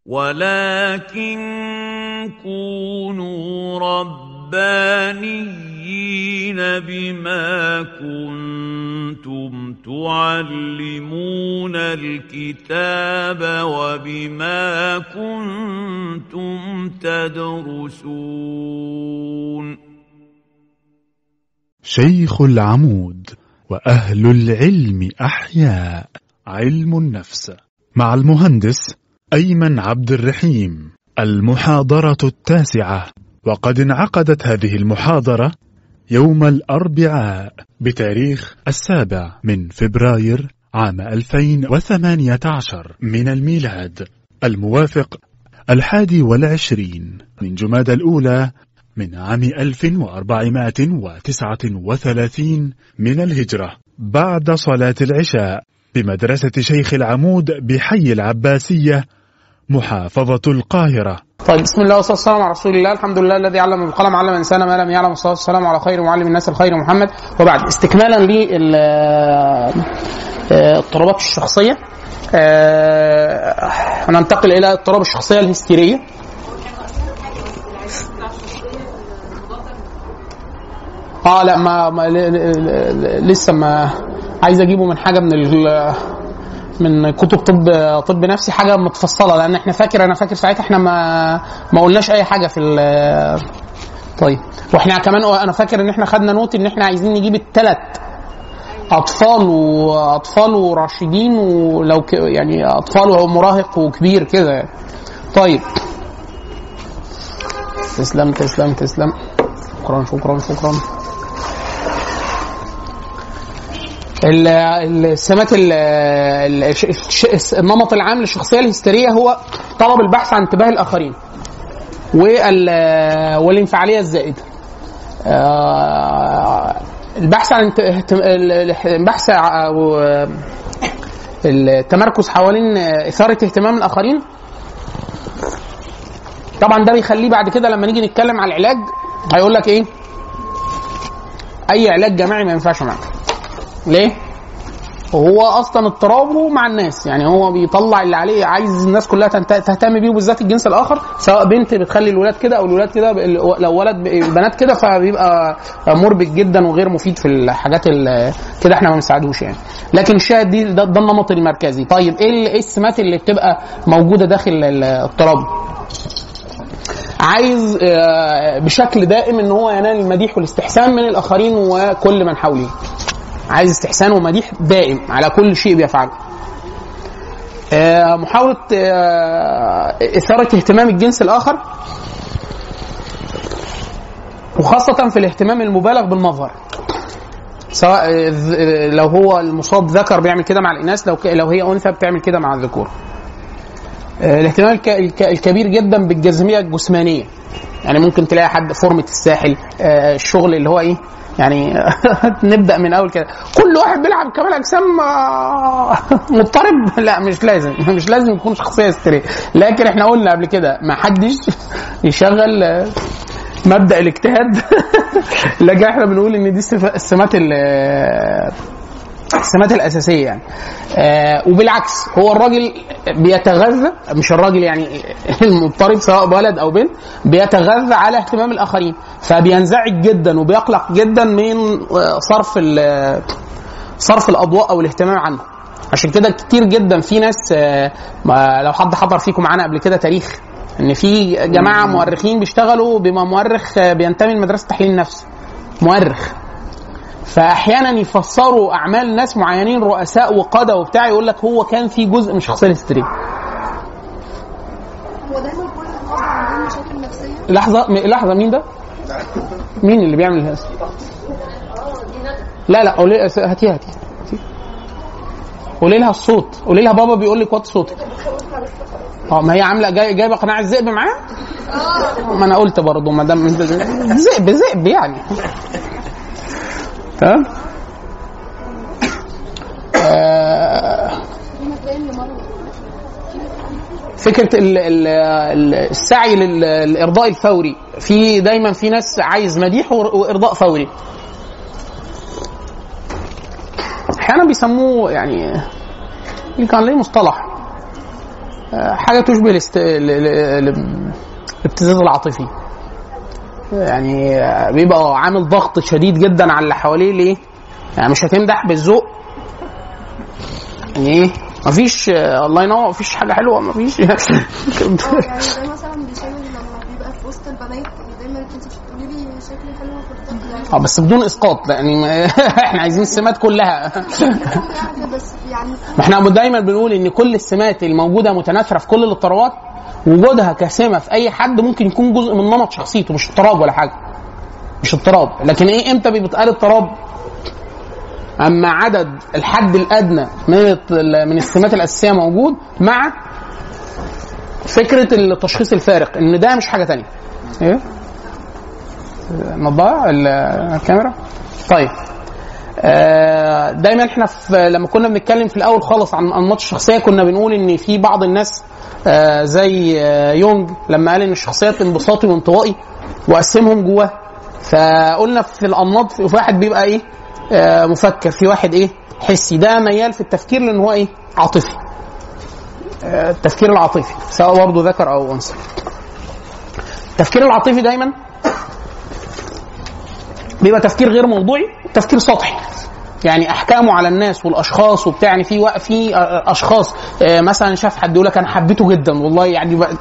ولكن كونوا ربانيين بما كنتم تعلمون الكتاب وبما كنتم تدرسون شيخ العمود وأهل العلم أحياء علم النفس مع المهندس أيمن عبد الرحيم المحاضرة التاسعة وقد انعقدت هذه المحاضرة يوم الأربعاء بتاريخ السابع من فبراير عام 2018 من الميلاد الموافق الحادي والعشرين من جماد الأولى من عام 1439 من الهجرة بعد صلاة العشاء بمدرسة شيخ العمود بحي العباسية محافظة القاهرة طيب بسم الله والصلاه والسلام على رسول الله الحمد لله الذي علم بالقلم علم الانسان ما لم يعلم والصلاه والسلام على خير معلم الناس الخير محمد وبعد استكمالا للاضطرابات الشخصيه آه، هننتقل الى اضطراب الشخصيه الهستيريه اه لا ما, ما ل- ل- ل- لسه ما عايز اجيبه من حاجه من ال من كتب طب طب نفسي حاجه متفصله لان احنا فاكر انا فاكر ساعتها احنا ما ما قلناش اي حاجه في ال- طيب واحنا كمان انا فاكر ان احنا خدنا نوت ان احنا عايزين نجيب الثلاث اطفال واطفال وراشدين ولو ك... يعني اطفال ومراهق وكبير كده يعني. طيب تسلم تسلم تسلم شكرا شكرا شكرا ال- السمات ال- ال- الش- الش- النمط العام للشخصيه الهستيريه هو طلب البحث عن انتباه الاخرين وال- والانفعاليه الزائده آه، البحث عن انت- اهت- ال- ال- البحث ع- أو التمركز حوالين اثاره اهتمام الاخرين طبعا ده بيخليه بعد كده لما نيجي نتكلم على العلاج هيقول لك ايه اي علاج جماعي ما ينفعش معاك ليه وهو اصلا اضطرابه مع الناس يعني هو بيطلع اللي عليه عايز الناس كلها تنت- تهتم بيه وبالذات الجنس الاخر سواء بنت بتخلي الولاد كده او الولاد كده لو ولد البنات كده فبيبقى مربك جدا وغير مفيد في الحاجات ال- كده احنا ما بنساعدوش يعني لكن الشاهد دي ده, ده النمط المركزي طيب ايه ال- ايه السمات اللي بتبقى موجوده داخل الاضطراب عايز آه، بشكل دائم ان هو ينال المديح والاستحسان من الاخرين وكل من حوله عايز استحسان ومديح دائم على كل شيء بيفعله آه، محاولة آه، إثارة اهتمام الجنس الآخر وخاصة في الاهتمام المبالغ بالمظهر سواء آه، ذ- آه، لو هو المصاب ذكر بيعمل كده مع الإناث لو ك- لو هي أنثى بتعمل كده مع الذكور آه، الاهتمام الك- الك- الكبير جدا بالجاذبية الجسمانية يعني ممكن تلاقي حد فورمة الساحل آه، الشغل اللي هو ايه يعني نبدا من اول كده كل واحد بيلعب كمال اجسام آه، مضطرب لا مش لازم مش لازم يكون شخصيه هستيريه لكن احنا قلنا قبل كده ما حدش يشغل آه، مبدا الاجتهاد لكن احنا بنقول ان دي الصفة- السمات ال- السمات الاساسيه يعني آه وبالعكس هو الراجل بيتغذى مش الراجل يعني المضطرب سواء ولد او بنت بيتغذى على اهتمام الاخرين فبينزعج جدا وبيقلق جدا من آه، صرف ال- صرف الاضواء او الاهتمام عنه عشان كده كتير جدا في ناس آه، ما- لو حد حضر فيكم معانا قبل كده تاريخ ان في جماعه مؤرخين بيشتغلوا بما مؤرخ آه، بينتمي لمدرسه تحليل النفس مؤرخ فاحيانا يفسروا اعمال ناس معينين رؤساء وقاده وبتاع يقول لك هو كان في جزء من الشخصيه الهستيريه هو دايما كل الخاص عندهم مشاكل نفسيه لحظه م- لحظه مين ده؟ مين اللي بيعمل هذا؟ لا لا قولي هاتيها هاتيها هاتيها. قولي لها الصوت قولي لها بابا بيقول لك وطي صوتك اه ما هي عامله جاي جايبه قناع الذئب معاه ما انا قلت برضه ما دام ذئب ذئب يعني تمام آه هنا تلاقي اللي مره فكره ال- ال- ال- السعي لل- للارضاء الفوري في دايما في ناس عايز مديح وإر- وارضاء فوري احيانا بيسموه يعني اللي كان ليه مصطلح آه، حاجه تشبه الاست... ال- ال- ال- الابتزاز العاطفي يعني آه، بيبقى عامل ضغط شديد جدا على اللي حواليه ليه؟ يعني مش هتمدح بالذوق يعني ايه؟ مفيش آه، الله ينور مفيش حاجه حلوه مفيش اه يعني ده مثلا بيشبه لما بيبقى في وسط البنات دايما انت مش بتقولي لي شكلي حلو في يعني اه بس بدون اسقاط يعني ما- احنا عايزين السمات كلها يعني بس يعني ما احنا دايما بنقول ان كل السمات الموجوده متناثره في كل الاضطرابات وجودها كسمه في اي حد ممكن يكون جزء من نمط شخصيته مش اضطراب ولا حاجه مش اضطراب لكن ايه امتى بيتقال اضطراب اما عدد الحد الادنى من الت- من السمات الاساسيه موجود مع فكره التشخيص الفارق ان ده مش حاجه تانية ايه النضاره ال- الكاميرا طيب آه، دايما احنا في لما كنا بنتكلم في الاول خالص عن انماط الشخصيه كنا بنقول ان في بعض الناس آه، زي آه، يونج لما قال ان الشخصيات انبساطي وانطوائي وقسمهم جواه فقلنا في الانماط في واحد بيبقى ايه آه، مفكر في واحد ايه حسي ده ميال في التفكير لان هو ايه عاطفي آه، التفكير العاطفي سواء برضه ذكر او انثى التفكير العاطفي دايما بيبقى تفكير غير موضوعي تفكير سطحي يعني احكامه على الناس والاشخاص وبتاع يعني في وق- في آه، اشخاص آه، مثلا شاف حد يقول لك انا حبيته جدا والله يعني بقى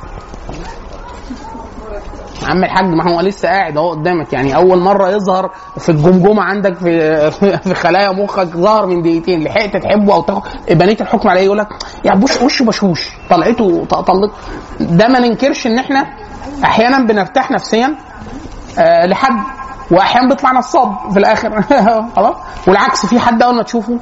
عم الحاج ما هو لسه قاعد اهو قدامك يعني اول مره يظهر في الجمجمه عندك في في خلايا مخك ظهر من دقيقتين لحقت تحبه او تاخد بنيت الحكم عليه يقول لك يعني بوش وشه بشوش طلعته طلت ده ما ننكرش ان احنا احيانا بنرتاح نفسيا آه، لحد واحيانا بيطلع نصاب في الاخر خلاص والعكس في حد اول ما تشوفه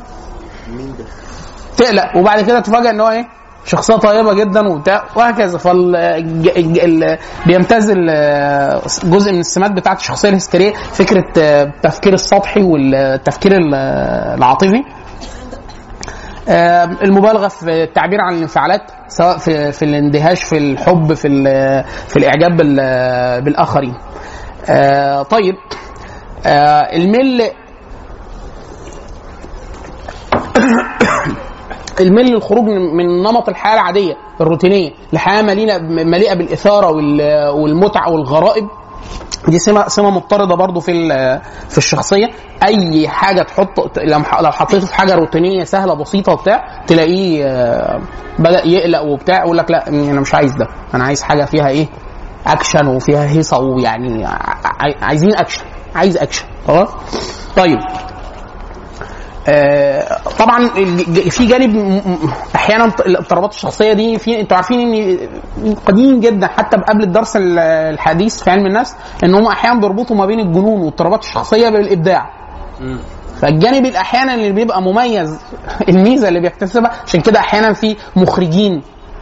تقلق وبعد كده تفاجئ ان هو ايه شخصيه طيبه جدا وبتاع وهكذا فال الج- الج- ال- بيمتاز ال- جزء من السمات بتاعت الشخصيه الهستيريه فكره آه، التفكير السطحي والتفكير ال- العاطفي آه، المبالغه في التعبير عن الانفعالات سواء في في الاندهاش في الحب في ال- في الاعجاب بال- بالاخرين آه، طيب آه، الميل الميل للخروج من من نمط الحياه العاديه الروتينيه لحياه مليئه مليئه بالاثاره وال- والمتعه والغرائب دي سمه سمه مضطرده برضو في ال- في الشخصيه اي حاجه تحط لو لو حطيته في حاجه روتينيه سهله بسيطه وبتاع تلاقيه آه، بدا يقلق وبتاع يقول لك لا انا مش عايز ده انا عايز حاجه فيها ايه اكشن وفيها هيصه ويعني ع- عايزين اكشن عايز اكشن خلاص طيب آه، طبعا الج- في جانب م- م- احيانا الاضطرابات الشخصيه دي في انتوا عارفين ان قديم جدا حتى قبل الدرس ال- الحديث في علم النفس ان هم احيانا بيربطوا ما بين الجنون والاضطرابات الشخصيه بالابداع فالجانب الاحيانا اللي بيبقى مميز الميزه اللي بيكتسبها عشان كده احيانا في مخرجين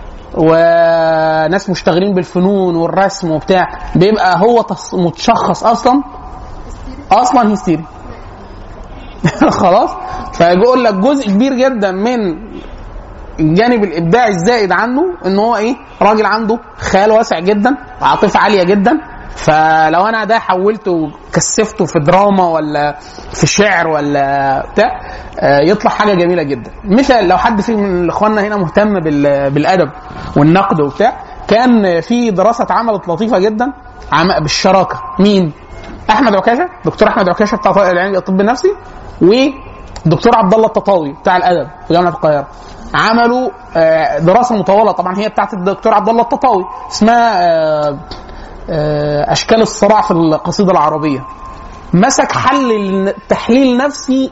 وناس مشتغلين بالفنون والرسم وبتاع بيبقى هو تص- متشخص اصلا اصلا هيستيري خلاص فيقول لك جزء كبير جدا من الجانب الابداعي الزائد عنه ان هو ايه راجل عنده خيال واسع جدا عاطفه عاليه جدا فلو انا ده حولته كثفته في دراما ولا في شعر ولا بتاع آه، يطلع حاجه جميله جدا مثال لو حد في من اخواننا هنا مهتم بال- بالادب والنقد وبتاع كان في دراسه اتعملت لطيفه جدا عم- بالشراكه مين احمد عكاشه دكتور احمد عكاشه بتاع طارق العلمي الطب النفسي ودكتور عبد الله التطاوي بتاع الادب في جامعه القاهره عملوا آه، دراسه مطوله طبعا هي بتاعت الدكتور عبد الله التطاوي اسمها آه، آه، اشكال الصراع في القصيده العربيه مسك حل التحليل النفسي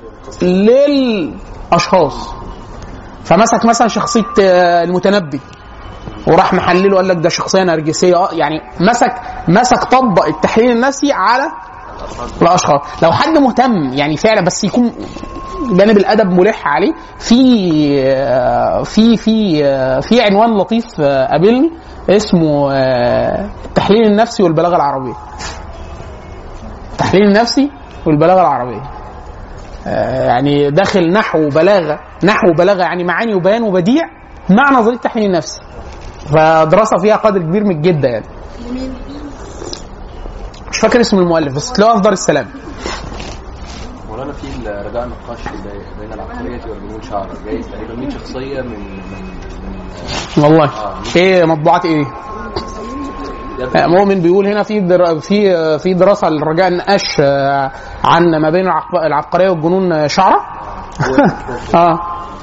للاشخاص فمسك مثلا شخصيه آه، المتنبي وراح محلله قال لك ده شخصيه نرجسيه اه يعني مسك مسك طبق التحليل النفسي على الاشخاص لو حد مهتم يعني فعلا بس يكون جانب الادب ملح عليه في آه، في في آه، في عنوان لطيف آه، قابلني اسمه آه، التحليل النفسي والبلاغه العربيه التحليل النفسي والبلاغه العربيه آه، يعني داخل نحو وبلاغه نحو وبلاغه يعني معاني وبيان وبديع مع نظريه التحليل النفسي فدراسه فيها قدر كبير من الجده يعني لمين؟ مش فاكر اسم المؤلف بس تلاقوها في دار السلام مولانا في رجاء النقاش بين العقلية والجنون شعر جايز تقريبا 100 شخصية من من والله ايه مطبوعات ايه آه، مؤمن بيقول هنا في در... في آه، في دراسه للرجاء النقاش آه، عن ما بين العق- العبقريه والجنون آه، شعره اه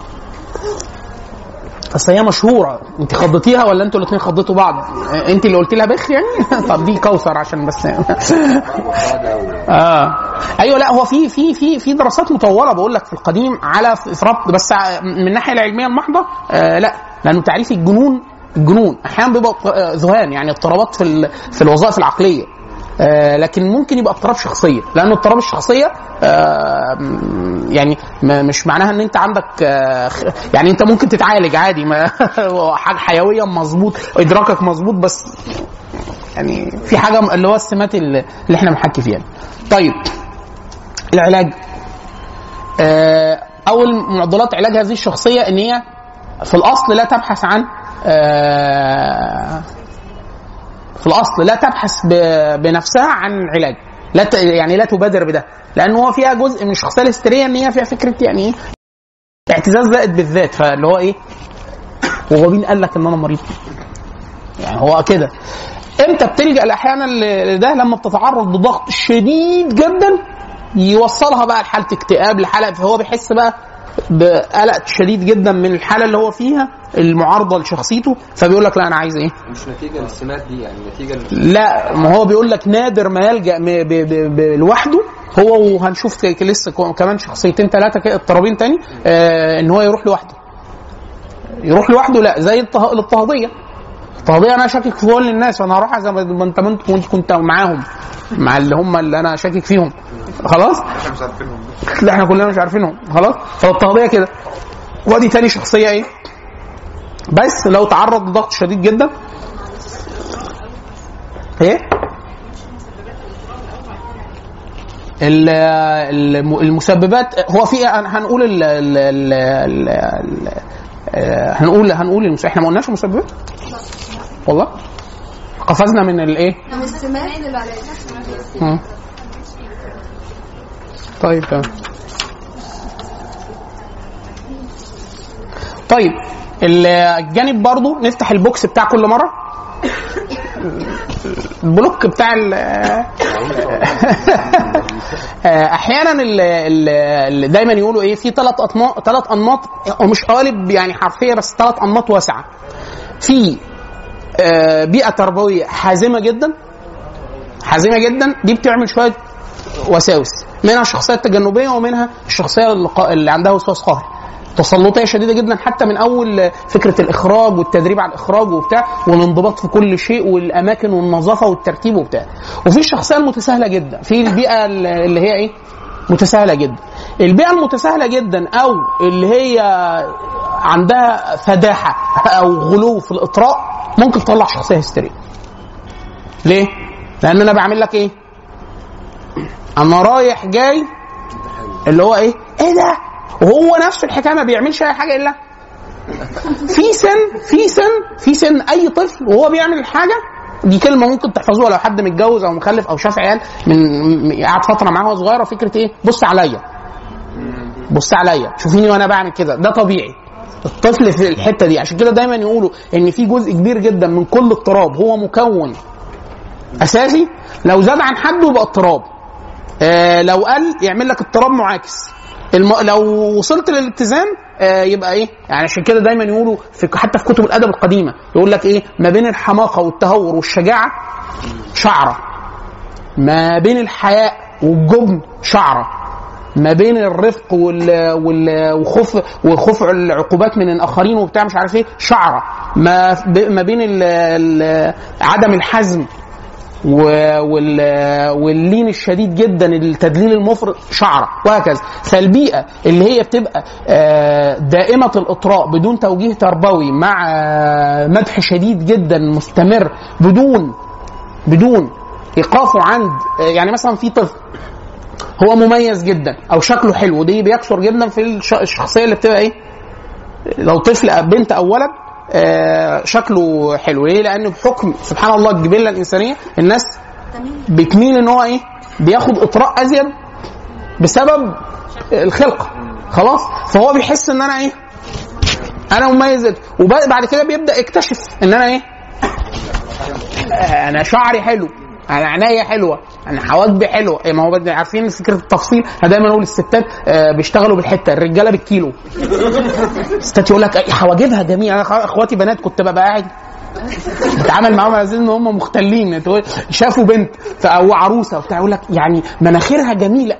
اصل هي مشهوره انت خضتيها ولا انتوا الاثنين خضتوا بعض آه، انت اللي قلت لها بخ يعني طب دي كوثر عشان بس اه ايوه لا هو في في في في دراسات مطوله بقول لك في القديم على في في ربط بس ع- من الناحيه العلميه المحضه آه لا لانه تعريف الجنون الجنون احيانا بيبقى اضط- آه، ذهان يعني اضطرابات في ال- في الوظائف العقليه آه لكن ممكن يبقى اضطراب شخصيه لان اضطراب الشخصيه آه م- يعني ما- مش معناها ان انت عندك آه خ- يعني انت ممكن تتعالج عادي ما حاجه حيويه مظبوط ادراكك مظبوط بس يعني في حاجه اللي هو السمات اللي اللي احنا بنحكي فيها طيب العلاج آه، اول معضلات علاج هذه الشخصيه ان هي في الاصل لا تبحث عن آه، في الاصل لا تبحث ب- بنفسها عن علاج لا ت... يعني لا تبادر بده لان هو فيها جزء من الشخصيه الهستيريه ان هي فيها فكره يعني ايه اعتزاز زائد بالذات فاللي هو ايه هو مين قال لك ان انا مريض يعني هو كده امتى بتلجا احيانا لده لما بتتعرض لضغط شديد جدا يوصلها بقى لحاله اكتئاب لحاله فهو بيحس بقى بقلق شديد جدا من الحاله اللي هو فيها المعارضه لشخصيته فبيقول لك لا انا عايز ايه مش نتيجه للسمات دي يعني نتيجه ل- لا ما هو بيقول لك نادر ما يلجا م- ب- ب- ب- لوحده هو وهنشوف ك- لسه كو- كمان شخصيتين ثلاثه كده اضطرابين تاني آه ان هو يروح لوحده يروح لوحده لا زي الطه- الاضطهاديه الاضطهاديه انا شاكك في كل الناس وانا هروح زي ما ما انت ما انت كنت كنت معاهم مع اللي هم اللي انا شاكك فيهم خلاص لا احنا كلنا مش عارفينهم خلاص فالاضطهاديه كده وادي تاني شخصيه ايه بس لو تعرض لضغط شديد جدا ايه ال- الم- المسببات هو في هنقول ال ال ال ال ال آه، هنقول هنقول المس... احنا ما قلناش المسببات والله قفزنا من الايه من السمات للعلاج مم. طيب تمام طيب ال- الجانب برضو نفتح البوكس بتاع كل مره البلوك بتاع ال احيانا ال- ال- ال- دايما يقولوا ايه في ثلاث اطماط ثلاث انماط ومش قالب يعني حرفيه بس ثلاث انماط واسعه في آه، بيئه تربويه حازمه جدا حازمه جدا دي بتعمل شويه وساوس منها الشخصيه التجنبيه ومنها الشخصيه اللي قا- اللي عندها وسواس قهري تسلطيه شديده جدا حتى من اول فكره الاخراج والتدريب على الاخراج وبتاع والانضباط في كل شيء والاماكن والنظافه والترتيب وبتاع وفي الشخصيه المتساهله جدا في البيئه اللي هي ايه متساهله جدا البيئه المتساهله جدا او اللي هي عندها فداحه او غلو في الاطراء ممكن تطلع شخصيه هستيريه ليه لان انا بعمل لك ايه انا رايح جاي اللي هو ايه ايه ده وهو نفس الحكايه ما بيعملش اي حاجه الا في سن في سن في سن اي طفل وهو بيعمل حاجه دي كلمه ممكن تحفظوها لو حد متجوز او مخلف او شاف عيال من م- قعد فتره معاه وهو صغيره فكره ايه بص عليا بص عليا شوفيني وانا بعمل كده ده طبيعي الطفل في الحته دي عشان كده دايما يقولوا ان في جزء كبير جدا من كل اضطراب هو مكون اساسي لو زاد عن حده يبقى اضطراب آه لو قل يعمل لك اضطراب معاكس الم... لو وصلت للاتزان آه يبقى ايه يعني عشان كده دايما يقولوا في حتى في كتب الادب القديمه يقول لك ايه ما بين الحماقه والتهور والشجاعه شعره ما بين الحياء والجبن شعره ما بين الرفق وال وال وخوف وخوف العقوبات من الاخرين وبتاع مش عارف ايه شعره ما ب... ما بين ال... ال... عدم الحزم و- وال- واللين الشديد جدا التدليل المفرط شعره وهكذا فالبيئه اللي هي بتبقى آه، دائمه الاطراء بدون توجيه تربوي مع آه، مدح شديد جدا مستمر بدون بدون ايقافه عند آه، يعني مثلا في طفل هو مميز جدا او شكله حلو ودي بيكثر جدا في الش- الشخصيه اللي بتبقى ايه لو طفل بنت او ولد آه، شكله حلو ليه؟ لان بحكم سبحان الله الجبله الانسانيه الناس بتميل ان هو ايه؟ بياخد اطراء ازيد بسبب الخلقه خلاص فهو بيحس ان انا ايه؟ انا مميز وبعد كده بيبدا يكتشف ان انا ايه انا شعري حلو انا عينيا حلوه انا حواجبي حلوه إيه ما هو بدنا عارفين فكره التفصيل انا دايما اقول الستات آه، بيشتغلوا بالحته الرجاله بالكيلو الستات يقول لك إيه، حواجبها جميله انا خ- اخواتي بنات كنت ببقى قاعد بتعامل معاهم على اساس ان هم مختلين تقول- شافوا بنت ف- او عروسه وبتاع يقول لك يعني مناخيرها جميله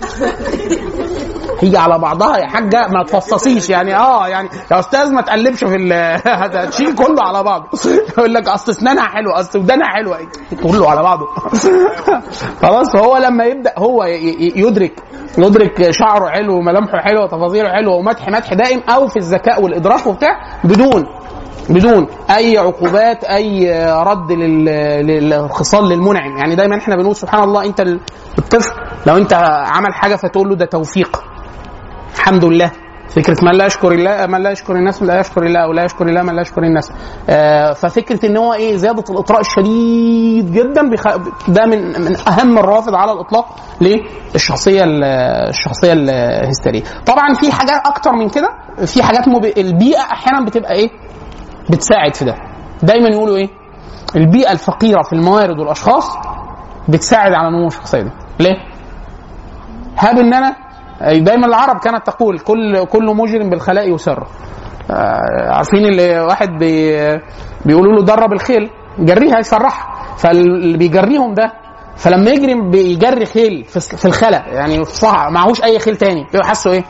هي على بعضها يا حاجه ما تفصصيش يعني اه يعني يا استاذ ما تقلبش في ال- هتشيل كله على بعضه يقول لك اصل اسنانها حلوه اصل ودانها حلوه كله على بعضه خلاص فهو لما يبدا هو ي- ي- يدرك يدرك شعره حلو وملامحه حلوه وتفاصيله حلوه ومدح مدح دائم او في الذكاء والادراك وبتاع بدون بدون اي عقوبات اي رد لل- للخصال للمنعم يعني دايما احنا بنقول سبحان الله انت ال- الطفل لو انت عمل حاجه فتقول له ده توفيق الحمد لله فكره من لا يشكر الله من لا يشكر الناس لا يشكر الله ولا يشكر الله من لا يشكر الناس آه ففكره ان هو ايه زياده الاطراء الشديد جدا بيخ... ده من من اهم الروافد على الاطلاق للشخصيه ال- الشخصيه الهستيريه طبعا في حاجات اكتر من كده في حاجات مب... البيئه احيانا بتبقى ايه بتساعد في ده دايما يقولوا ايه البيئه الفقيره في الموارد والاشخاص بتساعد على نمو الشخصيه دي ليه هاب ان انا دايما العرب كانت تقول كل كل مجرم بالخلاء يسر آه، عارفين اللي واحد بي بيقولوا له درب الخيل جريها يسرحها فاللي بيجريهم ده فلما يجري بيجري خيل في في الخلا يعني في صح معهوش اي خيل تاني بيبقى حاسه ايه؟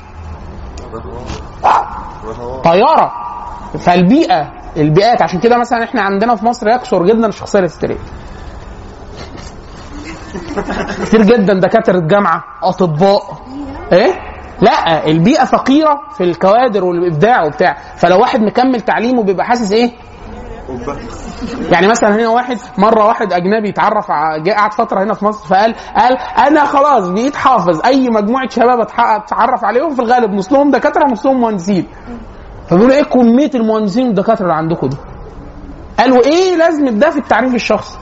طياره فالبيئه البيئات عشان كده مثلا احنا عندنا في مصر يكثر جدا الشخصيه الهستيريه كتير جدا دكاتره جامعه اطباء ايه لا البيئه فقيره في الكوادر والابداع وبتاع فلو واحد مكمل تعليمه بيبقى حاسس ايه يعني مثلا هنا واحد مره واحد اجنبي اتعرف ع- جه قعد فتره هنا في مصر فقال قال انا خلاص بقيت حافظ اي مجموعه شباب أتح- اتعرف عليهم في الغالب نصهم دكاتره ونصهم مهندسين فبيقولوا ايه كميه المهندسين والدكاتره اللي عندكم دي قالوا ايه لازمه ده في التعريف الشخصي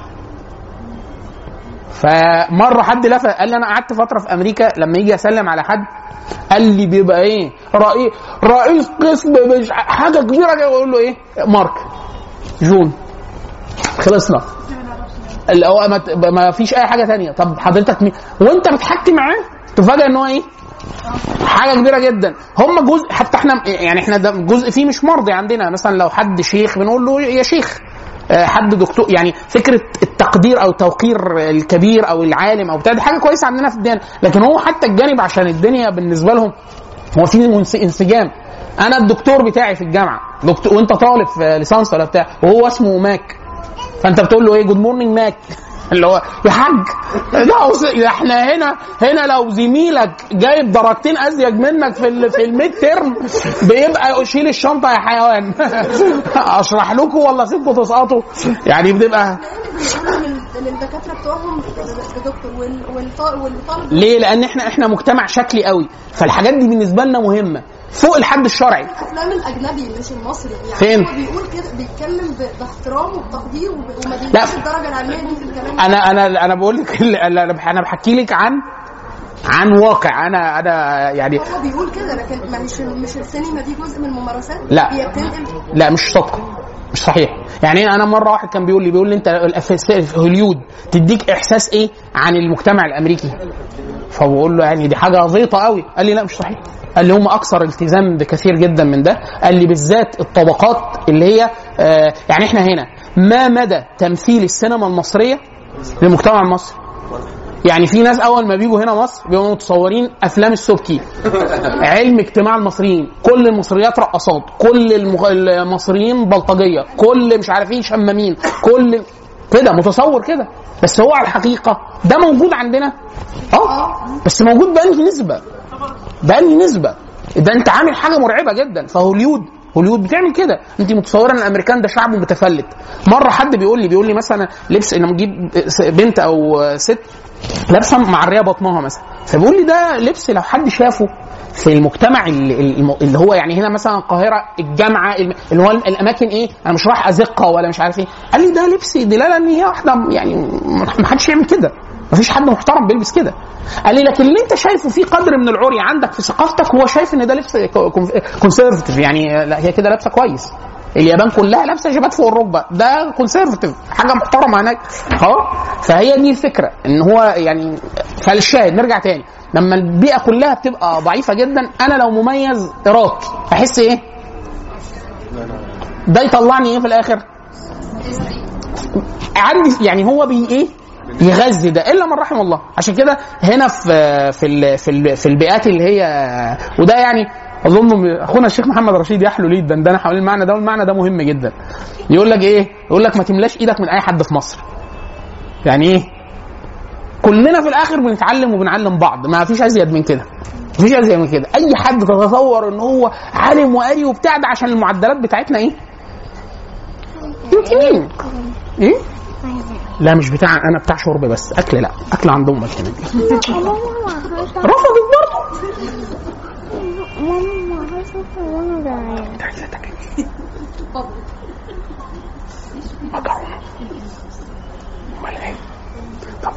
فمره حد لفت قال لي انا قعدت فتره في امريكا لما يجي اسلم على حد قال لي بيبقى ايه رئيس رئيس قسم مش حاجه كبيره كده اقول له ايه مارك جون خلصنا اللي هو ما, ت- ما فيش اي حاجه تانية طب حضرتك مين وانت بتحكي معاه تفاجئ ان هو ايه حاجه كبيره جدا هم جزء حتى احنا يعني احنا ده جزء فيه مش مرضي عندنا مثلا لو حد شيخ بنقول له يا شيخ آه، حد دكتور يعني فكره التقدير او توقير الكبير او العالم او بتاع دي حاجه كويسه عندنا في الدين لكن هو حتى الجانب عشان الدنيا بالنسبه لهم هو في منس- انسجام انا الدكتور بتاعي في الجامعه دكتور وانت طالب في ليسانس ولا بتاع وهو اسمه ماك فانت بتقول له ايه جود مورنينج ماك اللي هو يا حاج لا أص- ده احنا هنا هنا لو زميلك جايب درجتين ازيد منك في ال في الميد ترم بيبقى شيل الشنطه يا حيوان اشرح لكم ولا اسيبكم تسقطوا يعني بتبقى ان الدكاتره بتوعهم دكتور وال- والط- والطالب ليه؟ لان احنا احنا مجتمع شكلي قوي فالحاجات دي بالنسبه لنا مهمه فوق الحد الشرعي الافلام الاجنبي مش المصري يعني فين؟ هو بيقول كده بيتكلم ب- باحترام وبتقدير وب- وما لا. بيديش الدرجه العلميه دي في الكلام انا انا انا بقول لك ال- انا انا بحكي لك عن عن واقع انا انا يعني هو بيقول كده لكن ما مش مش السينما دي جزء من الممارسات لا. هي بتنقل لا مش صدق مش صحيح يعني انا مره واحد كان بيقول لي بيقول لي انت الأف- في هوليود تديك احساس ايه عن المجتمع الامريكي فبقول له يعني دي حاجه زيطه قوي قال لي لا مش صحيح قال لي هم اكثر التزام بكثير جدا من ده قال لي بالذات الطبقات اللي هي آه يعني احنا هنا ما مدى تمثيل السينما المصريه للمجتمع المصري يعني في ناس اول ما بيجوا هنا مصر بيبقوا متصورين افلام السبكي علم اجتماع المصريين كل المصريات رقصات كل المغ... المصريين بلطجيه كل مش عارف ايه شمامين كل كده متصور كده بس هو على الحقيقه ده موجود عندنا اه بس موجود بأنهي نسبه بأنهي نسبه ده انت عامل حاجه مرعبه جدا فهوليود هوليود بتعمل كده انت متصوره ان الامريكان ده شعب متفلت مره حد بيقول لي بيقول لي مثلا لبس لما نجيب بنت او ست لابسه معريه بطنها مثلا فبيقول لي ده لبس لو حد شافه في المجتمع اللي, اللي هو يعني هنا مثلا القاهره الجامعه اللي هو الاماكن ايه انا مش رايح ازقه ولا مش عارف ايه قال لي ده لبس دلاله ان هي واحده يعني ما حدش يعمل كده مفيش حد محترم بيلبس كده قال لي لكن اللي انت شايفه فيه قدر من العري عندك في ثقافتك هو شايف ان ده لبس كونسرفتيف يعني لا هي كده لابسه كويس اليابان كلها لابسه جيبات فوق الركبه ده كونسرفتيف حاجه محترمه هناك اه فهي دي الفكره ان هو يعني فالشاهد نرجع تاني لما البيئه كلها بتبقى ضعيفه جدا انا لو مميز اراك احس ايه؟ ده يطلعني ايه في الاخر؟ عندي يعني هو بي ايه؟ يغذي ده الا من رحم الله عشان كده هنا في في ال في ال في البيئات اللي هي وده يعني اظن اخونا الشيخ محمد رشيد يحلو ليه الدندنه حوالين المعنى ده والمعنى ده مهم جدا يقول لك ايه يقول لك ما تملاش ايدك من اي حد في مصر يعني ايه كلنا في الاخر بنتعلم وبنعلم بعض ما فيش ازيد من كده مفيش ازيد من كده اي حد تتصور ان هو عالم وقاري وبتاع ده عشان المعدلات بتاعتنا ايه يمكن ايه لا مش بتاع انا بتاع شرب بس اكل لا اكل عند امك هناك رفضت برضه انت عايزه تاكل مكرونه امال ايه طب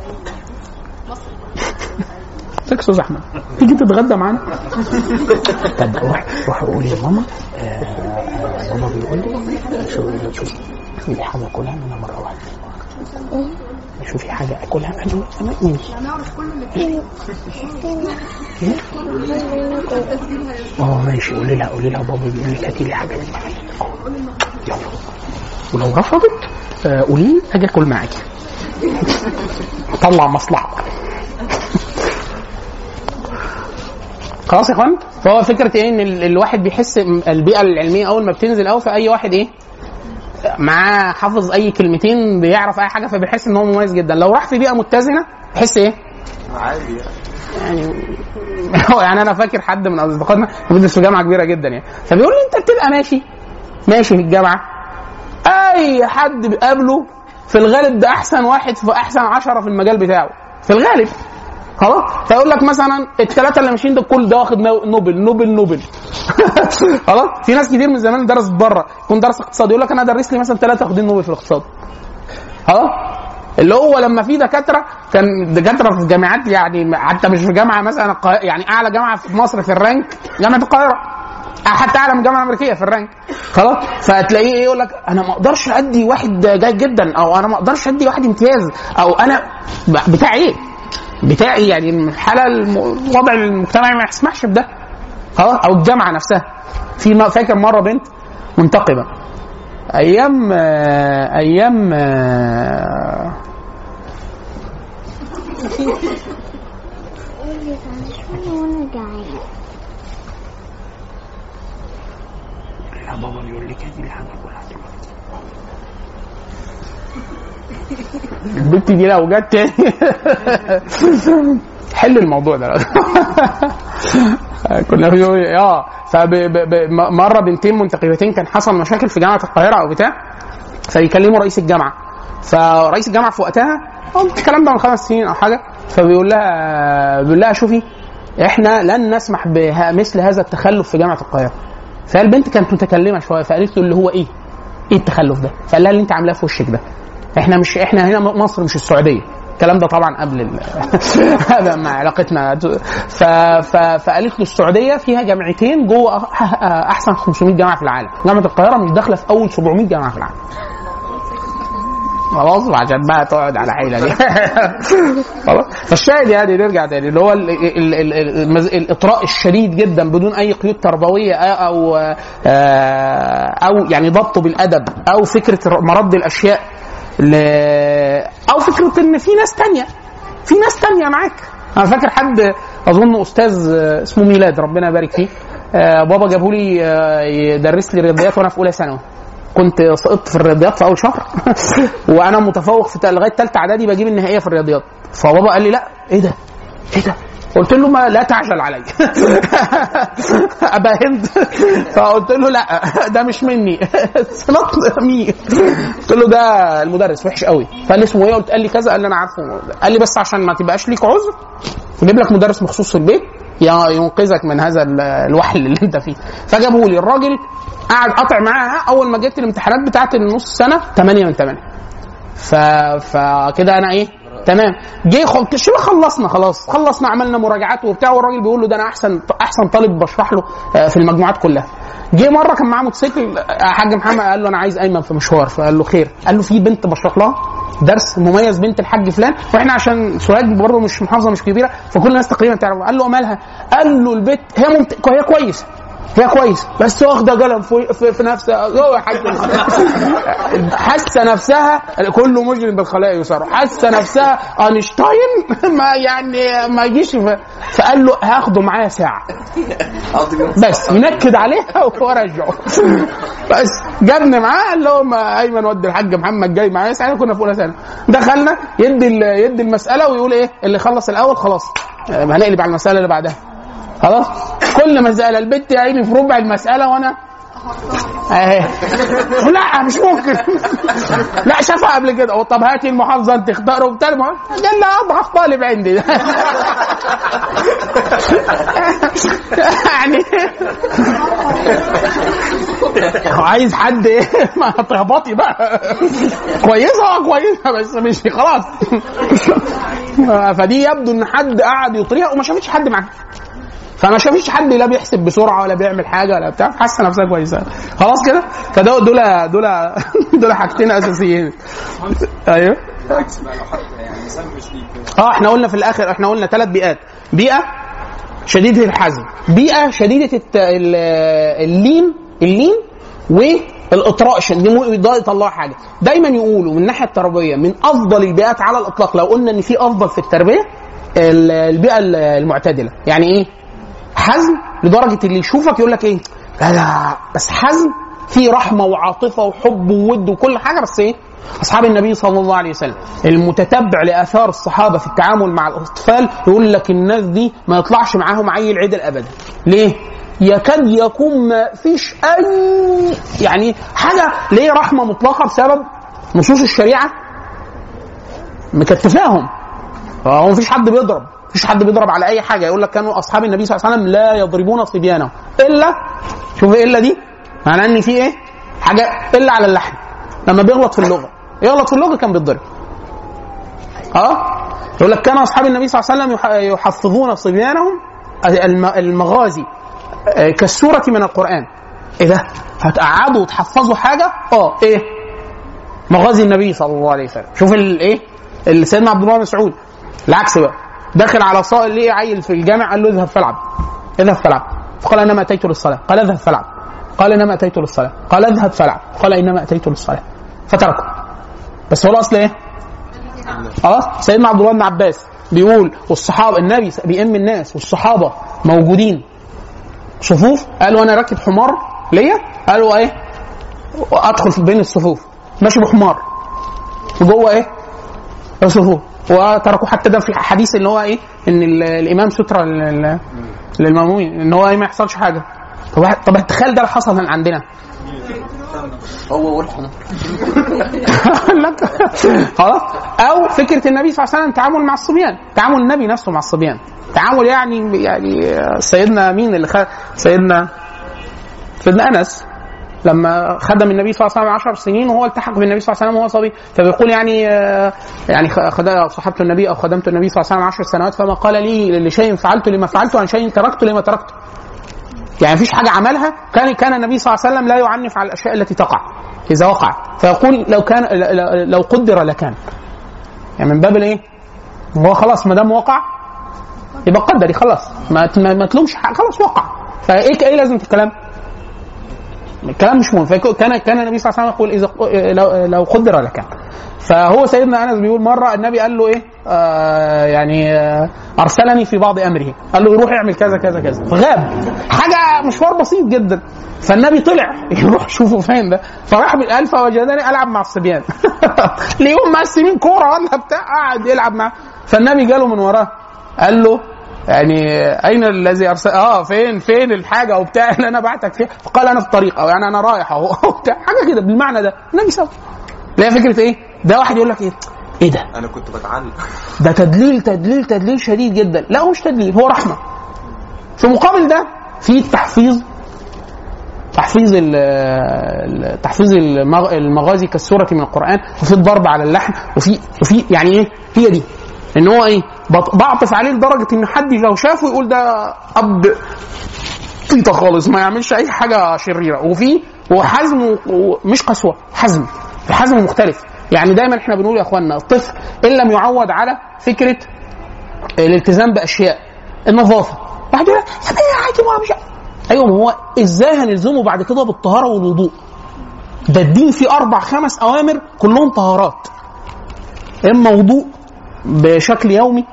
ازيك يا استاذ احمد تيجي تتغدى معانا طب روح روح قول يا ماما آه، آه، بابا بيقول لي شو شوفي شوفي لي حاجه اكلها انا مره واحده شوفي حاجه اكلها انا انا ماشي اه ماشي قولي لها قولي لها بابا بيقول لك هاتي لي حاجه من معايا يلا ولو رفضت آه، قولي لي اجي اكل معاكي طلع مصلحه خلاص يا اخوان فهو فكره ايه ان ال- الواحد بيحس م- البيئه العلميه اول ما بتنزل قوي فاي واحد ايه معاه حافظ اي كلمتين بيعرف اي حاجه فبيحس ان هو مميز جدا لو راح في بيئه متزنه يحس ايه عادي يعني هو يعني انا فاكر حد من اصدقائنا بيدرس في جامعه كبيره جدا يعني فبيقول لي انت بتبقى ماشي ماشي في الجامعه اي حد بيقابله في الغالب ده احسن واحد في احسن عشرة في المجال بتاعه في الغالب خلاص فيقول لك مثلا الثلاثه اللي ماشيين ده كل ده واخد نو- نوبل نوبل نوبل خلاص في ناس كتير من زمان درست بره يكون درس اقتصاد يقول لك انا درس لي مثلا ثلاثه واخدين نوبل في الاقتصاد خلاص اللي هو لما في دكاتره كان دكاتره في جامعات يعني حتى مش في جامعه مثلا القا- يعني اعلى جامعه في مصر في الرانك جامعه القاهره حتى اعلى من الجامعه الامريكيه في الرانك خلاص فتلاقيه ايه يقول لك انا ما اقدرش ادي واحد جيد جدا او انا ما اقدرش ادي واحد امتياز او انا ب- بتاع ايه؟ بتاعي يعني الحاله الم- الوضع المجتمعي ما يسمحش بده خلاص او الجامعه نفسها في م- فاكر مره بنت منتقبه ايام آه، ايام آه، لا بابا بيقول لي كده الحاجه كلها البنت دي لو جت تاني حل الموضوع ده كنا في اه فمره بنتين منتقبتين كان حصل مشاكل في جامعه القاهره او بتاع فيكلموا رئيس الجامعه فرئيس الجامعه في وقتها هو الكلام ده من خمس سنين او حاجه فبيقول لها بيقول لها شوفي احنا لن نسمح بمثل هذا التخلف في جامعه القاهره فالبنت كانت متكلمه شويه فقالت له اللي هو ايه؟ ايه التخلف ده؟ فقال لها اللي انت عاملاه في وشك ده احنا مش احنا هنا مصر مش السعوديه الكلام ده طبعا قبل ال... هذا مع علاقتنا ف... ف... فقالت له السعوديه فيها جامعتين جوه أح- احسن 500 جامعه في العالم جامعه القاهره مش داخله في اول 700 جامعه في العالم خلاص عشان بقى تقعد على حيله دي خلاص فالشاهد يعني نرجع تاني اللي هو ال ال ال ال المز- الاطراء الشديد جدا بدون اي قيود تربويه او آه، او يعني ضبطه بالادب او فكره مرد الاشياء ل... او فكره ان في ناس تانية في ناس تانية معاك انا فاكر حد اظن استاذ آه، اسمه ميلاد ربنا يبارك فيه آه، بابا جابه لي آه، يدرس لي رياضيات وانا في اولى ثانوي كنت سقطت في الرياضيات في اول شهر وانا متفوق في لغايه ثالثه اعدادي بجيب النهائيه في الرياضيات فبابا قال لي لا ايه ده ايه ده قلت له ما لا تعجل علي ابا هند فقلت له لا ده مش مني نط مي قلت له ده المدرس وحش قوي فقال لي اسمه ايه قلت قال لي كذا قال لي انا عارفه قال لي بس عشان ما تبقاش ليك عذر نجيب لك مدرس مخصوص في البيت ي- ينقذك من هذا ال- الوحل اللي انت فيه فجابوا لي الراجل قعد قاطع معاها اول ما جبت الامتحانات بتاعت النص سنه 8 من 8 ف... فكده انا ايه تمام جه خل... شبه خلصنا خلاص خلصنا عملنا مراجعات وبتاع والراجل بيقول له ده انا احسن احسن طالب بشرح له آه، في المجموعات كلها جه مره كان معاه موتوسيكل آه، حاج محمد قال له انا عايز ايمن في مشوار فقال له خير قال له في بنت بشرح لها درس مميز بنت الحاج فلان واحنا عشان سوهاج برضه مش محافظه مش كبيره فكل الناس تقريبا تعرف قال له مالها قال له البنت هي ممت... هي كويسه هي كويس بس واخده قلم في, في, في نفسها هو حاسه حاسه نفسها كله مجرم بالخلايا يسار حاسه نفسها اينشتاين ما يعني ما يجيش ف- فقال له هاخده معايا ساعه بس ينكد عليها ورجعه بس جابني معاه قال له ما ايمن ودي الحاج محمد جاي معايا ساعه كنا في اولى سنه دخلنا يدي ال- يدي المساله ويقول ايه اللي خلص الاول خلاص آه، هنقلب على المساله اللي بعدها خلاص كل مساله البت يا عيني في ربع المساله وانا اهي لا مش ممكن لا شافها قبل كده طب هاتي المحافظه انت اختاروا وبتاع المهم قال لها اضعف طالب عندي يعني هو عايز حد ايه ما تهبطي بقى كويسه اه كويسه بس مش خلاص فدي يبدو ان حد قعد يطريها وما شافتش حد معاها فما شافتش حد لا بيحسب بسرعه ولا بيعمل حاجه ولا بتاع حاسه نفسها كويسه خلاص كده فدول دول دول دول حاجتين اساسيين ايوه اه احنا قلنا في الاخر احنا قلنا ثلاث بيئات بيئه شديده الحزم بيئه شديده الت... ال- اللين اللين والاطراء ش- دي مو- ده يطلعوا حاجه دايما يقولوا من الناحيه التربويه من افضل البيئات على الاطلاق لو قلنا ان في افضل في التربيه ال- البيئه ال- المعتدله يعني ايه حزم لدرجه اللي يشوفك يقول لك ايه لا لا بس حزم فيه رحمه وعاطفه وحب وود وكل حاجه بس ايه اصحاب النبي صلى الله عليه وسلم المتتبع لاثار الصحابه في التعامل مع الاطفال يقول لك الناس دي ما يطلعش معاهم عيل عدل ابدا ليه يكاد يكون ما فيش اي يعني حاجه ليه رحمه مطلقه بسبب نصوص الشريعه مكتفاهم فهو مفيش حد بيضرب مفيش حد بيضرب على اي حاجه يقول لك كانوا اصحاب النبي صلى الله عليه وسلم لا يضربون صبيانهم الا شوف ايه الا دي معناه ان في ايه حاجه الا على اللحم لما بيغلط في اللغه يغلط في اللغه كان بيتضرب اه يقول لك كان اصحاب النبي صلى الله عليه وسلم يح- يحفظون صبيانهم الم- المغازي آه، كالسوره من القران ايه ده هتقعدوا وتحفظوا حاجه اه ايه مغازي النبي صلى الله عليه وسلم شوف الايه اللي سيدنا عبد الله بن مسعود العكس بقى داخل على صائل ليه عيل في الجامع قال له اذهب فالعب اذهب فالعب فقال انما اتيت للصلاه قال اذهب فالعب قال انما اتيت للصلاه قال اذهب فالعب قال انما اتيت للصلاه فتركه بس هو الاصل ايه؟ خلاص سيدنا عبد الله بن عباس بيقول والصحابه النبي بيئم الناس والصحابه موجودين صفوف قالوا انا راكب حمار ليا قالوا ايه ادخل في بين الصفوف ماشي بحمار وجوه ايه الصفوف وتركوا حتى ده في الحديث اللي هو ايه ان ال- الامام سترة لل- للمامومين ان هو ايه ما يحصلش حاجه طب طب تخيل ده اللي حصل من عندنا هو والحمار لك خلاص او فكره النبي صلى الله عليه وسلم تعامل مع الصبيان تعامل النبي نفسه مع الصبيان تعامل يعني يعني سيدنا مين اللي خد سيدنا سيدنا انس لما خدم النبي صلى الله عليه وسلم 10 سنين وهو التحق بالنبي صلى الله عليه وسلم وهو صبي فبيقول يعني آه، يعني خ- خد- صحبت النبي او خدمت النبي صلى الله عليه وسلم 10 سنوات فما قال لي لشيء فعلت لما فعلت عن شيء تركت لما تركته يعني مفيش حاجه عملها كان كان النبي صلى الله عليه وسلم لا يعنف على الاشياء التي تقع اذا وقعت فيقول لو كان لو قدر لكان يعني من باب الايه؟ هو خلاص ما دام وقع يبقى قدري خلاص ما ما, ما تلومش حاجة، خلاص وقع فايه ايه لازمه الكلام؟ الكلام مش مهم فكان كان النبي صلى الله عليه وسلم يقول اذا لو, لو قدر لكان فهو سيدنا انس بيقول مره النبي قال له ايه آه يعني آه ارسلني في بعض امره قال له روح اعمل كذا كذا كذا فغاب حاجه مشوار بسيط جدا فالنبي طلع يروح شوفه فين ده فراح بالالف فوجدني العب مع الصبيان ليهم مقسمين كوره ولا بتاع قعد يلعب معاه فالنبي جاله من وراه قال له يعني اين الذي ارسل اه فين فين الحاجه وبتاع اللي انا بعتك فيها فقال انا في الطريق او يعني انا رايح اهو وبتاع حاجه كده بالمعنى ده النبي صلى الله عليه وسلم اللي هي فكره ايه ده واحد يقول لك ايه ايه ده انا كنت بتعلم ده تدليل تدليل تدليل شديد جدا لا هو مش تدليل هو رحمه في مقابل ده في التحفيظ تحفيظ ال- ال- تحفيظ المغ- المغازي كالسوره من القران وفي الضرب على اللحم وفي وفي يعني ايه هي دي ان هو ايه بط- بعطف عليه لدرجه ان حد لو شافه يقول ده اب طيطه خالص ما يعملش اي حاجه شريره وفي وحزم و- ومش قسوه حزم الحزم مختلف يعني دايما احنا بنقول يا اخوانا الطفل ان لم يعود على فكره الالتزام باشياء النظافه واحد يقول لك يا ابني عادي ما مش ايوه ما هو ازاي هنلزمه بعد كده بالطهاره والوضوء ده الدين فيه اربع خمس اوامر كلهم طهارات اما وضوء بشكل يومي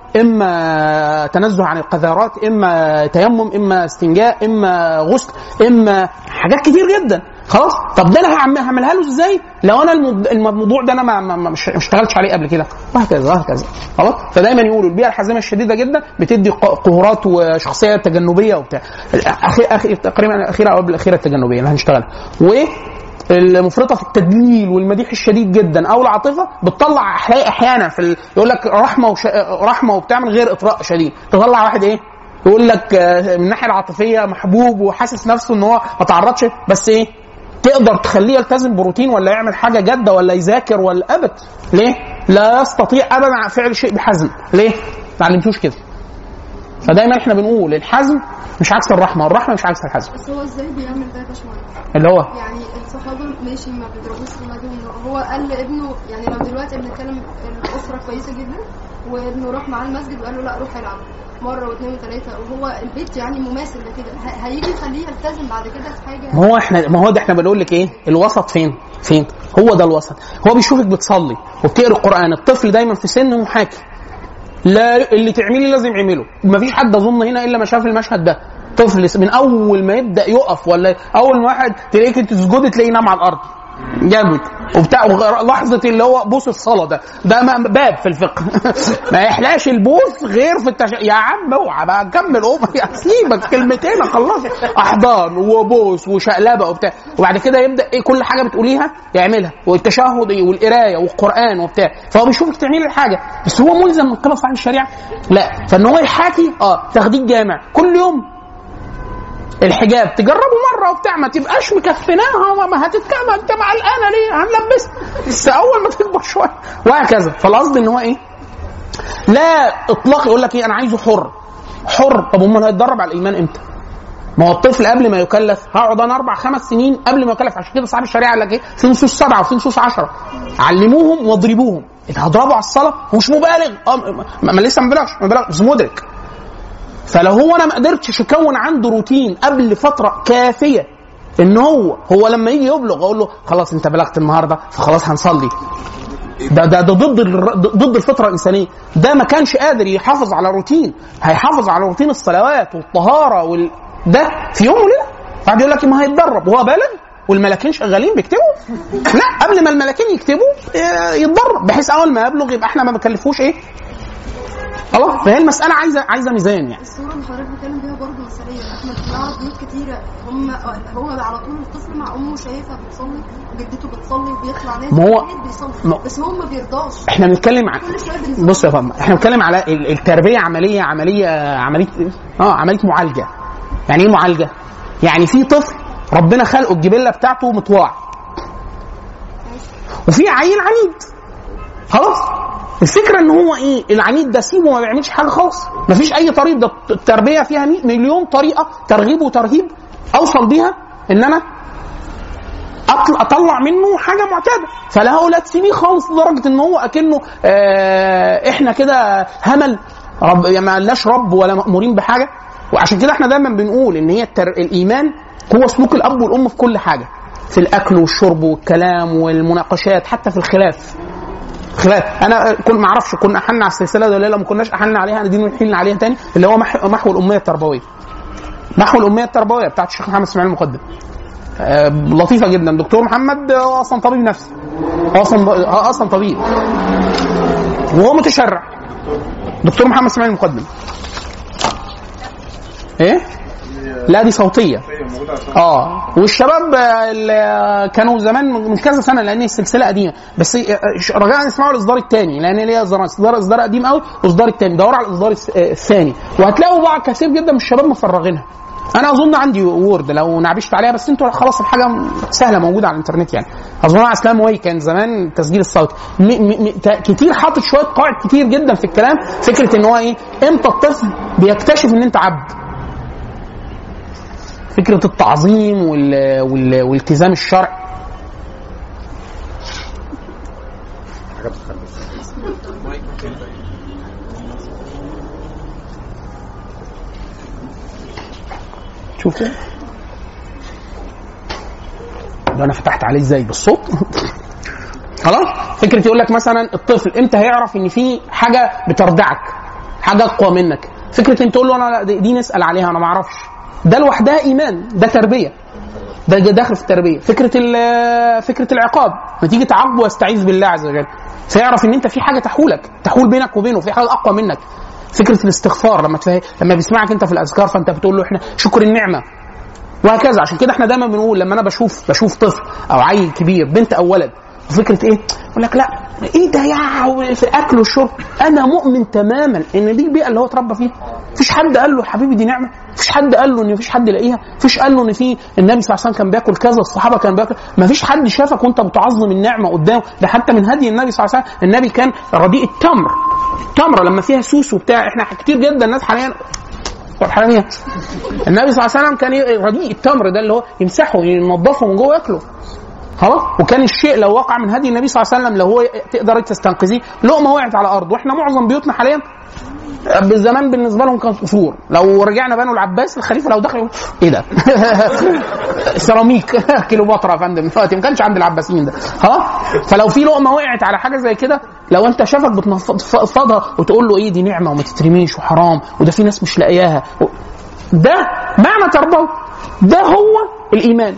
اما تنزه عن القذارات اما تيمم اما استنجاء اما غسل اما حاجات كتير جدا خلاص طب ده انا هعم- هعملها له ازاي لو انا المد- الموضوع ده انا ما ما- ما- مش ما اشتغلتش عليه قبل كده وهكذا وهكذا خلاص فدايما يقولوا البيئه الحازمه الشديده جدا بتدي ق- قهرات وشخصيه تجنبيه وبتاع اخي اخي تقريبا الاخيره او قبل الاخيره التجنبيه اللي هنشتغلها و المفرطه في التدليل والمديح الشديد جدا او العاطفه بتطلع أحي- احيانا في ال... يقول لك رحمه وش... رحمه وبتاع من غير اطراء شديد تطلع واحد ايه يقول لك آه، من الناحيه العاطفيه محبوب وحاسس نفسه ان هو ما تعرضش بس ايه تقدر تخليه يلتزم بروتين ولا يعمل حاجه جاده ولا يذاكر ولا ابد ليه؟ لا يستطيع ابدا فعل شيء بحزم ليه؟ ما علمتوش كده فدايما احنا بنقول الحزم مش عكس الرحمه والرحمه مش عكس الحزم بس هو ازاي بيعمل ده يا باشمهندس؟ اللي هو يعني الصحابه ماشي ما بيضربوش ولادهم هو قال لابنه يعني لو دلوقتي بنتكلم الاسره كويسه جدا وابنه راح معاه المسجد وقال له لا روح العب مره واثنين وثلاثه وهو البيت يعني مماثل لكده ه- هيجي يخليه يلتزم بعد كده في حاجه ما هو احنا ما هو ده احنا بنقول لك ايه الوسط فين فين هو ده الوسط هو بيشوفك بتصلي وبتقرا القران الطفل دايما في سن محاكي لا اللي تعملي لازم يعمله مفيش حد اظن هنا الا ما شاف المشهد ده طفل من اول ما يبدا يقف ولا اول ما واحد تلاقيك انت تسجدي تلاقيه نام على الارض جامد وبتاع وغ- لحظه اللي هو بوس الصلاه ده ده م- باب في الفقه ما يحلاش البوس غير في التش... يا عم اوعى بقى كمل اوعى يا سيبك كلمتين خلص احضان وبوس وشقلبه وبتاع وبعد كده يبدا ايه كل حاجه بتقوليها يعملها والتشهد إيه والقرايه والقران وبتاع فهو بيشوفك تعملي الحاجه بس هو ملزم من قبل صاحب الشريعه لا فان هو يحاكي اه تخديج جامع كل يوم الحجاب تجربه مره وبتاع ما تبقاش مكفناها وما هتتكلم انت مع الآن ليه هنلبسها بس اول ما تكبر شويه وهكذا فالقصد ان هو ايه لا اطلاق يقول لك ايه انا عايزه حر حر طب امال هيتدرب على الايمان امتى؟ ما هو الطفل قبل ما يكلف هقعد انا اربع خمس سنين قبل ما يكلف عشان كده صاحب الشريعه قال لك ايه؟ في نصوص سبعه وفي نصوص عشره علموهم واضربوهم انت هضربه على الصلاه هو مش مبالغ اه ما, ما لسه ما بلغش ما بلغش بس مدرك فلو هو انا ما قدرتش يكون عنده روتين قبل فتره كافيه ان هو هو لما يجي يبلغ اقول له خلاص انت بلغت النهارده فخلاص هنصلي ده ده ده ضد الر- ضد الفطره الانسانيه ده ما كانش قادر يحافظ على روتين هيحافظ على روتين الصلوات والطهاره وال... ده في يوم وليله بعد يقول لك ما هيتدرب وهو بالغ والملاكين شغالين بيكتبوا لا قبل ما الملاكين يكتبوا آه، يتدرب بحيث اول ما يبلغ يبقى احنا ما بنكلفوش ايه خلاص فهي المساله عايزه عايزه ميزان يعني الصوره اللي حضرتك بتتكلم بيها برضه مثاليه احنا بنعرف بيوت كتيره هم هو على طول الطفل مع امه شايفها بتصلي وجدته بتصلي وبيطلع نازل ما هو- البيت بيصلي ما- بس هو ما بيرضاش احنا بنتكلم عن كل شويه بنصلي بص يا فندم احنا بنتكلم على ال- التربيه عمليه عمليه عمليه اه عمليه معالجه يعني ايه معالجه؟ يعني في طفل ربنا خلقه الجبله بتاعته مطواع وفي عيل عنيد خلاص الفكره ان هو ايه العنيد ده سيبه ما بيعملش حاجه خالص مفيش اي طريق ده التربيه فيها مي- مليون طريقه ترغيب وترهيب اوصل بيها ان انا أطل- اطلع منه حاجه معتاده فلا هو لا تسيبيه خالص لدرجه ان هو اكنه آه احنا كده همل رب يعني ما قالناش رب ولا مامورين بحاجه وعشان كده احنا دايما بنقول ان هي التر... الايمان هو سلوك الاب والام في كل حاجه في الاكل والشرب والكلام والمناقشات حتى في الخلاف خلاف انا كنت ما اعرفش كنا احنا على السلسله دي ولا لا ما كناش احنا عليها دي نحن عليها تاني اللي هو محو, محو الاميه التربويه محو الاميه التربويه بتاعت الشيخ محمد اسماعيل المقدم آه، لطيفه جدا دكتور محمد هو اصلا طبيب نفسي هو اصلا هو اصلا طبيب وهو متشرع دكتور محمد اسماعيل المقدم ايه لا دي صوتيه اه والشباب آه، اللي كانوا زمان من كذا سنه لان السلسله قديمه بس آه، رجاء اسمعوا الاصدار الثاني لان ليها اصدار اصدار اصدار قديم قوي واصدار الثاني دوروا على الاصدار الس- آه، الثاني وهتلاقوا بعض كثير جدا من الشباب مفرغينها انا اظن عندي وورد لو نعبشت عليها بس انتوا خلاص الحاجه سهله موجوده على الانترنت يعني اظن اسلام واي كان زمان تسجيل الصوت م م م تا- كتير حاطط شويه قواعد كتير جدا في الكلام فكره ان هو ايه امتى الطفل بيكتشف ان انت عبد فكره التعظيم وال... وال... والالتزام الشرعي شوف كده ده انا فتحت عليه ازاي بالصوت خلاص فكره يقول لك مثلا الطفل امتى هيعرف ان في حاجه بتردعك حاجه اقوى منك فكره ان تقول له انا لا، دي دي نسال عليها انا ما اعرفش ده لوحدها ايمان ده تربيه ده داخل في التربيه فكره ال- فكره العقاب ما تيجي تعاقبه واستعيذ بالله عز وجل فيعرف ان انت في حاجه تحولك تحول بينك وبينه في حاجه اقوى منك فكره الاستغفار لما تفهم لما بيسمعك انت في الاذكار فانت بتقول له احنا شكر النعمه وهكذا عشان كده احنا دايما بنقول لما انا بشوف بشوف طفل او عيل كبير بنت او ولد وفكره ايه؟ يقول لك لا ايه ده يا في الاكل والشرب انا مؤمن تماما ان دي البيئه اللي هو اتربى فيها مفيش حد قال له يا حبيبي دي نعمه مفيش حد قال له ان مفيش حد يلاقيها مفيش قال له ان في النبي صلى الله عليه وسلم كان بياكل كذا الصحابه كانوا بياكل مفيش حد شافك وانت بتعظم النعمه قدامه ده حتى من هدي النبي صلى الله عليه وسلم النبي كان رديء التمر التمره لما فيها سوس وبتاع احنا كتير جدا الناس حاليا والحرامية النبي صلى الله عليه وسلم كان ي- رديء التمر ده اللي هو يمسحه ينضفه من جوه ياكله خلاص وكان الشيء لو وقع من هدي النبي صلى الله عليه وسلم لو هو تقدر تستنقذيه لقمه وقعت على الارض واحنا معظم بيوتنا حاليا بالزمان بالنسبه لهم كان قصور لو رجعنا بنو العباس الخليفه لو دخل يقول ايه ده سيراميك كيلوباترا يا فندم دلوقتي ما كانش عند العباسيين ده ها فلو في لقمه وقعت على حاجه زي كده لو انت شافك بتنفضها وتقول له ايه دي نعمه وما تترميش وحرام وده في ناس مش لاقياها ده معنى تربوي ده هو الايمان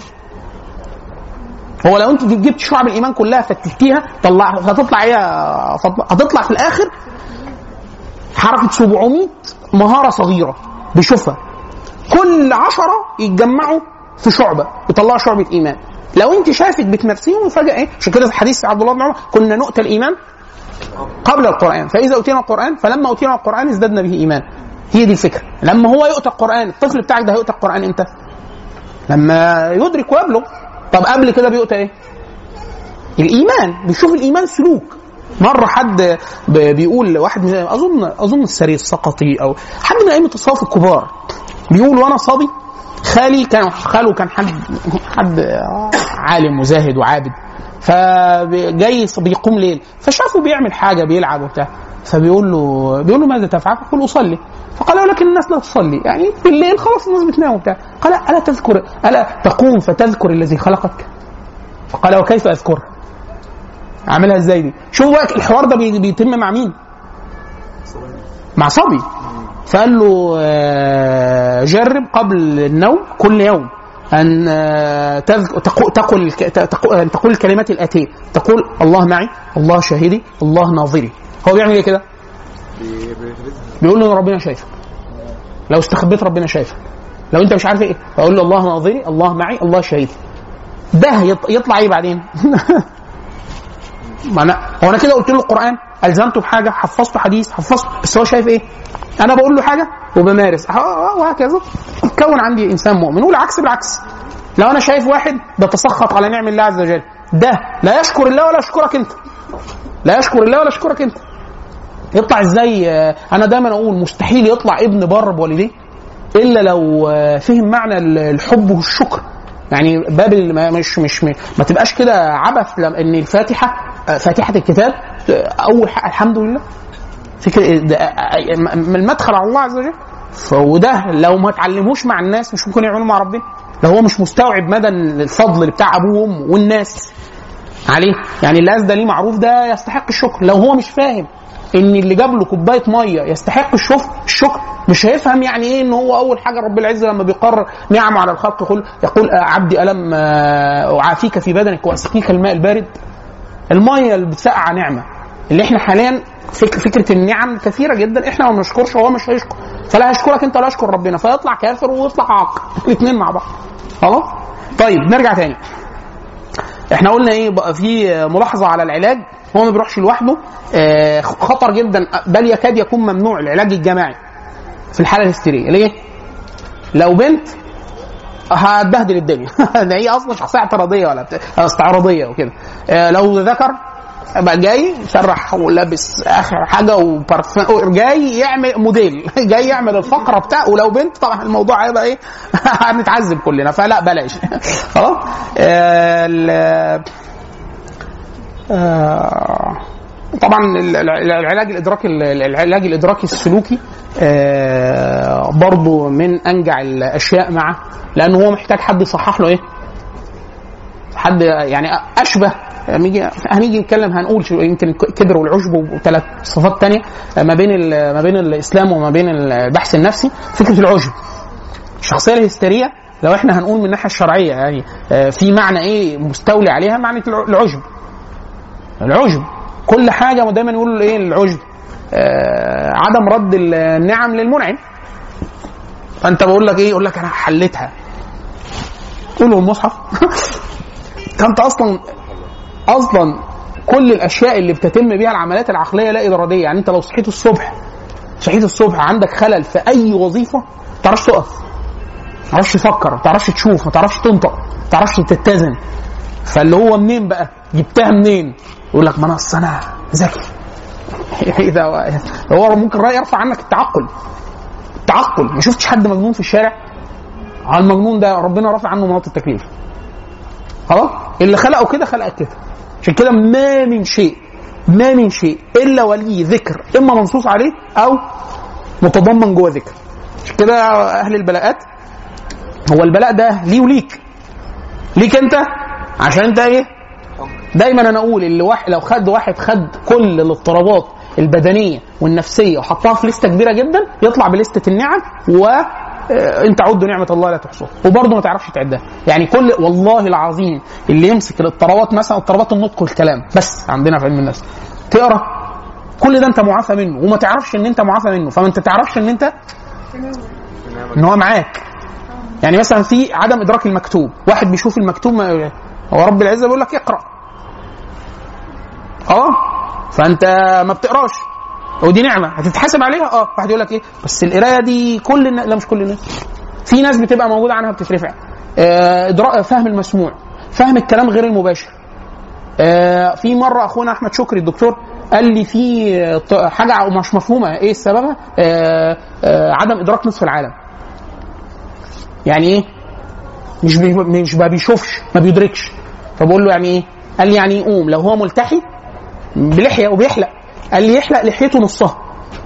هو لو انت جبت شعب الايمان كلها فتلتيها طلع هتطلع ايه يا فاطمه؟ هتطلع في الاخر حركه 700 مهاره صغيره بيشوفها كل عشرة يتجمعوا في شعبة يطلعوا شعبة إيمان لو أنت شايفك بتمارسيهم فجأة إيه عشان كده في حديث عبد الله بن عمر كنا نؤتى الإيمان قبل القرآن فإذا أوتينا القرآن فلما أوتينا القرآن ازددنا به إيمان هي دي الفكرة لما هو يؤتى القرآن الطفل بتاعك ده هيؤتى القرآن إمتى؟ لما يدرك ويبلغ طب قبل كده بيؤتى إيه؟ الإيمان بيشوف الإيمان سلوك مرة حد ب- بيقول واحد من أظن أظن السري السقطي أو حد من أئمة الصوف الكبار بيقول وأنا صبي خالي كان خاله كان حد حد عالم وزاهد وعابد فجاي بيقوم ليل فشافه بيعمل حاجة بيلعب وبتاع فبيقول له بيقول له ماذا تفعل؟ فقال أصلي فقال ولكن الناس لا تصلي يعني بالليل خلاص الناس بتنام وبتاع قال ألا تذكر ألا تقوم فتذكر الذي خلقك؟ فقال وكيف أذكره؟ عاملها ازاي دي؟ شوف بقى الحوار ده بي- بيتم مع مين؟ مع صبي فقال له آه، جرب قبل النوم كل يوم ان آه، تذك- تقو- تقول الك- تقو- أن تقول الكلمات الاتيه تقول الله معي الله شاهدي الله ناظري هو بيعمل ايه كده؟ بيقول له إن ربنا شايفك لو استخبيت ربنا شايفك لو انت مش عارف ايه فاقول له الله ناظري الله معي الله شاهدي ده يط- يطلع ايه بعدين؟ ما انا هو انا كده قلت له القران الزمته بحاجه حفظته حديث حفظته بس هو شايف ايه؟ انا بقول له حاجه وبمارس ه- وهكذا يتكون عندي انسان مؤمن والعكس بالعكس لو انا شايف واحد بيتسخط على نعم الله عز وجل ده لا يشكر الله ولا يشكرك انت لا يشكر الله ولا يشكرك انت يطلع ازاي آه، انا دايما اقول مستحيل يطلع ابن بر بوالديه الا لو آه، فهم معنى ال- الحب والشكر يعني باب ال- ما- مش مش م- ما تبقاش كده عبث لم- ان الفاتحه آه، فاتحه الكتاب آه، اول حق الحمد لله فكره ده- آه، آه، م- المدخل على الله عز وجل فوده لو ما اتعلموش مع الناس مش ممكن يعملوا مع ربنا لو هو مش مستوعب مدى الفضل اللي بتاع ابوه وامه والناس عليه يعني اللي اسدى ليه معروف ده يستحق الشكر لو هو مش فاهم ان اللي جاب له كوبايه ميه يستحق الشكر الشكر مش هيفهم يعني ايه ان هو اول حاجه رب العزه لما بيقرر نعمه على الخلق يقول يقول آه، عبدي الم آه، اعافيك في بدنك واسقيك الماء البارد الميه اللي بتسقع نعمه اللي احنا حاليا فك فكره النعم كثيره جدا احنا ما بنشكرش وهو مش هيشكر فلا هيشكرك انت ولا يشكر ربنا فيطلع كافر ويطلع عاق الاثنين مع بعض خلاص طيب نرجع تاني احنا قلنا ايه بقى في ملاحظه على العلاج هو ما بيروحش لوحده آه، خطر جدا بل يكاد يكون ممنوع العلاج الجماعي في الحاله الهستيريه ليه؟ لو بنت هتبهدل الدنيا ده هي اصلا شخصيه اعتراضيه ولا بتاع استعراضيه وكده آه، لو ذكر بقى جاي سرح ولابس اخر حاجه وبارفان جاي يعمل موديل جاي يعمل الفقره بتاعه ولو بنت طبعا الموضوع هيبقى ايه هنتعذب كلنا فلا بلاش خلاص آه، ال- آه، طبعا ال- ال- العلاج الادراكي العلاج الادراكي السلوكي آه، برضو من انجع الاشياء معه لانه هو محتاج حد يصحح له ايه حد يعني اشبه هنيجي هنيجي نتكلم هنقول شو- يمكن الكبر والعجب وثلاث صفات تانية ما بين ال- ما بين الاسلام وما بين البحث النفسي فكره العجب الشخصيه الهستيريه لو احنا هنقول من الناحيه الشرعيه يعني آه، في معنى ايه مستولي عليها معنى الع- العجب العجب كل حاجه دايما يقولوا ايه العجب آه عدم رد النعم للمنعم فانت بقول لك ايه يقول لك انا حليتها قولوا المصحف فانت اصلا اصلا كل الاشياء اللي بتتم بيها العمليات العقليه لا اراديه يعني انت لو صحيت الصبح صحيت الصبح عندك خلل في اي وظيفه ما تعرفش تقف ما تعرفش تفكر ما تعرفش تشوف ما تعرفش تنطق ما تعرفش تتزن فاللي هو منين بقى جبتها منين يقول لك ما انا اصل انا ذكي ايه ده هو ممكن رأي يرفع عنك التعقل التعقل ما شفتش حد مجنون في الشارع على المجنون ده ربنا رافع عنه مناط التكليف خلاص اللي خلقه كده خلقك كده عشان كده ما من شيء ما من شيء الا وليه ذكر اما منصوص عليه او متضمن جوه ذكر عشان كده اهل البلاءات هو البلاء ده ليه وليك ليك انت عشان انت ايه دايما انا اقول اللي واحد لو خد واحد خد كل الاضطرابات البدنيه والنفسيه وحطها في لسته كبيره جدا يطلع بلسته النعم و آه، انت عدوا نعمه الله لا تحصوها وبرضه ما تعرفش تعدها يعني كل والله العظيم اللي يمسك الاضطرابات مثلا اضطرابات النطق والكلام بس عندنا في علم النفس تقرا كل ده انت معافى منه وما تعرفش ان انت معافى منه فما انت تعرفش ان انت ان هو معاك يعني مثلا في عدم ادراك المكتوب واحد بيشوف المكتوب ما هو رب العزه بيقول لك اقرا اه فانت ما بتقراش ودي نعمه هتتحاسب عليها اه واحد يقول لك ايه بس القرايه دي كل الناس لا مش كل الناس في ناس بتبقى موجوده عنها بتترفع آه إدراك فهم المسموع فهم الكلام غير المباشر آه في مره اخونا احمد شكري الدكتور قال لي في آه، ط- حاجه مش مفهومه ايه سببها آه آه عدم ادراك نصف العالم يعني ايه مش بي مش ما بيشوفش ما بيدركش فبقول له يعني ايه قال لي يعني يقوم لو هو ملتحي بلحيه وبيحلق قال لي يحلق لحيته نصها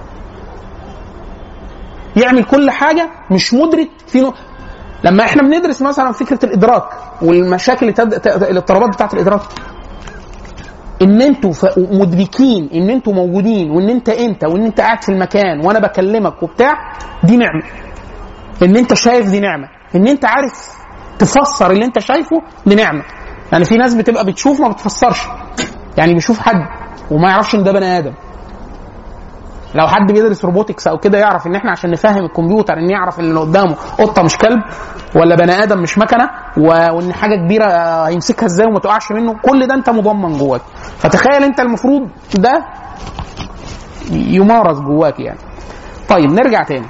يعمل كل حاجه مش مدرك في نو... لما احنا بندرس مثلا فكره الادراك والمشاكل اللي تد... ت- الاضطرابات بتاعت الادراك ان انتوا ف... مدركين ان انتوا موجودين وان انت انت وان انت قاعد في المكان وانا بكلمك وبتاع دي نعمه ان انت شايف دي نعمه ان انت عارف تفسر اللي انت شايفه دي نعمه يعني في ناس بتبقى بتشوف ما بتفسرش يعني بيشوف حد وما يعرفش ان ده بني ادم لو حد بيدرس روبوتكس او كده يعرف ان احنا عشان نفهم الكمبيوتر ان يعرف ان اللي قدامه قطه مش كلب ولا بني ادم مش مكنه و- وان حاجه كبيره هيمسكها ازاي وما تقعش منه كل ده انت مضمن جواك فتخيل انت المفروض ده يمارس جواك يعني طيب نرجع تاني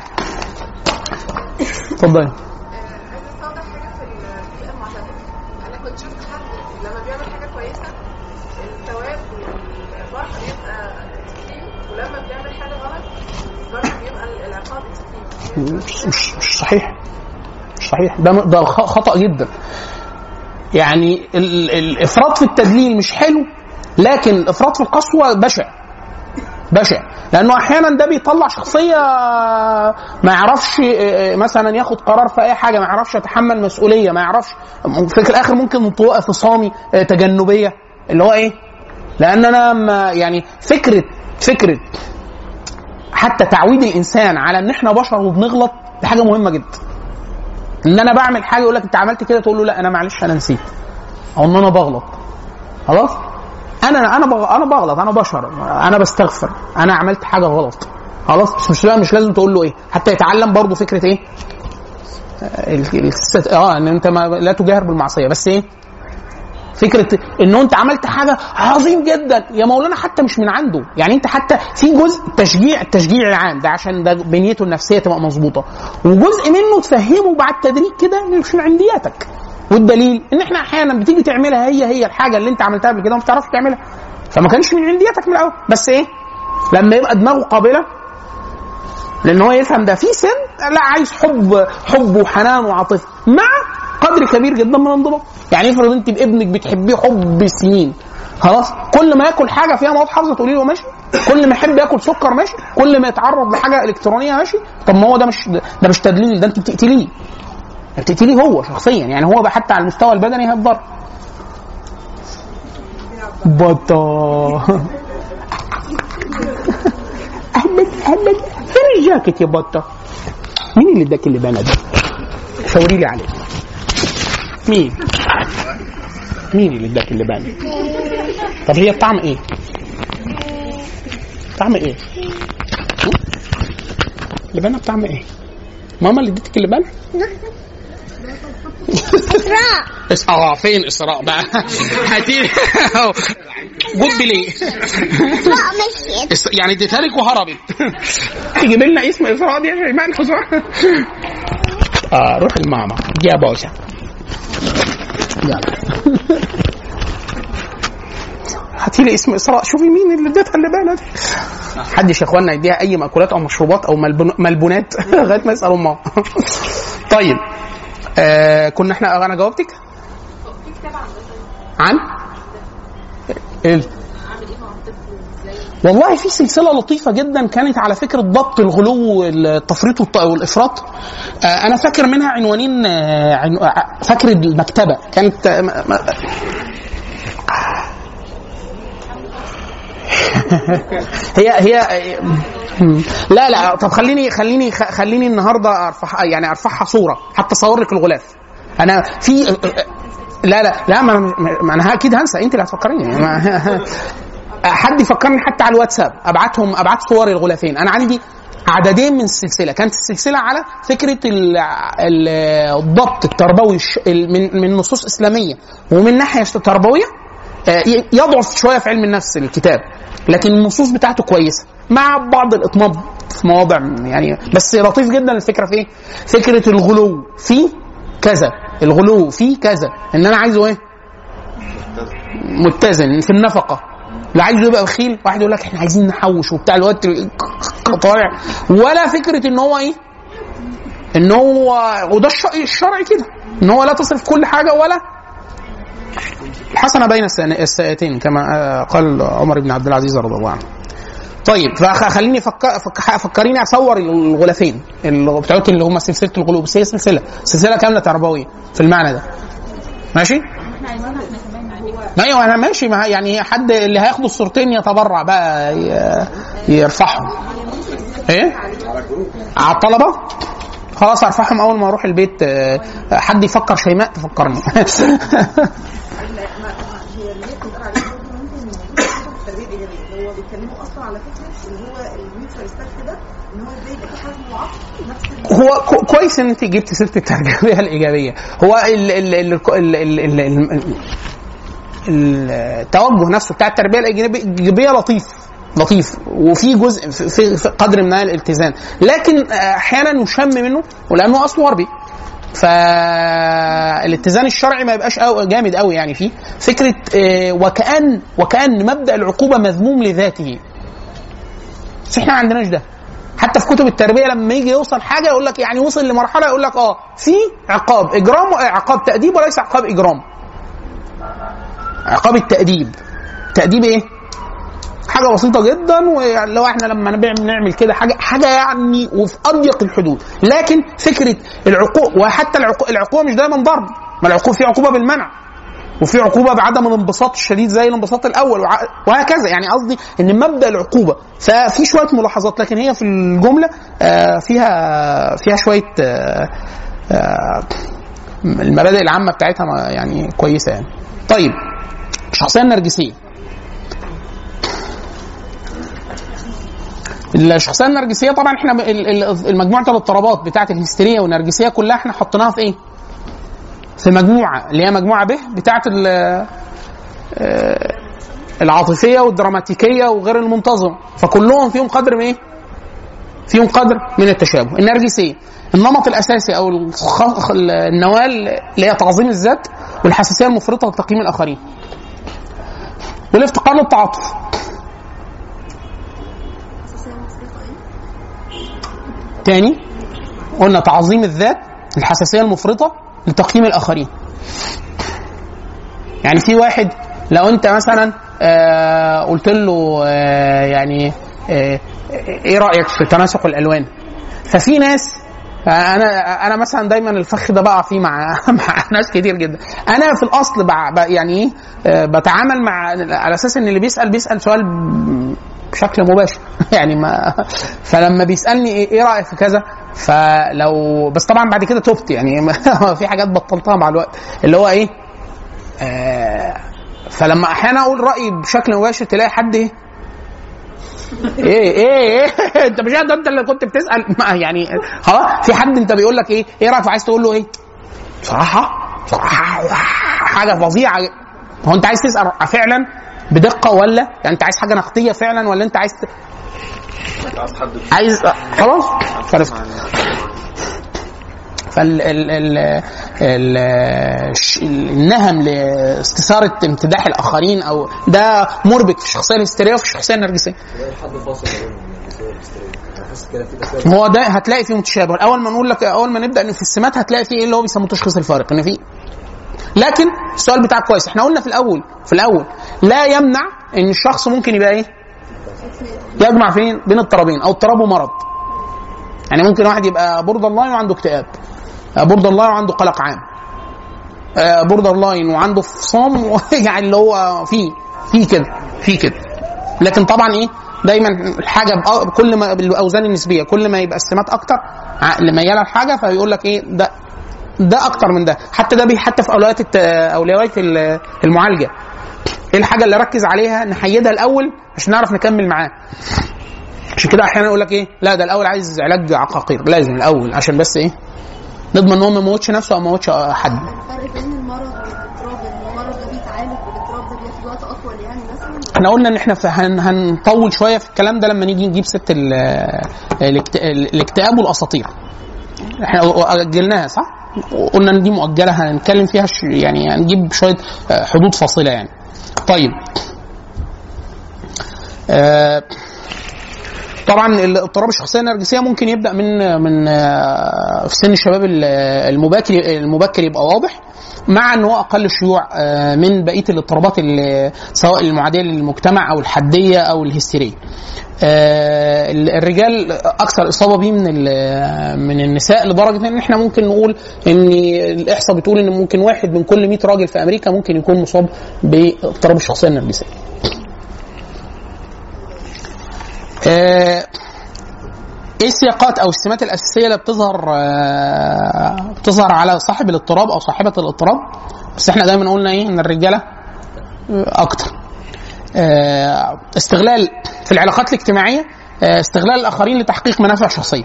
اتفضلي عايزه استوضح حاجه في البيئه المعتدله انا كنت شفت حد لما بيعمل حاجه كويسه الثواب والفرح بيبقى اكستريم ولما بيعمل حاجه غلط برضه بيبقى العقاب اكستريم مش مش مش صحيح مش صحيح ده ده خ- خطا جدا يعني ال- الافراط في التدليل مش حلو لكن الافراط في القسوه بشع بشع لانه احيانا ده بيطلع شخصيه ما يعرفش آه، مثلا ياخد قرار في اي حاجه ما يعرفش يتحمل مسؤوليه ما يعرفش في الاخر ممكن انطواء فصامي آه، تجنبيه اللي هو ايه لان انا ما يعني فكره فكره حتى تعويد الانسان على ان احنا بشر وبنغلط دي حاجه مهمه جدا ان انا بعمل حاجه يقول لك انت عملت كده تقول له لا انا معلش انا نسيت او ان انا بغلط خلاص انا انا بغ... انا بغلط انا بشر انا بستغفر انا عملت حاجه غلط خلاص بس مش مش لازم تقول له ايه حتى يتعلم برضه فكره ايه ال- ال- اه ان انت ما لا تجاهر بالمعصيه بس ايه فكره ان انت عملت حاجه عظيم جدا يا مولانا حتى مش من عنده يعني انت حتى في جزء تشجيع التشجيع العام ده عشان ده بنيته النفسيه تبقى مظبوطه وجزء منه تفهمه بعد تدريج كده مش من عندياتك والدليل ان احنا احيانا بتيجي تعملها هي هي الحاجه اللي انت عملتها قبل كده وما بتعرفش تعملها فما كانش من عندياتك من الاول بس ايه لما يبقى دماغه قابله لان هو يفهم ده في سن لا عايز حب حب وحنان وعاطفه مع قدر كبير جدا من الانضباط يعني افرض انت بابنك بتحبيه حب سنين خلاص كل ما ياكل حاجه فيها مواد حافظه تقولي له ماشي كل ما يحب ياكل سكر ماشي كل ما يتعرض لحاجه الكترونيه ماشي طب ما هو ده مش ده مش تدليل ده انت بتقتليه بتقتليه هو شخصيا يعني هو بقى حتى على المستوى البدني هيتضرر بطا احمد احمد فين الجاكيت يا بطه مين اللي اداك اللي بنا ده شاوري لي عليه مين مين اللي اداك اللي بنا طب هي الطعم ايه طعم ايه هم؟ اللبانه بطعم ايه ماما اللي اديتك اللبانه اسراء اسراء فين اسراء بقى هاتي جود ليه اسراء مشيت إس- يعني اديتها لك وهربت تجيب لنا اسم اسراء دي يا شيماء الحزار اه روح الماما يا بوسه يلا هاتي لي اسم اسراء شوفي مين اللي اديتها اللبانه دي حدش يا اخوانا يديها اي مأكولات او مشروبات او ملبن- ملبونات لغايه ما يسالوا ماما طيب آه كنا احنا انا جاوبتك عن ايه والله في سلسله لطيفه جدا كانت على فكره ضبط الغلو والتفريط والط- والافراط آه، انا فاكر منها عنوانين آه، عنو- آه، فاكر المكتبه كانت آه، م- م- هي هي مم. لا لا طب خليني خليني خ- خليني النهارده ارفع يعني ارفعها صوره حتى اصور لك الغلاف انا في لا لا لا ما انا ما انا اكيد هنسى انت اللي هتفكريني ما- حد يفكرني حتى على الواتساب ابعتهم ابعت صور الغلافين انا عندي عددين من السلسله كانت السلسله على فكره ال- ال- الضبط التربوي الش- ال- من من نصوص اسلاميه ومن ناحيه تربويه آه، ي- يضعف شويه في علم النفس الكتاب لكن النصوص بتاعته كويسه مع بعض الاطناب في مواضع يعني بس لطيف جدا الفكره في ايه؟ فكره الغلو في كذا الغلو في كذا ان انا عايزه ايه؟ متزن في النفقه لا عايز يبقى بخيل واحد يقول لك احنا عايزين نحوش وبتاع الوقت طالع ولا فكره ان هو ايه ان هو وده الش- الشرع كده ان هو لا تصرف كل حاجه ولا الحسنه بين السن- السيئتين كما آه، قال عمر بن عبد العزيز رضي الله عنه طيب فخليني فكر فك- فكريني اصور الغلافين اللي بتوعت اللي هم سلسله الغلو بس هي سلسله سلسله كامله تربويه في المعنى ده ماشي ايوه انا ماشي مع يعني حد اللي هياخدوا الصورتين يتبرع بقى ي- يرفعهم ايه على الطلبه خلاص ارفعهم اول ما اروح البيت آه، حد يفكر شيماء تفكرني هي اللي هي بتقدر عليه برضه ممكن يكون التربيه الايجابيه هو بيتكلموا اصلا على فكره اللي هو الميوتشوال ريسبكت ده ان هو ازاي يبقى في حزم وعطف نفس ال- هو كو- كويس ان انت جبت سيره التربيه الايجابيه هو ال ال ال ال ال ال ال التوجه نفسه بتاع التربيه الإيجابية- الايجابيه لطيف لطيف وفي جزء في- في في قدر من الالتزام لكن احيانا يشم منه ولانه اصله غربي فالاتزان الشرعي ما يبقاش أو جامد قوي يعني فيه فكره آه، وكان وكان مبدا العقوبه مذموم لذاته بس احنا ما عندناش ده حتى في كتب التربيه لما يجي يوصل حاجه يقول لك يعني وصل لمرحله يقول لك اه في عقاب اجرام عقاب تاديب وليس عقاب اجرام عقاب التاديب تاديب ايه حاجه بسيطه جدا ولو احنا لما نبيع- نعمل كده حاجه حاجه يعني وفي اضيق الحدود لكن فكره العقوق وحتى العقوق العقوبه مش دايما ضرب ما العقوبه في عقوبه بالمنع وفي عقوبه بعدم الانبساط الشديد زي الانبساط الاول وع- وهكذا يعني قصدي ان مبدا العقوبه ففي شويه ملاحظات لكن هي في الجمله آه، فيها فيها شويه آه، آه، المبادئ العامه بتاعتها ما- يعني كويسه يعني طيب الشخصيه النرجسيه الشخصيه النرجسيه طبعا احنا ال- ال- المجموعه الاضطرابات بتاعه الهستيريا والنرجسيه كلها احنا حطيناها في ايه؟ في مجموعه اللي هي مجموعه ب بتاعه ال- آه، العاطفيه والدراماتيكيه وغير المنتظمه فكلهم فيهم قدر من ايه؟ فيهم قدر من التشابه النرجسيه النمط الاساسي او الخ- النواه اللي هي تعظيم الذات والحساسيه المفرطه لتقييم الاخرين والافتقار للتعاطف حساسية مفرطة ايه؟ تاني قلنا تعظيم الذات الحساسيه المفرطه لتقييم الاخرين يعني في واحد لو انت مثلا آه قلت له آه يعني آه ايه رايك في تناسق الالوان ففي ناس آه، انا انا مثلا دايما الفخ ده بقع فيه مع مع ناس كتير جدا انا في الاصل بع- ب- يعني ايه آه، بتعامل مع على اساس ان اللي بيسال بيسال سؤال بشكل مباشر يعني ما فلما بيسالني ايه, إيه رايك في كذا فلو بس طبعا بعد كده تبت يعني ما- في حاجات بطلتها مع الوقت اللي هو ايه آه فلما احيانا اقول رايي بشكل مباشر تلاقي حد ايه ايه ايه ايه انت مش ده انت اللي كنت بتسال ما يعني خلاص في حد انت بيقول لك ايه ايه رايك عايز تقول له ايه بصراحه بصراحه حاجه فظيعه هو انت عايز تسال فعلا بدقه ولا يعني انت عايز حاجه نقديه فعلا ولا انت عايز ت... عايز خلاص عرفت فال ال ال ال الش- النهم لاستثاره امتداح الاخرين او ده مربك في الشخصيه الهستيريه وفي الشخصيه النرجسيه الحد الفاصل ما بين النرجسيه والهستيريه انا حاسس كده في تشابه هو ده هتلاقي فيه متشابه اول ما نقول لك اول ما نبدا ان في السمات هتلاقي فيه ايه اللي هو بيسموه تشخيص الفارق ان في لكن السؤال بتاعك كويس احنا قلنا في الاول في الاول لا يمنع ان الشخص ممكن يبقى ايه يجمع فين بين اضطرابين او اضطراب ومرض يعني ممكن واحد يبقى بوردر لاين وعنده اكتئاب بوردر لاين وعنده قلق عام بوردر لاين وعنده فصام يعني اللي هو فيه في كده في كده لكن طبعا ايه دايما الحاجه بأ- كل ما بالاوزان النسبيه كل ما يبقى السمات اكتر ع- مياله لحاجه فيقول لك ايه ده ده اكتر من ده حتى ده بي حتى في اولويات الت- اولويات ال- المعالجه ايه الحاجه اللي ركز عليها نحيدها الاول عشان نعرف نكمل معاه عشان كده احيانا يقول لك ايه لا ده الاول عايز علاج عقاقير لازم الاول عشان بس ايه نضمن ان هو ما يموتش نفسه او ما يموتش حد الفرق بين المرض والاضطراب ان المرض ده بيتعالج والاضطراب ده بياخد وقت اطول يعني مثلا احنا قلنا ان احنا في- هن هنطول شويه في الكلام ده لما نيجي نجيب ست ال- الاكت- الاكتئاب والاساطير احنا اجلناها صح قلنا ان دي مؤجله هنتكلم فيها ش- يعني هنجيب شويه آه، حدود فاصله يعني طيب آه، طبعا اضطراب الشخصيه النرجسيه ممكن يبدا من من آه، في سن الشباب ال- المبكر المبكر يبقى واضح مع ان هو اقل شيوع آه، من بقيه الاضطرابات اللي- سواء المعاديه للمجتمع او الحديه او الهستيريه. آه، ال- الرجال اكثر اصابه بيه من ال- من النساء لدرجه ان احنا ممكن نقول ان الاحصاء بتقول ان ممكن واحد من كل 100 راجل في امريكا ممكن يكون مصاب باضطراب الشخصيه النرجسيه. آه، ايه السياقات او السمات الاساسيه اللي بتظهر آه، بتظهر على صاحب الاضطراب او صاحبه الاضطراب بس احنا دايما قلنا ايه ان الرجاله آه، اكتر آه، استغلال في العلاقات الاجتماعيه آه، استغلال الاخرين لتحقيق منافع شخصيه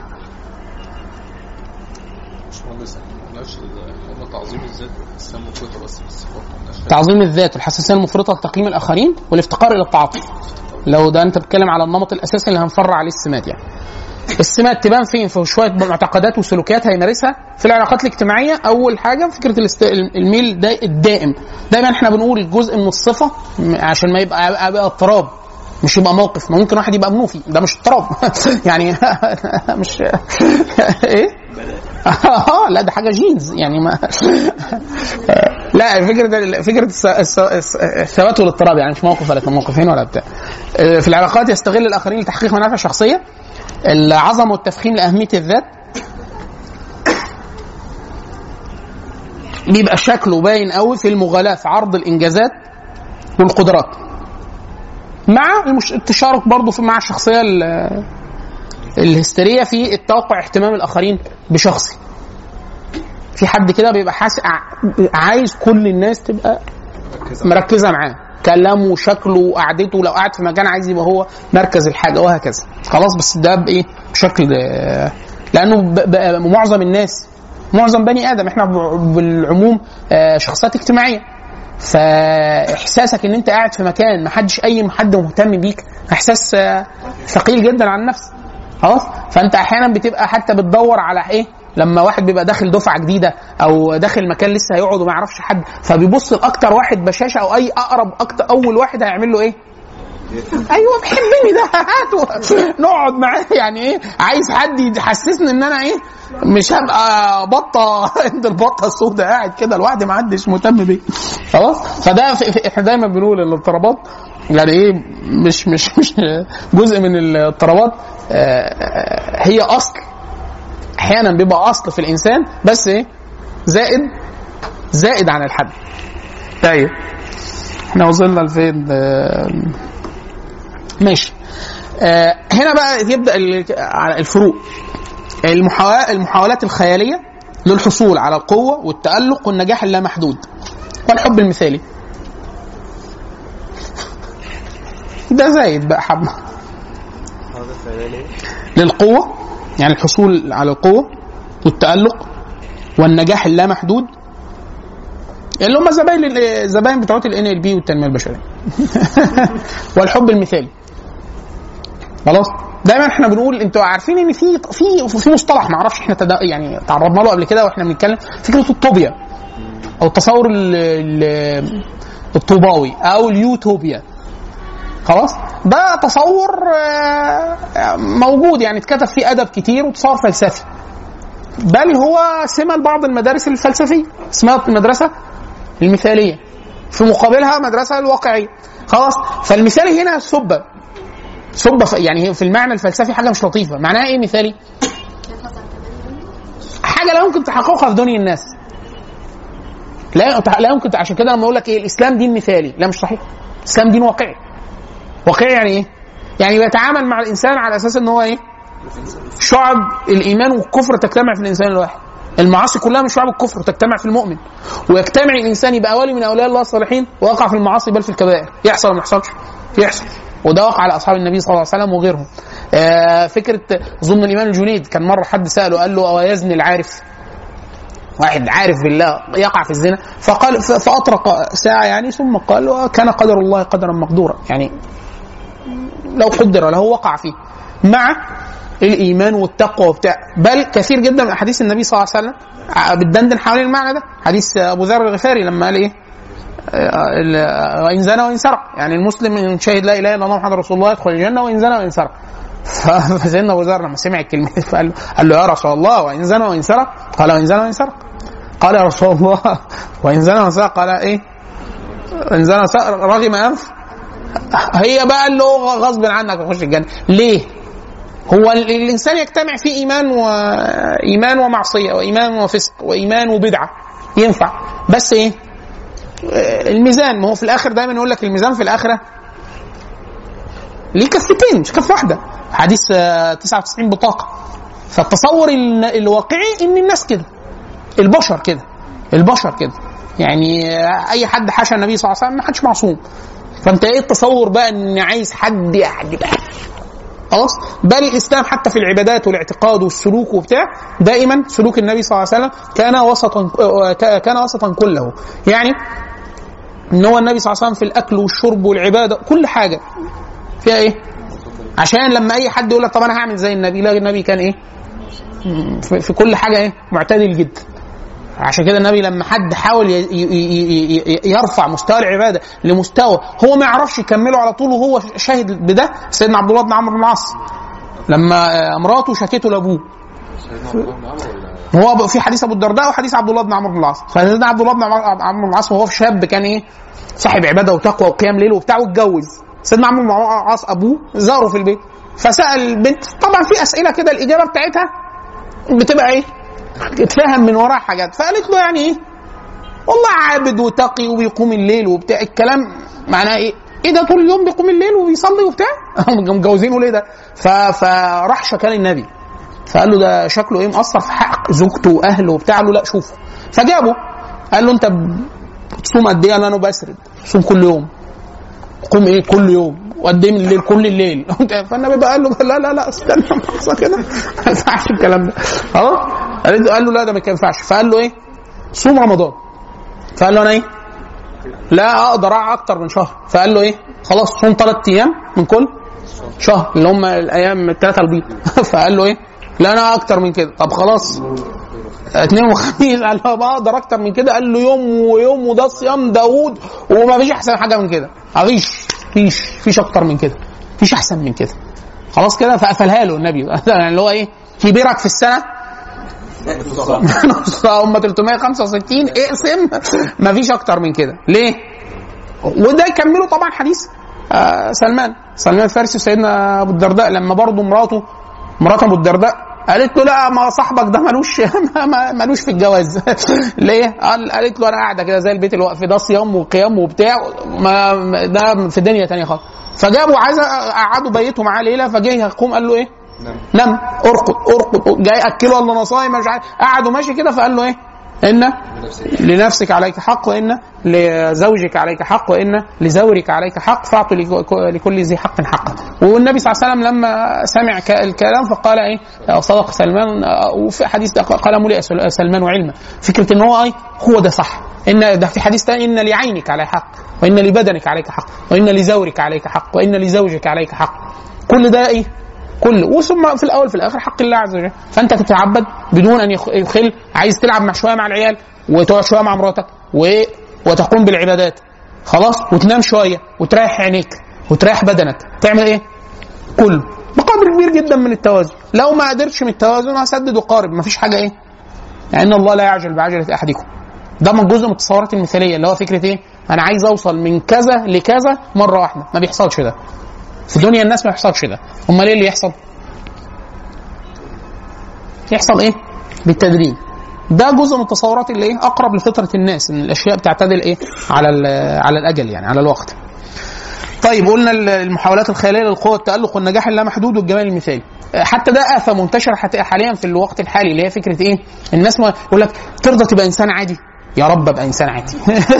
باشمهندس احنا ما قلناش قلنا تعظيم الذات والحساسيه المفرطه بس في الصفات ما قلناش تعظيم الذات والحساسيه المفرطه لتقييم الاخرين والافتقار الى التعاطف لو ده انت بتتكلم على النمط الاساسي اللي هنفرع عليه السمات يعني السمات تبان فين في شويه معتقدات وسلوكيات هيمارسها في العلاقات الاجتماعيه اول حاجه فكره الاست... الميل دا الدائم دايما احنا بنقول جزء من الصفه م- عشان ما يبقى يبقى اضطراب مش يبقى موقف ما ممكن واحد يبقى منوفي ده مش اضطراب يعني مش ايه اه لا ده حاجه جينز يعني ما لا فكره فكره الس- الس- الس- الثبات والاضطراب يعني مش موقف ولا اتنين موقفين ولا بتاع آه، في العلاقات يستغل الاخرين لتحقيق منافع شخصيه العظمه والتفخيم لاهميه الذات بيبقى شكله باين قوي في المغالاه في عرض الانجازات والقدرات مع المش... التشارك برضه في مع الشخصيه ال- الهستيريه في التوقع اهتمام الاخرين بشخصي في حد كده بيبقى حاسس عايز كل الناس تبقى مركزه معاه كلامه وشكله وقعدته لو قاعد في مكان عايز يبقى هو مركز الحاجه وهكذا خلاص بس ده بايه بشكل آه، لانه ب- ب- معظم الناس معظم بني ادم احنا ب- بالعموم آه، شخصيات اجتماعيه فاحساسك ان انت قاعد في مكان ما حدش اي حد مهتم بيك احساس آه، ثقيل جدا على النفس خلاص فانت احيانا بتبقى حتى بتدور على ايه لما واحد بيبقى داخل دفعه جديده او داخل مكان لسه هيقعد وما يعرفش حد فبيبص لاكتر واحد بشاشه او اي اقرب اكتر اول واحد هيعمل له ايه ايوه بيحبني ده هاته نقعد معاه يعني ايه عايز حد يحسسني ان انا ايه مش هبقى بطه عند البطه السوداء قاعد كده لوحدي ما حدش مهتم بيه خلاص فده في- في- احنا دايما بنقول الاضطرابات يعني ايه مش مش مش جزء من الاضطرابات آه، آه، هي اصل احيانا بيبقى اصل في الانسان بس ايه زائد زائد عن الحد طيب احنا وصلنا لفين آه، ماشي آه، هنا بقى يبدا ال- على الفروق المحاولات المحاولات الخياليه للحصول على القوه والتالق والنجاح اللامحدود والحب المثالي ده زايد بقى حبه هذا خيالي للقوه يعني الحصول على القوه والتالق والنجاح اللامحدود اللي هم زباين ال- زباين بتوع الان ال بي والتنميه البشريه والحب المثالي خلاص دايما احنا بنقول انتوا عارفين ان في في في مصطلح ما اعرفش احنا تدا يعني تعرضنا له قبل كده واحنا بنتكلم فكره الطوبيا او التصور ال- ال- الطوباوي او اليوتوبيا خلاص ده تصور آه، موجود يعني اتكتب فيه ادب كتير وتصور فلسفي بل هو سمه لبعض المدارس الفلسفيه اسمها المدرسه المثاليه في مقابلها مدرسه الواقعيه خلاص فالمثالي هنا سبه سبه ف- يعني هي في المعنى الفلسفي حاجه مش لطيفه معناها ايه مثالي حاجه لا يمكن تحققها في دنيا الناس لا لا يمكن عشان كده لما اقول لك ايه الاسلام دين مثالي لا مش صحيح الاسلام دين واقعي واقعي يعني ايه يعني بيتعامل مع الانسان على اساس ان هو ايه شعب الايمان والكفر تجتمع في الانسان الواحد المعاصي كلها من شعب الكفر تجتمع في المؤمن ويجتمع الانسان يبقى ولي من اولياء الله الصالحين ويقع في المعاصي بل في الكبائر يحصل ولا ما يحصلش يحصل وده وقع على اصحاب النبي صلى الله عليه وسلم وغيرهم آه فكره ظن الامام الجنيد كان مره حد ساله قال له او يزني العارف واحد عارف بالله يقع في الزنا فقال ف- فاطرق ساعه يعني ثم قال وكان قدر الله قدرا مقدورا يعني لو قدر له وقع فيه مع الايمان والتقوى وبتاع بل كثير جدا من احاديث النبي صلى الله عليه وسلم ع- بتدندن حوالين المعنى ده حديث ابو ذر الغفاري لما قال ايه آه، ال- وان زنى وان سرق يعني المسلم ان شهد لا اله الا الله محمد رسول الله يدخل الجنه وان زنى وان سرق ف- فسيدنا ابو ذر لما سمع الكلمه فقال له قال له يا رسول الله وان زنى وان سرق قال وان زنى وان سرق قال يا رسول الله وان زنى وان سرق قال ايه ان زنى وسرق رغم انف هي بقى اللي هو غصب عنك يخش الجنه ليه؟ هو ال- الانسان يجتمع فيه ايمان وايمان ومعصيه وايمان وفسق وايمان وبدعه ينفع بس ايه؟ آه، الميزان ما هو في الاخر دايما يقول لك الميزان في الاخره ليه كفتين مش كف واحده حديث آه، 99 بطاقه فالتصور ال- الواقعي ان الناس كده البشر كده البشر كده يعني آه، اي حد حاشا النبي صلى الله عليه وسلم ما حدش معصوم فانت ايه التصور بقى ان عايز حد يعني بقى خلاص بل الاسلام حتى في العبادات والاعتقاد والسلوك وبتاع دائما سلوك النبي صلى الله عليه وسلم كان وسطا آه، كان وسطا كله يعني ان هو النبي صلى الله عليه وسلم في الاكل والشرب والعباده كل حاجه فيها ايه؟ عشان لما اي حد يقول لك طب انا هعمل زي النبي لا النبي كان ايه؟ في, في كل حاجه ايه؟ معتدل جدا عشان كده النبي لما حد حاول ي- ي- ي- ي- يرفع مستوى العباده لمستوى هو ما يعرفش يكمله على طول وهو شاهد بده سيدنا عبد الله بن عمرو بن العاص لما آه، مراته شكته لابوه سيدنا عبد الله بن عمرو ولا هو في حديث ابو الدرداء وحديث عبد الله بن عمرو بن العاص فسيدنا عبد الله بن عمرو بن العاص وهو شاب كان ايه صاحب عباده وتقوى وقيام ليل وبتاع واتجوز سيدنا عمرو بن العاص ابوه زاره في البيت فسال البنت طبعا في اسئله كده الاجابه بتاعتها بتبقى ايه اتفهم من وراها حاجات فقالت له يعني ايه والله عابد وتقي وبيقوم الليل وبتاع الكلام معناه ايه ايه ده طول اليوم بيقوم الليل وبيصلي وبتاع هم متجوزينه ليه ده ف... فراح شكى للنبي فقال له ده شكله ايه مقصر في حق زوجته واهله وبتاع قال له لا شوفه فجابه قال له انت بتصوم قد ايه؟ قال له انا بسرد صوم كل يوم قوم ايه كل يوم وقد ايه من الليل كل الليل فالنبي بقى قال له لا لا لا استنى لحظه كده ما ينفعش الكلام ده اه قال له قال له لا ده ما ينفعش فقال له ايه صوم رمضان فقال له انا ايه لا اقدر اقعد اكتر من شهر فقال له ايه خلاص صوم ثلاث ايام من كل شهر اللي هم الايام الثلاثه البيض فقال له ايه لا انا اكتر من كده طب خلاص اثنين وخميس قال له بقدر اكتر من كده قال له يوم ويوم وده صيام داوود وما فيش احسن حاجه من كده مفيش فيش فيش اكتر من كده فيش احسن من كده خلاص كده فقفلها له النبي يعني اللي هو ايه كبيرك في السنه هم 365 اقسم مفيش اكتر من كده ليه وده يكمله طبعا حديث آه سلمان سلمان الفارسي وسيدنا ابو الدرداء لما برضه مراته مرات ابو الدرداء قالت له لا ما صاحبك ده ملوش ما- ملوش في الجواز ليه؟ قال قالت له انا قاعده كده زي البيت الوقف ده صيام وقيام وبتاع ما ما- ده في دنيا تانية خالص فجابوا عايز قعدوا بيتوا معاه ليله فجه يقوم قال له ايه؟ نم ارقد ارقد جاي اكله ولا انا صايم مش عارف قعدوا ماشي كده فقال له ايه؟ ان لنفسك عليك حق وان لزوجك عليك حق وان لزورك عليك حق فاعطوا لك- لكل ذي حق حقه والنبي صلى الله عليه وسلم لما سمع ك- الكلام فقال ايه صدق سلمان آه، وفي حديث ده قال ملئ سل- سلمان علما فكره ان هو ايه هو ده صح ان ده في حديث ثاني ان لعينك عليك حق وان لبدنك عليك حق وان لزورك عليك حق وان لزوجك عليك حق كل ده ايه كله وثم في الاول في الاخر حق الله عز وجل فانت تتعبد بدون ان يخ- يخل عايز تلعب مع شويه مع العيال وتقعد شويه مع مراتك و... وتقوم بالعبادات خلاص وتنام شويه وتريح عينيك وتريح بدنك تعمل ايه كله بقدر كبير جدا من التوازن لو ما قدرتش من التوازن هسدد وقارب مفيش حاجه ايه يعني ان الله لا يعجل بعجله احدكم ده من جزء من التصورات المثاليه اللي هو فكره ايه انا عايز اوصل من كذا لكذا مره واحده ما بيحصلش ده في دنيا الناس ما يحصلش ده امال ايه اللي يحصل يحصل ايه بالتدريج ده جزء من التصورات اللي ايه اقرب لفطره الناس ان الاشياء بتعتدل ايه على ال- على الاجل يعني على الوقت طيب قلنا ال- المحاولات الخياليه للقوه التالق والنجاح اللامحدود والجمال المثالي حتى ده آفة منتشرة حت- حاليا في الوقت الحالي اللي هي فكرة إيه؟ الناس ما يقول لك ترضى تبقى إنسان عادي؟ يا رب أبقى إنسان عادي.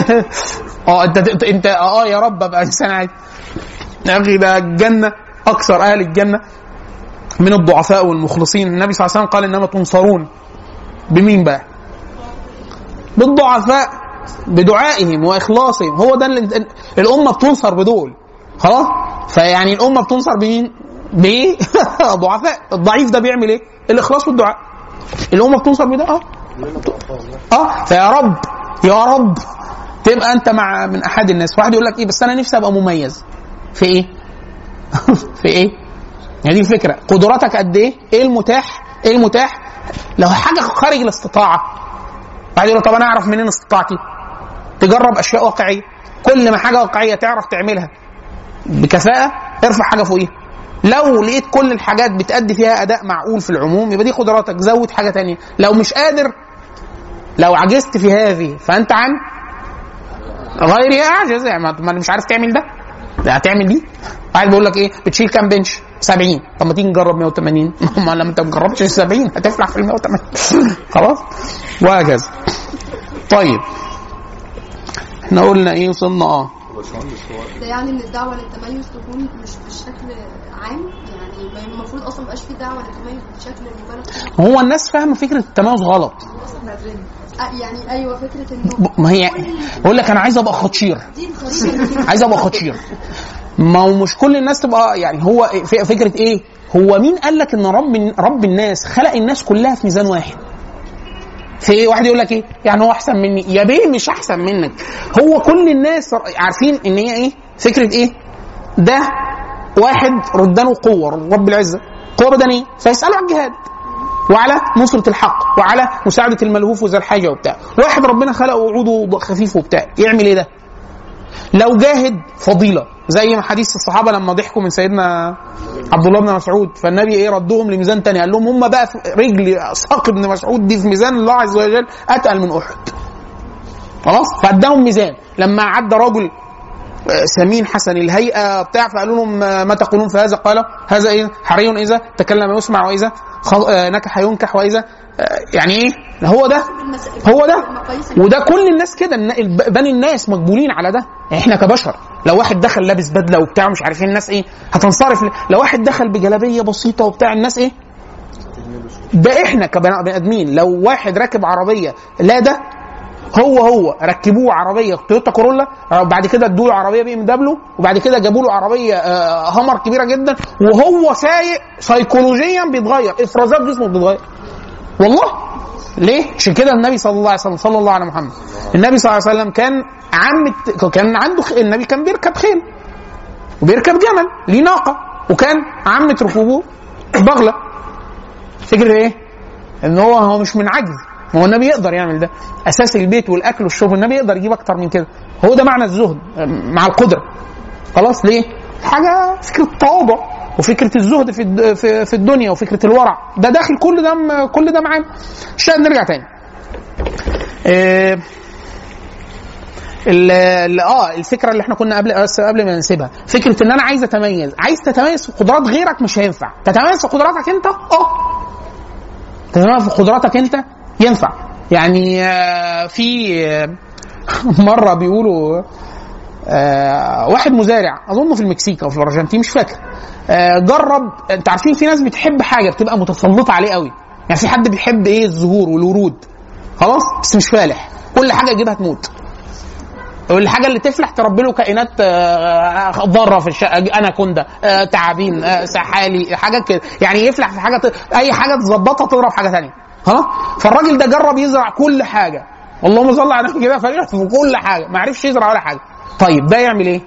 اه أنت أنت- أنت اه يا رب أبقى إنسان عادي. يا أخي ده الجنة أكثر أهل الجنة من الضعفاء والمخلصين النبي صلى الله عليه وسلم قال إنما تنصرون بمين بقى؟ بالضعفاء بدعائهم واخلاصهم هو ده اللي الامه بتنصر بدول خلاص فيعني الامه بتنصر بمين؟ بايه؟ ضعفاء الضعيف ده بيعمل ايه؟ الاخلاص والدعاء الامه بتنصر بده اه اه فيا رب يا رب تبقى انت مع من احد الناس واحد يقول لك ايه بس انا نفسي ابقى مميز في ايه؟ في ايه؟ يعني دي الفكره قدراتك قد ايه؟ ايه المتاح؟ ايه المتاح؟ لو حاجه خارج الاستطاعه بعد يقول له طب انا اعرف منين استطاعتي؟ تجرب اشياء واقعيه كل ما حاجه واقعيه تعرف تعملها بكفاءه ارفع حاجه فوقيها لو لقيت كل الحاجات بتأدي فيها اداء معقول في العموم يبقى دي قدراتك زود حاجه تانية لو مش قادر لو عجزت في هذه فانت عن غيري اعجز يعني ما ما أنا مش عارف تعمل ده ده هتعمل دي واحد بيقول لك ايه بتشيل كام بنش 70 طب ما تيجي نجرب 180 ما لما انت ما جربتش ال 70 هتفلح في ال 180 خلاص وهكذا طيب احنا قلنا ايه وصلنا اه ده يعني ان الدعوه للتميز تكون مش بشكل عام يعني ما- المفروض اصلا مبقاش في دعوه للتميز بشكل مبالغ فيه هو الناس فاهمه فكره التميز غلط آه، يعني ايوه فكره انه ب- ما هي بقول لك انا عايز ابقى خطشير دي الخريطه عايز ابقى خطشير ما هو مش كل الناس تبقى يعني هو ف- فكره ايه هو مين قال لك ان رب رب الناس خلق الناس كلها في ميزان واحد في ايه واحد يقول لك ايه يعني هو احسن مني يا بيه مش احسن منك هو كل الناس عارفين ان هي ايه فكره ايه ده واحد ردانه قوه رب العزه قوه بدنيه فيسالوا عن الجهاد وعلى نصرة الحق وعلى مساعدة الملهوف وذا الحاجة وبتاع واحد ربنا خلقه وعوده خفيف وبتاع يعمل ايه ده لو جاهد فضيلة زي ما حديث الصحابة لما ضحكوا من سيدنا عبد الله بن مسعود فالنبي ايه ردهم لميزان تاني قال لهم هم بقى في رجل ساق ابن مسعود دي في ميزان الله عز وجل اتقل من احد خلاص فاداهم ميزان لما عدى رجل آه، سمين حسن الهيئه بتاع فقالوا لهم آه، ما تقولون في هذا قال هذا ايه حري اذا تكلم يسمع واذا خ- آه، نكح ينكح واذا آه، يعني ايه هو ده هو ده وده كل الناس كده النا- الب- بني الناس مقبولين على ده احنا كبشر لو واحد دخل لابس بدله وبتاع مش عارفين الناس ايه هتنصرف ل- لو واحد دخل بجلابيه بسيطه وبتاع الناس ايه ده احنا كبني ادمين لو واحد راكب عربيه لا ده هو هو ركبوه عربيه تويوتا كورولا آه، بعد كده ادوا له عربيه بي ام دبليو وبعد كده جابوا له عربيه آه، هامر كبيره جدا وهو سايق سيكولوجيا بيتغير افرازات جسمه بتتغير والله ليه؟ عشان كده النبي صلى الله عليه وسلم صلى الله على محمد النبي صلى الله عليه وسلم كان عم كان عنده خ... النبي كان بيركب خيل وبيركب جمل ليه ناقه وكان عامة ركوبه بغله فكرة ايه؟ ان هو هو مش من عجز ما هو النبي يقدر يعمل ده اساس البيت والاكل والشرب النبي يقدر يجيب اكتر من كده هو ده معنى الزهد مع القدره خلاص ليه؟ حاجه فكره التواضع وفكره الزهد في الد- في في الدنيا وفكره الورع ده داخل كل ده م- كل ده معانا الشاهد نرجع تاني آه، ال- ال- اه الفكره اللي احنا كنا قبل بس قبل ما نسيبها فكره ان انا عايز اتميز عايز تتميز في قدرات غيرك مش هينفع تتميز في قدراتك انت اه تتميز في قدراتك انت ينفع يعني آه، في آه، مره بيقولوا آه، واحد مزارع اظن في المكسيك او في الارجنتين مش فاكر آه، جرب انت عارفين في ناس بتحب حاجه بتبقى متسلطه عليه قوي يعني في حد بيحب ايه الزهور والورود خلاص بس مش فالح كل حاجه يجيبها تموت والحاجه اللي تفلح تربي له كائنات آه، ضاره في الشقه اناكوندا آه، تعابين آه، سحالي حاجات كده يعني يفلح في حاجه ت... اي حاجه تظبطها تضرب حاجه ثانيه ها فالراجل ده جرب يزرع كل حاجه اللهم صل على النبي كده فرح في كل حاجه ما عرفش يزرع ولا حاجه طيب ده يعمل ايه؟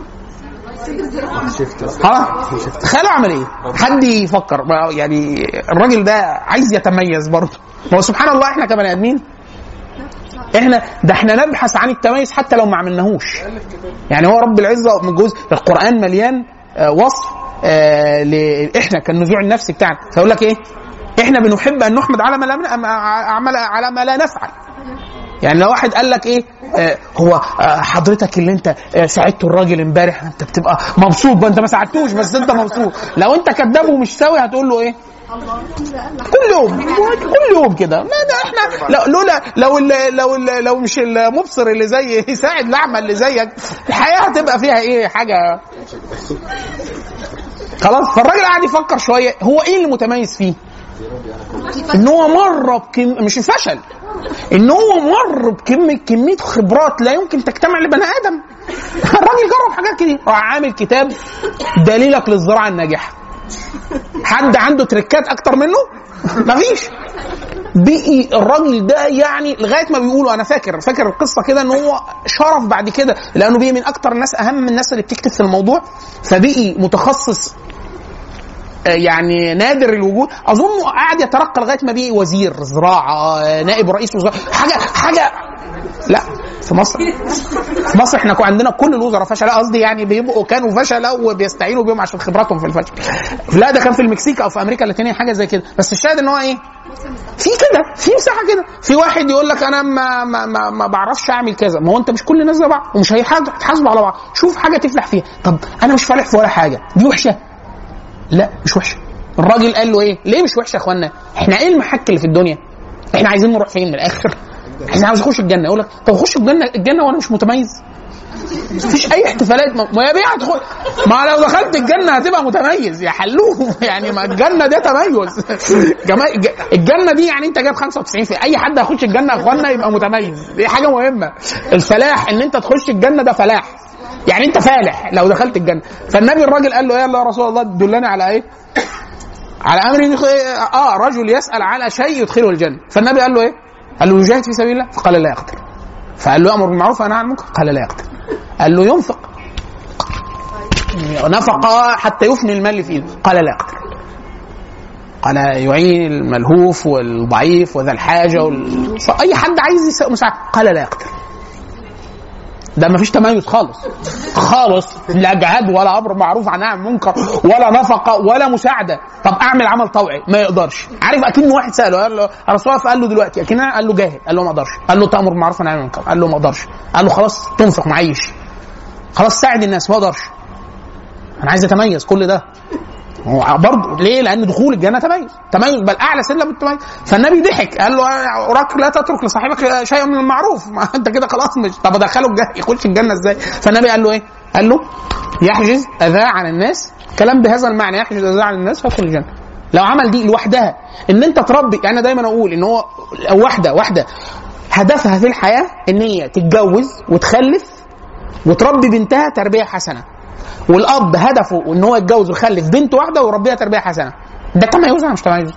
ها تخيلوا عمل ايه؟ حد يفكر ما- يعني الراجل ده عايز يتميز برضه ما هو سبحان الله احنا كبني ادمين احنا ده احنا نبحث عن التميز حتى لو ما عملناهوش يعني هو رب العزه من جزء القران مليان آه، وصف آه، ل- احنا كالنزوع النفسي بتاعنا فيقول لك ايه احنا بنحب ان نحمد على ما لا عمل على ما لا نفعل يعني لو واحد قال لك ايه آه هو آه حضرتك اللي انت آه ساعدت الراجل امبارح انت بتبقى مبسوط بقى انت ما ساعدتوش بس انت مبسوط لو انت كذاب ومش سوي هتقول له ايه كل يوم كل يوم كده ما ده احنا لو لولا لو ال لو ال لو مش المبصر اللي زي يساعد الاعمى اللي زيك الحياه هتبقى فيها ايه حاجه خلاص فالراجل قاعد يفكر شويه هو ايه اللي متميز فيه؟ ان هو مر بكم مش فشل ان هو مر بكميه كميه خبرات لا يمكن تجتمع لبني ادم الراجل جرب حاجات كتير راح عامل كتاب دليلك للزراعه الناجحه حد عنده تريكات اكتر منه مفيش بقي الراجل ده يعني لغايه ما بيقولوا انا فاكر فاكر القصه كده ان هو شرف بعد كده لانه بقي من اكتر الناس اهم من الناس اللي بتكتب في الموضوع فبقي متخصص آه، يعني نادر الوجود اظن قاعد يترقى لغايه ما بقي وزير زراعه آه، نائب رئيس وزراء حاجه حاجه لا في مصر في مصر احنا كان عندنا كل الوزراء فشل قصدي يعني بيبقوا كانوا فشله وبيستعينوا بيهم عشان خبراتهم في الفشل لا ده كان في المكسيك او في امريكا اللاتينيه حاجه زي كده بس الشاهد ان هو ايه في كده في مساحه كده في واحد يقول لك انا ما ما ما, ما بعرفش اعمل كذا ما هو انت مش كل الناس زي بعض ومش هيتحاسبوا على بعض شوف حاجه تفلح فيها طب انا مش فالح في ولا حاجه دي وحشه لا مش وحشه الراجل قال له ايه ليه مش وحشه يا اخوانا احنا ايه المحك اللي في الدنيا احنا عايزين نروح فين من الاخر احنا عاوز اخش الجنه يقول لك طب اخش الجنه الجنه وانا مش متميز مفيش اي احتفالات ما ما يا بيه هتخش ما لو دخلت الجنه هتبقى متميز يا حلوه يعني ما الجنه ده تميز جما- ج- الجنه دي يعني انت جايب 95 في اي حد هيخش الجنه يا اخوانا يبقى متميز دي حاجه مهمه الفلاح ان انت تخش الجنه ده فلاح يعني انت فالح لو دخلت الجنه فالنبي الراجل قال له ايه يا رسول الله دلني على ايه على امر يدخل- اه رجل يسال على شيء يدخله الجنه فالنبي قال له ايه قال له يجاهد في سبيل الله فقال لا يقدر فقال له امر بالمعروف ونهى عن المنكر قال لا يقدر قال له ينفق نفق حتى يفني المال اللي في ايده قال لا يقدر قال يعين الملهوف والضعيف وذا الحاجه وال... اي حد عايز يس- مساعده قال لا يقدر ده مفيش تميز خالص خالص لا جهاد ولا امر معروف عن نهي عن منكر ولا نفقه ولا مساعده طب اعمل عمل طوعي ما يقدرش عارف اكن واحد ساله قال له الرسول الله قال له دلوقتي اكن قال له جاهد قال له ما اقدرش قال له تامر بالمعروف ونهي عن المنكر قال له ما اقدرش قال له خلاص تنفق معيش خلاص ساعد الناس ما اقدرش انا عايز اتميز كل ده هو برضه ليه؟ لان دخول الجنه تميز، تميز بل اعلى سلم التميز، فالنبي ضحك قال له اراك لا تترك لصاحبك شيئا من المعروف، ما انت كده خلاص مش طب ادخله الجنه يخش الجنه ازاي؟ فالنبي قال له ايه؟ قال له يحجز اذى عن الناس كلام بهذا المعنى يحجز اذى عن الناس فيدخل الجنه. لو عمل دي لوحدها ان انت تربي يعني انا دايما اقول ان هو لو واحده واحده هدفها في الحياه ان هي تتجوز وتخلف وتربي بنتها تربيه حسنه والاب هدفه ان هو يتجوز ويخلف بنت واحده ويربيها تربيه حسنه ده تميز ولا مش تميز؟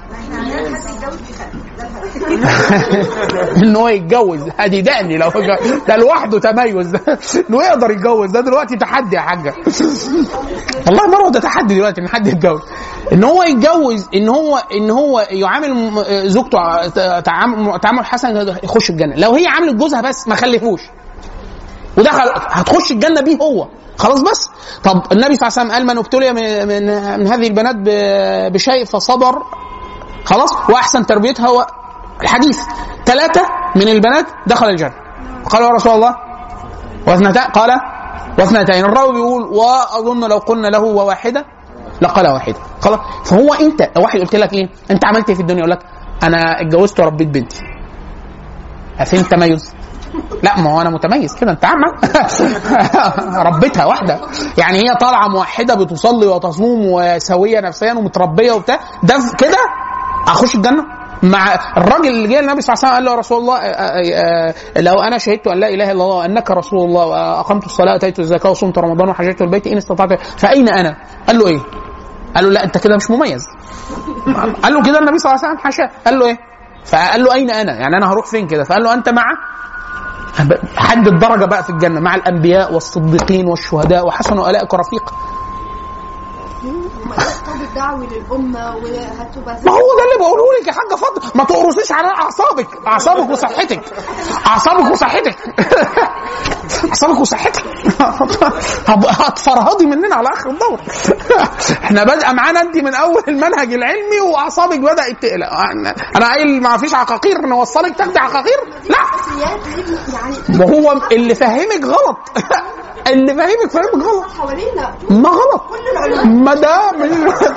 ان هو يتجوز ادي دقني لو ده لوحده تميز ده انه يقدر يتجوز ده دلوقتي تحدي يا حاجه والله مروه ده تحدي دلوقتي ان حد يتجوز ان هو يتجوز ان هو ان هو يعامل م- زوجته ع- تعامل تعامل حسن يخش الجنه لو هي عامله جوزها بس ما خلفوش ودخل هتخش الجنه بيه هو خلاص بس طب النبي صلى الله عليه وسلم قال من ابتلي من, من, من هذه البنات ب- بشيء فصبر خلاص واحسن تربيتها هو الحديث ثلاثه من البنات دخل الجنه قال يا رسول الله واثنتان قال واثنتين الراوي بيقول واظن لو قلنا له وواحده لقال واحده خلاص فهو انت لو واحد قلت لك ايه انت عملت ايه في الدنيا يقول لك انا اتجوزت وربيت بنتي فين التميز لا ما هو انا متميز كده انت عامه ربيتها واحده يعني هي طالعه موحده بتصلي وتصوم وسويه نفسيا ومتربيه وبتاع ده في- كده اخش الجنه مع الراجل اللي جه النبي صلى الله عليه وسلم قال له يا رسول الله آه، آه، آه، لو انا شهدت ان لا اله الا الله وانك رسول الله واقمت الصلاه واتيت الزكاه وصمت رمضان وحججت البيت ان استطعت فاين انا؟ قال له ايه؟ قال له لا انت كده مش مميز قال له كده النبي صلى الله عليه وسلم حاشا قال له ايه؟ فقال له اين انا؟ يعني انا هروح فين كده؟ فقال له انت مع حد الدرجه بقى في الجنه مع الانبياء والصديقين والشهداء وحسن اولئك رفيق وما الخطاب الدعوي للامه وهتبقى ما هو ده اللي بقوله لك يا حاجه فضل ما تقرصيش على اعصابك اعصابك وصحتك اعصابك وصحتك اعصابك وصحتك هب- هتفرهدي مننا على اخر الدور احنا بادئه معانا انت من اول المنهج العلمي واعصابك بدات تقلق انا أنا قايل ما فيش عقاقير نوصلك تاخدي عقاقير لا اساسيات ليه يعني ما هو اللي فهمك غلط اللي فهمك فهمك غلط حوالينا ما غلط كل العلماء ما ده من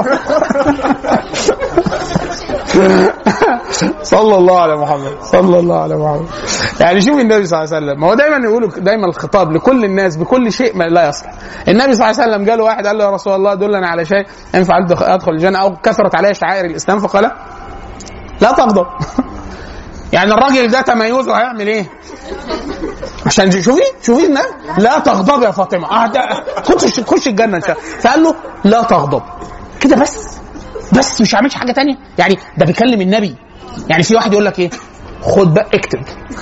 صلى الله على محمد صلى الله على محمد يعني شوف النبي صلى الله عليه وسلم ما هو دايما يقولوا دايما الخطاب لكل الناس بكل شيء ما لا يصلح النبي صلى الله عليه وسلم جاله واحد قال له يا رسول الله دلنا على شيء ان فعلت ادخل الجنه او كثرت عليه شعائر الاسلام فقال لا تغضب يعني الراجل ده تميزه هيعمل ايه؟ عشان شوفي شوفي النبي لا تغضب يا فاطمه اه ده خش خش الجنه ان شاء الله فقال له لا تغضب كده بس بس مش عاملش حاجه تانية يعني ده بيكلم النبي يعني في واحد يقول لك ايه خد بقى اكتب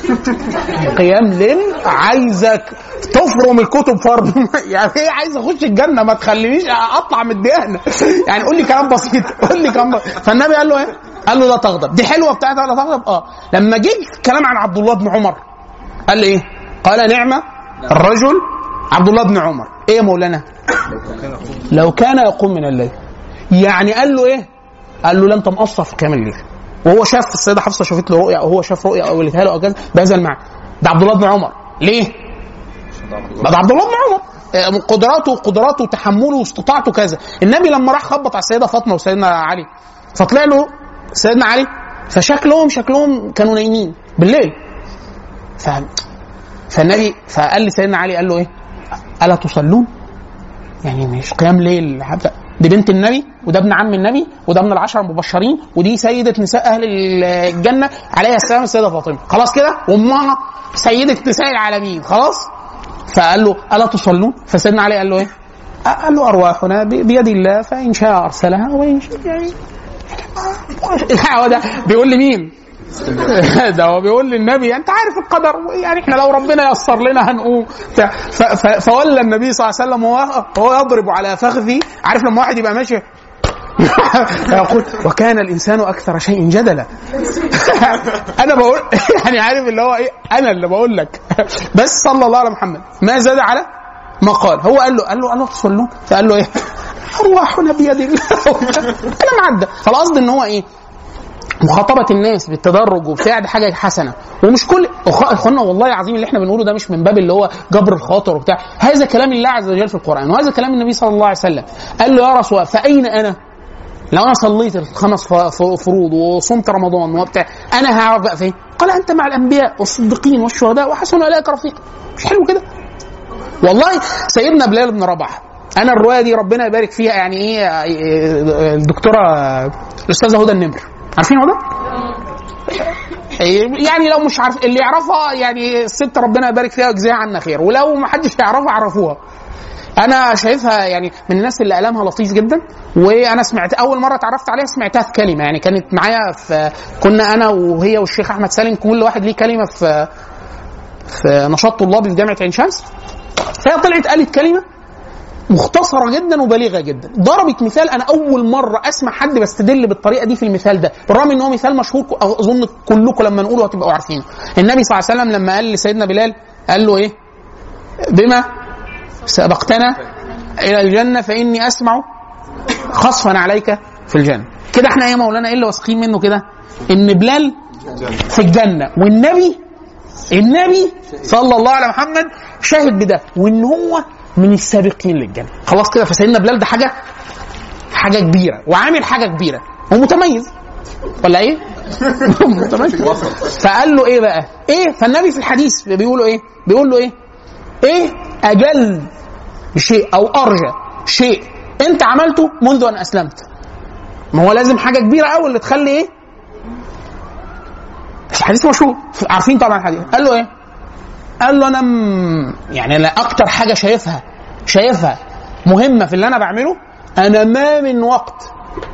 قيام ليل عايزك تفرم الكتب فرم يعني ايه عايز اخش الجنه ما تخلينيش اطلع من الديانه يعني قول لي كلام بسيط قول لي كلام بسيط. فالنبي قال له ايه؟ قال له لا تغضب دي حلوه بتاعتها لا تغضب اه لما جه الكلام عن عبد الله بن عمر قال لي ايه؟ قال نعمه الرجل عبد الله بن عمر ايه يا مولانا؟ لو كان يقوم من الليل يعني قال له ايه؟ قال له لا انت مقصر في قيام الليل وهو شاف السيده حفصه شافت له رؤيا او هو شاف رؤيا او قالتها له او كذا بهذا المعنى ده عبد الله بن عمر ليه؟ ده عبد الله بن عمر آه، قدراته قدراته وتحمله واستطاعته كذا النبي لما راح خبط على السيده فاطمه وسيدنا علي فطلع له سيدنا علي فشكلهم شكلهم كانوا نايمين بالليل ف فالنبي فقال لي سيدنا علي قال له ايه؟ الا تصلون؟ يعني مش قيام ليل حتى دي بنت النبي وده ابن عم النبي وده من العشره المبشرين ودي سيده نساء اهل الجنه عليها السلام السيده فاطمه خلاص كده وامها سيده نساء العالمين خلاص فقال له الا تصلون فسيدنا علي قال له ايه قال له ارواحنا ب- بيد الله فان شاء ارسلها وان شاء يعني هو ده بيقول لمين ده هو بيقول للنبي انت عارف القدر يعني احنا لو ربنا يسر لنا هنقوم ف- ف- ف- فولى النبي صلى الله عليه وسلم وهو وهو يضرب على فخذي عارف لما واحد يبقى ماشي يقول وكان الانسان اكثر شيء جدلا انا بقول يعني عارف اللي هو ايه انا اللي بقول لك بس صلى الله على محمد ما زاد على ما قال هو قال له قال له الا تصلون فقال له ايه ارواحنا بيد الله كلام عدى فالقصد ان هو ايه مخاطبة الناس بالتدرج وبتاع دي حاجة حسنة ومش كل أخ- اخوانا والله العظيم اللي احنا بنقوله ده مش من باب اللي هو جبر الخاطر وبتاع هذا كلام الله عز وجل في القرآن وهذا كلام النبي صلى الله عليه وسلم قال له يا رسول الله فأين أنا؟ لو انا صليت الخمس ف- ف- فروض وصمت رمضان وبتاع انا هعرف بقى فين؟ قال انت مع الانبياء والصديقين والشهداء وحسن اولئك رفيقا مش حلو كده؟ والله سيدنا بلال بن رباح انا الروايه دي ربنا يبارك فيها يعني ايه الدكتوره الاستاذه هدى النمر عارفين هدى؟ يعني لو مش عارف اللي يعرفها يعني الست ربنا يبارك فيها ويجزيها عنا خير ولو ما حدش يعرفها عرفوها انا شايفها يعني من الناس اللي كلامها لطيف جدا وانا سمعت اول مره اتعرفت عليها سمعتها في كلمه يعني كانت معايا في كنا انا وهي والشيخ احمد سالم كل واحد ليه كلمه في في نشاط طلابي في جامعه عين شمس فهي طلعت قالت كلمه مختصره جدا وبليغه جدا ضربت مثال انا اول مره اسمع حد بستدل بالطريقه دي في المثال ده بالرغم ان هو مثال مشهور ك- اظن كلكم لما نقوله هتبقوا عارفينه النبي صلى الله عليه وسلم لما قال لسيدنا بلال قال له ايه بما سبقتنا الى الجنه فاني اسمع خصفا عليك في الجنه كده احنا ايه يا مولانا ايه اللي واثقين منه كده ان بلال في الجنه والنبي النبي صلى الله على محمد شاهد بده وان هو من السابقين للجنه خلاص كده فسيدنا بلال ده حاجه حاجه كبيره وعامل حاجه كبيره ومتميز ولا ايه؟ متميز فقال له ايه بقى؟ ايه؟ فالنبي في الحديث بيقول له ايه؟ بيقول له ايه؟ ايه اجل شيء او ارجى شيء انت عملته منذ ان اسلمت ما هو لازم حاجه كبيره قوي اللي تخلي ايه الحديث مشهور عارفين طبعا الحديث قال له ايه قال له انا م... يعني انا اكتر حاجه شايفها شايفها مهمه في اللي انا بعمله انا ما من وقت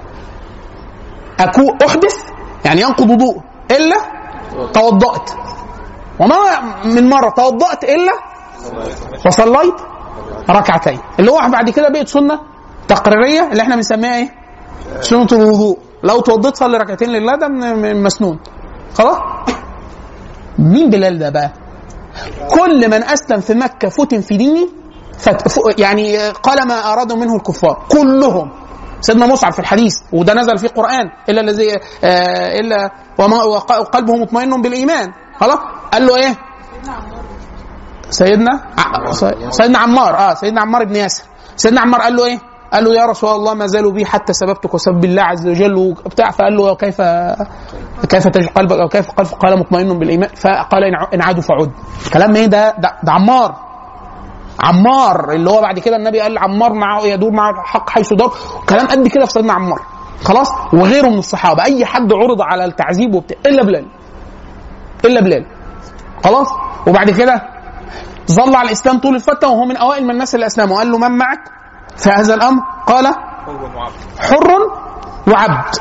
اكون احدث يعني ينقض وضوء الا توضأت وما من مره توضأت الا وصليت ركعتين اللي هو بعد كده بقت سنه تقريريه اللي احنا بنسميها ايه؟ سنه الوضوء لو توضيت صلي ركعتين لله ده من من مسنون خلاص؟ مين بلال ده بقى؟ كل من اسلم في مكه فتن في ديني فت... ف... يعني قال ما ارادوا منه الكفار كلهم سيدنا مصعب في الحديث وده نزل في القران الا الذي آه الا وما وق- وقلبه مطمئن بالايمان خلاص قال له ايه؟ سيدنا ع- سيدنا عمار اه سيدنا عمار بن ياسر سيدنا عمار قال له ايه؟ قال له يا رسول الله ما زالوا بي حتى سببتك وسبب الله عز وجل وبتاع فقال له كيف كيف تجد قلبك او كيف قلبك قال مطمئن بالايمان فقال إن ع- ان عادوا فعد كلام ايه ده ده, ده عمار عمار اللي هو بعد كده النبي قال عمار معه يدور مع الحق حيث دار كلام قد كده في سيدنا عمار خلاص وغيره من الصحابه اي حد عرض على التعذيب وبتاع الا بلال الا بلال خلاص وبعد كده ظل على الاسلام طول الفتره وهو من اوائل من الناس اللي اسلموا قال له من معك في هذا الامر قال حر وعبد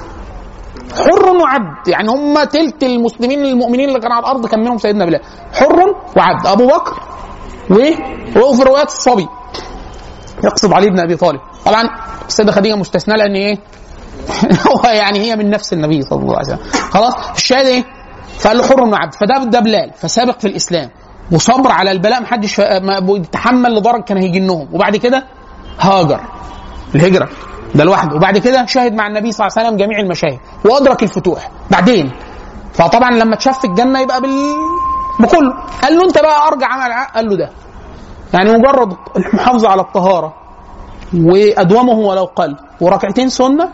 حر وعبد يعني هم تلت المسلمين المؤمنين اللي كانوا على الارض كان منهم سيدنا بلال حر وعبد ابو بكر و وفي روايات الصبي يقصد علي بن ابي طالب طبعا السيده خديجه مستثناه لان ايه هو يعني هي من نفس النبي صلى الله عليه وسلم خلاص الشاهد ايه فقال له حر وعبد فده ده بلال فسابق في الاسلام وصبر على البلاء محدش فا- ما بيتحمل لدرجه كان هيجنهم وبعد كده هاجر الهجره ده لوحده وبعد كده شاهد مع النبي صلى الله عليه وسلم جميع المشاهد وادرك الفتوح بعدين فطبعا لما اتشاف في الجنه يبقى بال بكله قال له انت بقى ارجع عمل ع- قال له ده يعني مجرد المحافظه على الطهاره وادومه ولو قل وركعتين سنه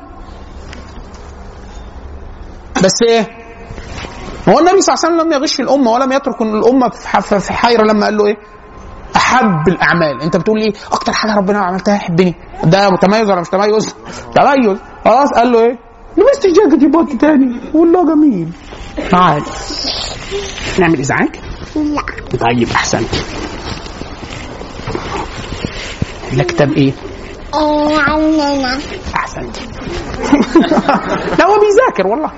بس ايه هو النبي صلى الله عليه وسلم لم يغش الامه ولم يترك الامه في ح- في حيره لما قال له ايه احب الاعمال انت بتقول ايه اكتر حاجه ربنا عملتها يحبني ده تميز ولا مش تميز تميز خلاص قال له ايه لبست جاكيت بوت تاني والله جميل تعال نعمل ازعاج لا طيب احسن ده كتاب ايه إيه عندنا احسنت لا هو بيذاكر والله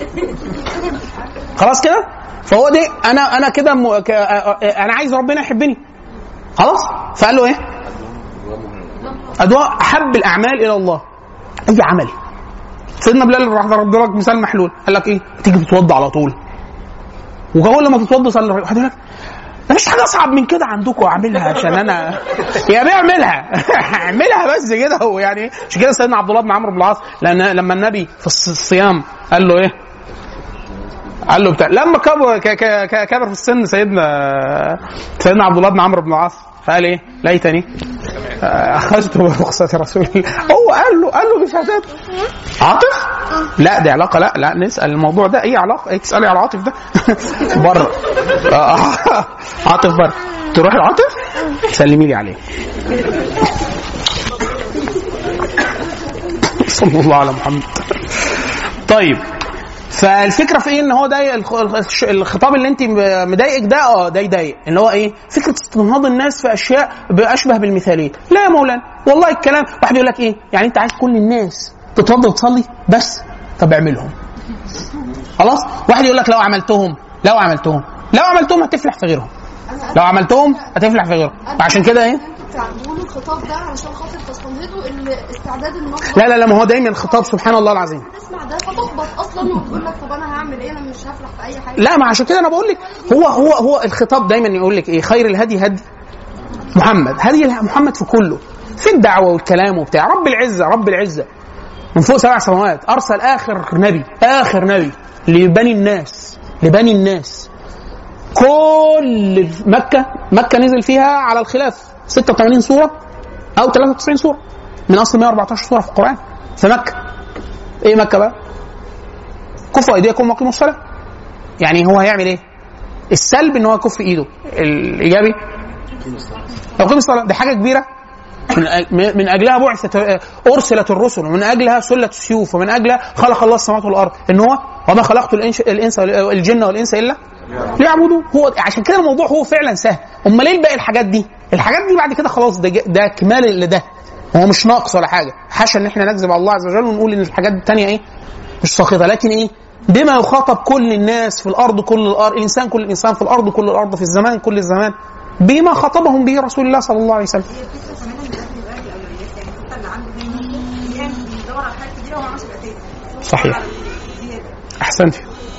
خلاص كده فهو دي انا انا كده م... ك... انا عايز ربنا يحبني خلاص فقال له ايه ادواء احب الاعمال الى الله اي عمل سيدنا بلال راح ضرب لك مثال محلول قال لك ايه تيجي تتوضى على طول وكمان لما تتوضى صلي واحد يقول لك مفيش حاجه اصعب من كده عندكم اعملها عشان انا يا بيه اعملها اعملها بس كده هو يعني مش كده سيدنا عبد الله بن عمرو بن العاص لان لما النبي في الص- الصيام قال له ايه؟ قال له بتاع لما كبر ك- ك- ك- كبر في السن سيدنا سيدنا عبد الله بن عمرو بن العاص فقال ايه؟ ليتني آه، اخذت برخصة رسول الله هو قال له قال له بشهادات عاطف؟ لا دي علاقه لا لا نسال الموضوع ده ايه علاقه؟ ايه تسالي على عاطف ده؟ بره آه، عاطف بره تروحي لعاطف سلمي لي عليه صلى الله على محمد طيب فالفكره في ايه ان هو ده الخ- الخ- الخطاب اللي انت مضايقك ده اه ده يضايق ان هو ايه فكره استنهاض الناس في اشياء اشبه بالمثاليه لا يا مولانا والله الكلام واحد يقول لك ايه يعني انت عايز كل الناس تتوضى وتصلي بس طب اعملهم خلاص واحد يقول لك لو عملتهم لو عملتهم لو عملتهم هتفلح في غيرهم لو عملتهم هتفلح في غيرهم فعشان كده ايه بتقولوا الخطاب ده علشان خاطر تستنهضوا الاستعداد النهارده لا لا لا ما هو دايما خطاب سبحان الله العظيم تسمع ده فتحبط اصلا وتقول لك طب انا هعمل ايه انا مش هفلح في اي حاجه لا ما عشان كده انا بقول لك هو هو هو الخطاب دايما يقول لك ايه خير الهدي هدي محمد هدي محمد في كله في الدعوه والكلام وبتاع رب العزه رب العزه من فوق سبع سماوات ارسل اخر نبي اخر نبي لبني الناس لبني الناس كل مكه مكه نزل فيها على الخلاف 86 سوره او 93 سوره من اصل 114 سوره في القران في مكه ايه مكه بقى؟ كفوا ايديكم واقيموا الصلاه يعني هو هيعمل ايه؟ السلب ان هو يكف ايده الايجابي يقيم الصلاه دي حاجه كبيره من أج- من اجلها بعثت ارسلت الرسل ومن اجلها سلت السيوف ومن اجلها خلق الله السماوات والارض ان هو وما خلقت الانس الانس الجن والانس الا ليعبدوا هو عشان كده الموضوع هو فعلا سهل امال ليه باقي الحاجات دي الحاجات دي بعد كده خلاص ده ج- ده كمال لده هو مش ناقص ولا حاجه حاشا ان احنا نكذب على الله عز وجل ونقول ان الحاجات التانية ايه مش ساقطه لكن ايه بما يخاطب كل الناس في الارض كل الارض الانسان كل الانسان في الارض كل الارض في الزمان كل الزمان بما خاطبهم به رسول الله صلى الله عليه وسلم صحيح احسنت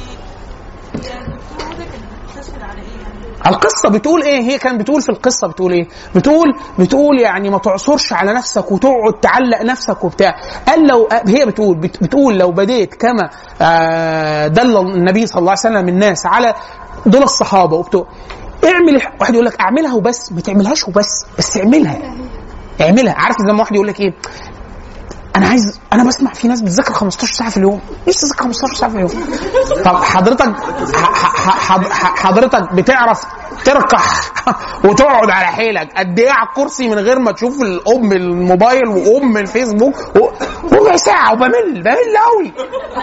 القصة بتقول ايه؟ هي كانت بتقول في القصة بتقول ايه؟ بتقول بتقول يعني ما تعصرش على نفسك وتقعد تعلق نفسك وبتاع. قال لو هي بتقول بت- بتقول لو بديت كما آه، دل النبي صلى الله عليه وسلم الناس على دول الصحابة وبتوع اعمل واحد يقول لك اعملها وبس ما تعملهاش وبس بس اعملها اعملها عارف زي ما واحد يقول لك ايه؟ انا عايز انا بسمع في ناس بتذاكر 15 ساعه في اليوم نفسي اذاكر 15 ساعه في اليوم طب حضرتك ح- ح- ح- ح- حضرتك بتعرف تركح وتقعد على حيلك قد ايه على الكرسي من غير ما تشوف الام الموبايل وام الفيسبوك و- ربع ساعه وبمل بمل قوي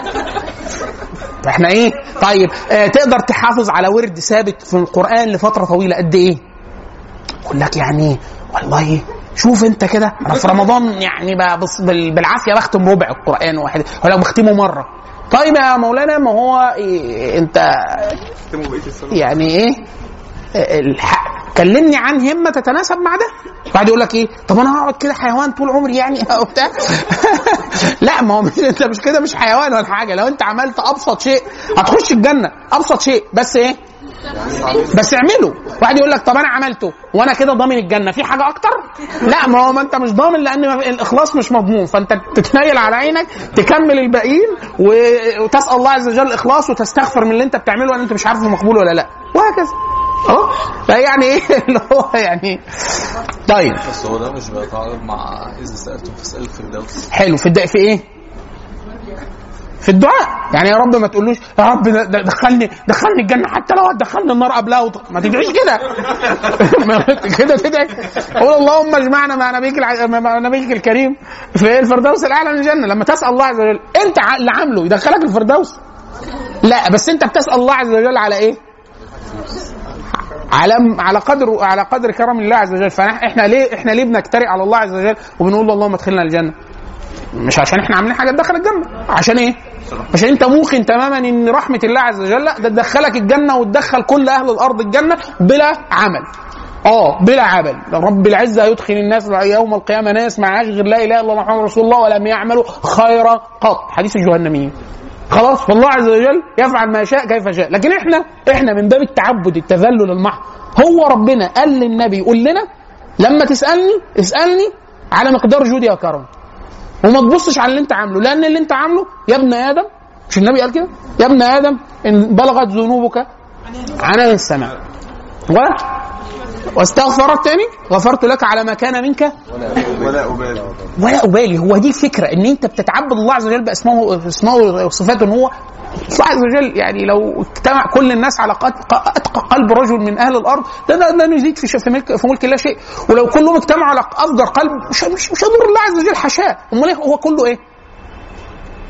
احنا ايه طيب آه تقدر تحافظ على ورد ثابت في القران لفتره طويله قد ايه يقول لك يعني والله شوف انت كده انا في رمضان يعني ب- بص بال- بالعافيه بختم ربع القران واحد ولا بختمه مره طيب يا مولانا ما هو إيه انت يعني ايه الحق كلمني عن همه تتناسب مع ده بعد يقول لك ايه طب انا هقعد كده حيوان طول عمري يعني او بتاع لا ما هو مش انت مش كده مش حيوان ولا حاجه لو انت عملت ابسط شيء هتخش الجنه ابسط شيء بس ايه بس اعمله واحد يقول لك طب انا عملته وانا كده ضامن الجنه في حاجه اكتر لا ما هو ما انت مش ضامن لان ما- الاخلاص مش مضمون فانت تتنيل على عينك تكمل الباقيين و- وتسال الله عز وجل الاخلاص وتستغفر من اللي انت بتعمله لان انت مش عارف مقبول ولا لا وهكذا اه فيعني ايه اللي هو يعني طيب بس هو ده مش بيتعارض مع إذا سألتم فاسألوا في الدوس حلو في الد... في ايه؟ في الدعاء يعني يا رب ما تقولوش يا رب د- د- دخلني دخلني الجنه حتى لو هتدخلني النار قبلها وط... ما تدعيش كده ما كده تدعي قول اللهم اجمعنا مع نبيك الع... مع نبيك الكريم في الفردوس الاعلى من الجنه لما تسال الله عز وجل انت ع- اللي عامله يدخلك الفردوس لا بس انت بتسال الله عز وجل على ايه؟ على على قدر على قدر كرم الله عز وجل فاحنا ليه احنا ليه بنجترئ على الله عز وجل وبنقول له اللهم ادخلنا الجنه مش عشان احنا عاملين حاجه تدخل الجنه عشان ايه عشان انت موقن تماما ان رحمه الله عز وجل لا ده تدخلك الجنه وتدخل كل اهل الارض الجنه بلا عمل اه بلا عمل رب العزه يدخل الناس يوم القيامه ناس معاش غير لا اله الا الله محمد رسول الله ولم يعملوا خيرا قط حديث الجهنميين خلاص فالله عز وجل يفعل ما يشاء كيف شاء لكن احنا احنا من باب التعبد التذلل المحض هو ربنا قال للنبي يقول لنا لما تسالني اسالني على مقدار جودي وكرمي وما تبصش على اللي انت عامله لان اللي انت عامله يا ابن ادم مش النبي قال كده يا ابن ادم ان بلغت ذنوبك عنان السماء و واستغفرت تاني غفرت لك على ما كان منك ولا أبالي ولا ابالي هو دي الفكره ان انت بتتعبد الله عز وجل باسمائه اسمائه وصفاته ان هو الله عز وجل يعني لو اجتمع كل الناس على قد- اتقى قلب رجل من اهل الارض ده ده لا يزيد في ش- في ملك في ملك الله شيء ولو كلهم اجتمعوا على افجر قلب مش مش, مش هيضر الله عز وجل حاشاه امال إيه؟ هو كله ايه؟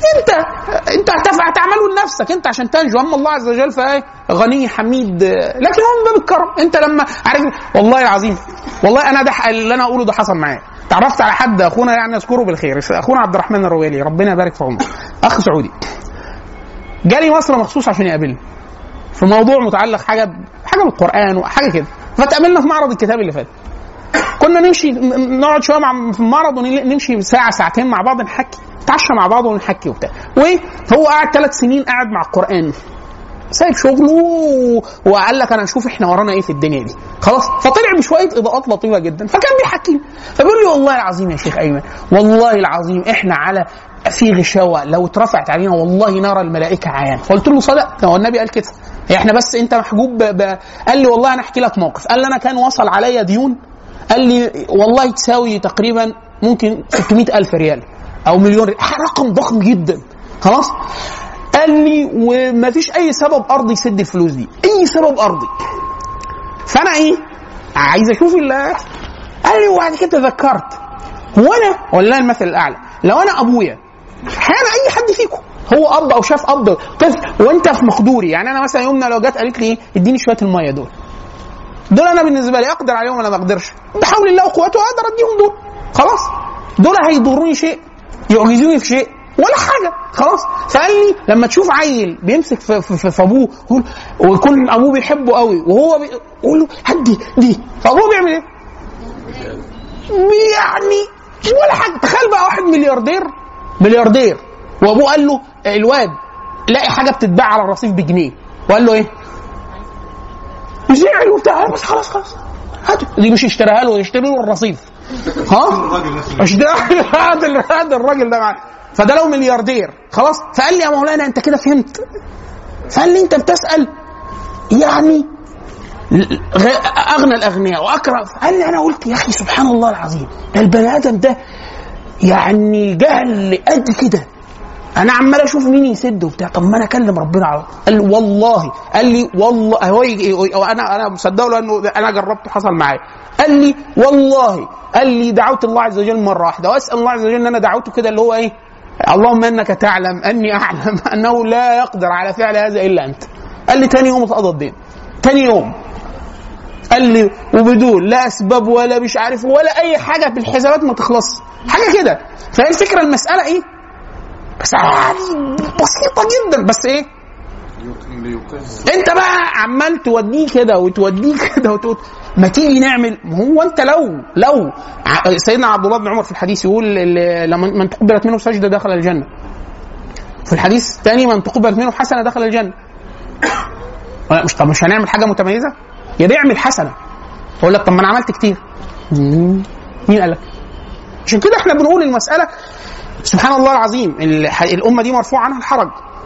انت انت هتف- هتعمله لنفسك انت عشان تنجو اما الله عز وجل فايه غني حميد لكن هو من باب الكرم انت لما عارف والله العظيم والله انا ده اللي انا اقوله ده حصل معايا تعرفت على حد اخونا يعني اذكره بالخير اخونا عبد الرحمن الرويلي ربنا يبارك في عمره اخ سعودي جالي مصر مخصوص عشان يقابلني في موضوع متعلق حاجه ب- حاجه بالقران وحاجه كده فتقابلنا في معرض الكتاب اللي فات كنا نمشي ن- نقعد شويه مع في المعرض ونمشي ساعه ساعتين مع بعض نحكي نتعشى مع بعض ونحكي وبتاع وهو قاعد ثلاث سنين قاعد مع القران سايب شغله و- وقال لك انا اشوف احنا ورانا ايه في الدنيا دي خلاص فطلع بشويه اضاءات لطيفه جدا فكان بيحكي لي. فبيقول لي والله العظيم يا شيخ ايمن والله العظيم احنا على في غشاوه لو اترفعت علينا والله نرى الملائكه عيان فقلت له صدق هو النبي قال كده هي احنا بس انت محجوب ب... ب... قال لي والله انا احكي لك موقف قال لي انا كان وصل عليا ديون قال لي والله تساوي تقريبا ممكن 600 ألف ريال أو مليون ريال رقم ضخم جدا خلاص قال لي وما فيش أي سبب أرضي يسد الفلوس دي أي سبب أرضي فأنا إيه عايز أشوف اللي قال لي وبعد كده تذكرت هو أنا والله المثل الأعلى لو أنا أبويا احيانا اي حد فيكم هو اب او شاف اب طفل وانت في مقدوري يعني انا مثلا يومنا لو جت قالت لي ايه اديني شويه الميه دول دول انا بالنسبه لي اقدر عليهم ولا ما اقدرش بحول الله وقوته اقدر اديهم دول خلاص دول هيضروني شيء يعجزوني في شيء ولا حاجه خلاص فقال لي لما تشوف عيل بيمسك في, في, في, في ابوه يقول- ويكون ابوه بيحبه قوي وهو بي- يقول له هات دي دي فابوه بيعمل ايه؟ يعني ولا حاجه تخيل بقى واحد ملياردير ملياردير وابوه قال له الواد لاقي حاجه بتتباع على الرصيف بجنيه وقال له ايه؟ زعل وبتاع بس خلاص خلاص هاته دي مش اشتراها له يشتري له الرصيف ها؟ اشتراها هذا ال- هذا الراجل ده معاه فده لو ملياردير خلاص فقال لي يا مولانا انت كده فهمت فقال لي انت بتسال يعني غ- اغنى الاغنياء واكرم قال لي انا قلت يا اخي سبحان الله العظيم ده البني ادم ده يعني جهل قد كده انا عمال اشوف مين يسد وبتاع طب ما انا اكلم ربنا على قال لي والله قال لي والله هو يجي- هو انا انا مصدقه لانه انا جربته حصل معايا قال لي والله قال لي دعوت الله عز وجل مره واحده واسال الله عز وجل ان انا دعوته كده اللي هو ايه اللهم انك تعلم اني اعلم انه لا يقدر على فعل هذا الا انت قال لي تاني يوم اتقضى الدين تاني يوم قال لي وبدون لا اسباب ولا مش عارف ولا اي حاجه في الحسابات ما تخلص حاجه كده فهي الفكره المساله ايه بس عادي بسيطه جدا بس ايه ليوقظ انت بقى عمال توديه كده وتوديه كده وتقول ما تيجي نعمل ما هو انت لو لو ع- سيدنا عبد الله بن عمر في الحديث يقول ال- لما من تقبلت منه سجده دخل الجنه في الحديث الثاني من تقبلت منه حسنه دخل الجنه ولا مش طب مش هنعمل حاجه متميزه يا ده اعمل حسنه اقول لك طب ما انا عملت كتير مم. مين قال لك عشان كده احنا بنقول المساله سبحان الله العظيم الح- الامه دي مرفوع عنها الحرج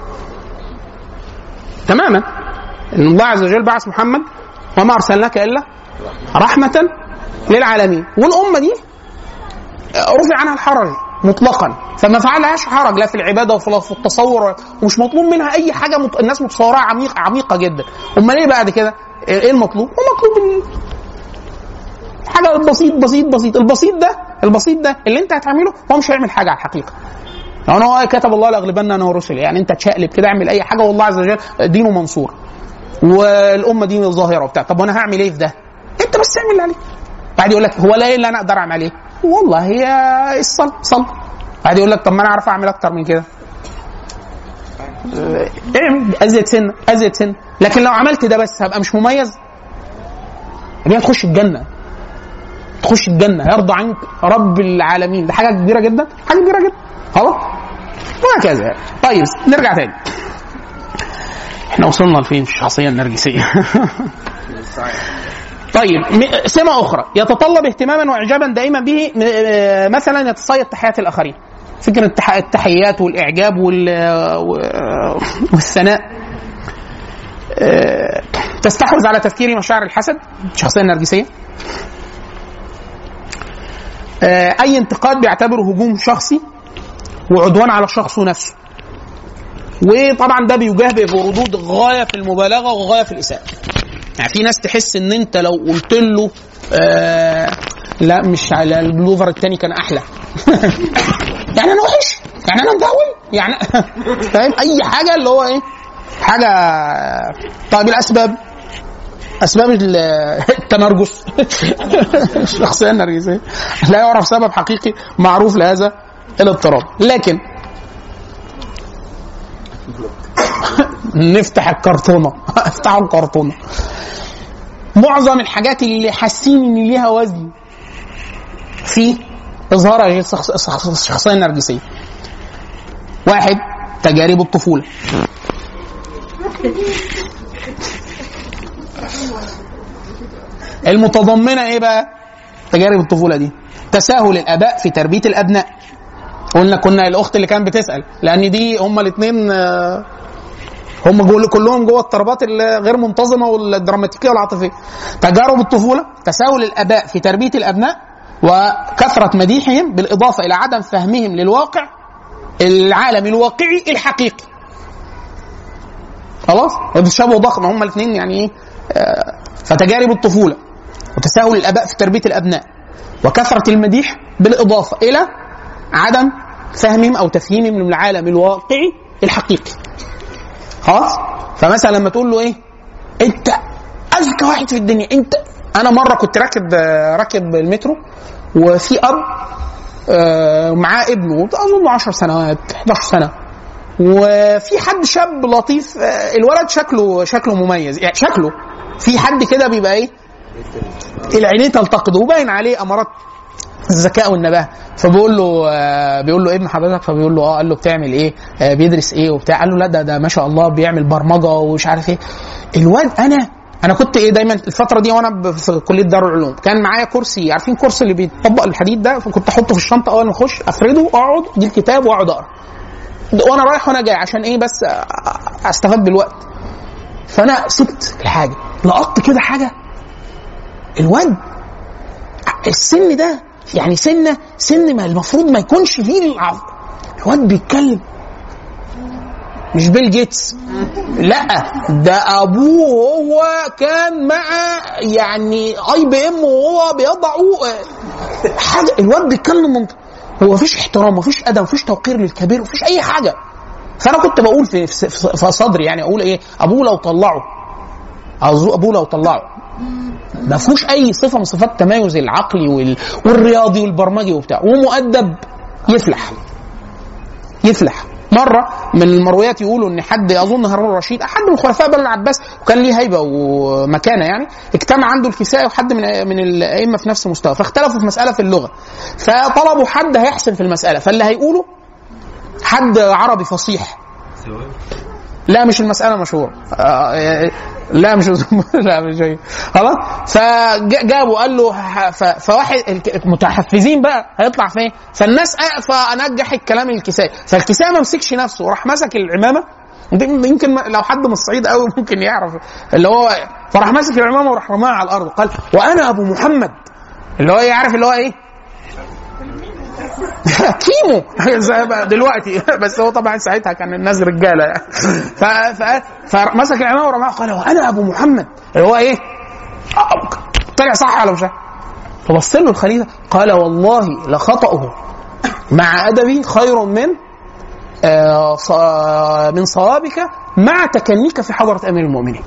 تماما ان الله عز وجل بعث محمد وما ارسلناك الا رحمه للعالمين والامه دي رفع عنها الحرج مطلقا فما فعلهاش حرج لا في العباده ولا في التصور ومش مطلوب منها اي حاجه مت... الناس متصوراها عميق عميقه جدا امال ايه بعد كده ايه المطلوب هو مطلوب ال- حاجه بسيط بسيط بسيط البسيط ده البسيط ده اللي انت هتعمله هو مش هيعمل حاجه على الحقيقه لو انا هو كتب الله لاغلبن انا ورسلي يعني انت تشقلب كده اعمل اي حاجه والله عز وجل دينه منصور والامه دي ظاهره وبتاع طب وانا هعمل ايه في ده؟ انت بس اعمل اللي عليك بعد يقول لك هو لا ايه اللي انا اقدر اعمل عليه؟ والله هي الصلاه صلاه بعد يقول لك طب ما انا اعرف اعمل اكتر من كده اه، اعمل ازيد سنه ازيد سنه لكن لو عملت ده بس هبقى مش مميز يبقى تخش الجنه تخش الجنه يرضى عنك رب العالمين ده حاجه كبيره جدا حاجه كبيره جدا خلاص وهكذا يعني. طيب نرجع تاني احنا وصلنا لفين في الشخصيه النرجسيه طيب م- سمة أخرى يتطلب اهتماما وإعجابا دائما به م- آه، مثلا يتصيد تحيات الآخرين فكرة التح- التحيات والإعجاب وال و- والثناء آه، تستحوذ على تفكير مشاعر الحسد الشخصية النرجسية آه، أي انتقاد بيعتبره هجوم شخصي وعدوان على الشخص نفسه وطبعا ده بيجاه بردود غايه في المبالغه وغايه في الاساءه يعني في ناس تحس ان انت لو قلت له آه لا مش على البلوفر التاني كان احلى يعني انا وحش يعني انا مدهول يعني فاهم اي حاجه اللي هو ايه حاجه طيب الاسباب اسباب ال- التنرجس الشخصيه النرجسيه لا يعرف سبب حقيقي معروف لهذا الاضطراب لكن نفتح الكرتونه افتحوا الكرتونه معظم الحاجات اللي حاسين ان ليها وزن في اظهار هذه الشخص- الشخص- الشخصيه النرجسيه واحد تجارب الطفوله المتضمنه ايه بقى تجارب الطفوله دي تساهل الاباء في تربيه الابناء قلنا كنا الاخت اللي كانت بتسال لان دي هما الاثنين هم جول كلهم جوه اضطرابات الغير منتظمه والدراماتيكيه والعاطفيه. تجارب الطفوله، تساهل الاباء في تربيه الابناء وكثره مديحهم بالاضافه الى عدم فهمهم للواقع العالم الواقعي الحقيقي. خلاص؟ وتشابه ضخم هم الاثنين يعني ايه؟ آه، فتجارب الطفوله وتساهل الاباء في تربيه الابناء وكثره المديح بالاضافه الى عدم فهمهم او تفهيمهم للعالم الواقعي الحقيقي. خلاص فمثلا لما تقول له ايه انت اذكى واحد في الدنيا انت انا مره كنت راكب آه، راكب المترو وفي اب آه، معاه ابنه اظن 10 سنوات 11 سنه وفي حد شاب لطيف آه، الولد شكله شكله مميز يعني شكله في حد كده بيبقى ايه العينين تلتقط وباين عليه امارات الذكاء والنباهه فبيقول له آه بيقول له ابن حضرتك فبيقول له اه قال له بتعمل ايه آه بيدرس ايه وبتاع قال له لا ده ده ما شاء الله بيعمل برمجه ومش عارف ايه الواد انا انا كنت ايه دايما الفتره دي وانا ب- في كليه دار العلوم كان معايا كرسي عارفين الكرسي اللي بيطبق الحديد ده فكنت احطه في الشنطه اول ما اخش افرده اقعد اجيب كتاب واقعد اقرا وانا رايح وانا جاي عشان ايه بس أ- استفاد بالوقت فانا سبت الحاجه لقطت كده حاجه الواد السن ده يعني سنه سن ما المفروض ما يكونش فيه العظ الواد بيتكلم مش بيل جيتس لا ده ابوه هو كان مع يعني اي بي ام وهو بيضعوا آه، حاجه الواد بيتكلم منطق هو مفيش احترام مفيش ادب مفيش توقير للكبير مفيش اي حاجه فانا كنت بقول في في في صدري يعني اقول ايه ابوه لو طلعه أظو- ابوه لو طلعه ما فيهوش اي صفه من صفات التميز العقلي وال... والرياضي والبرمجي وبتاع ومؤدب يفلح يفلح مره من المرويات يقولوا ان حد اظن هارون الرشيد احد من خلفاء بني العباس وكان ليه هيبه ومكانه يعني اجتمع عنده الكسائي وحد من من الائمه في نفس المستوى فاختلفوا في مساله في اللغه فطلبوا حد هيحسن في المساله فاللي هيقوله حد عربي فصيح لا مش المسألة مشهورة آه، لا مش لا مش هي خلاص فجابوا قال له ح- ف- فواحد الك- متحفزين بقى هيطلع فين فالناس أ- فنجح الكلام الكسائي فالكسائي ما مسكش نفسه وراح مسك العمامة دي- يمكن ما- لو حد من الصعيد قوي ممكن يعرف اللي هو فراح ماسك العمامة وراح رماها على الأرض قال وأنا أبو محمد اللي هو يعرف اللي هو إيه كيمو زي بقى دلوقتي بس هو طبعا ساعتها كان الناس رجاله يعني ف... ف... فمسك العمامه ورماها قال وانا ابو محمد اللي هو ايه آه، طلع صح ولا مش صح؟ فبص له الخليفه قال والله لخطأه مع ادبي خير من آه ص- من صوابك مع تكنيك في حضره امير المؤمنين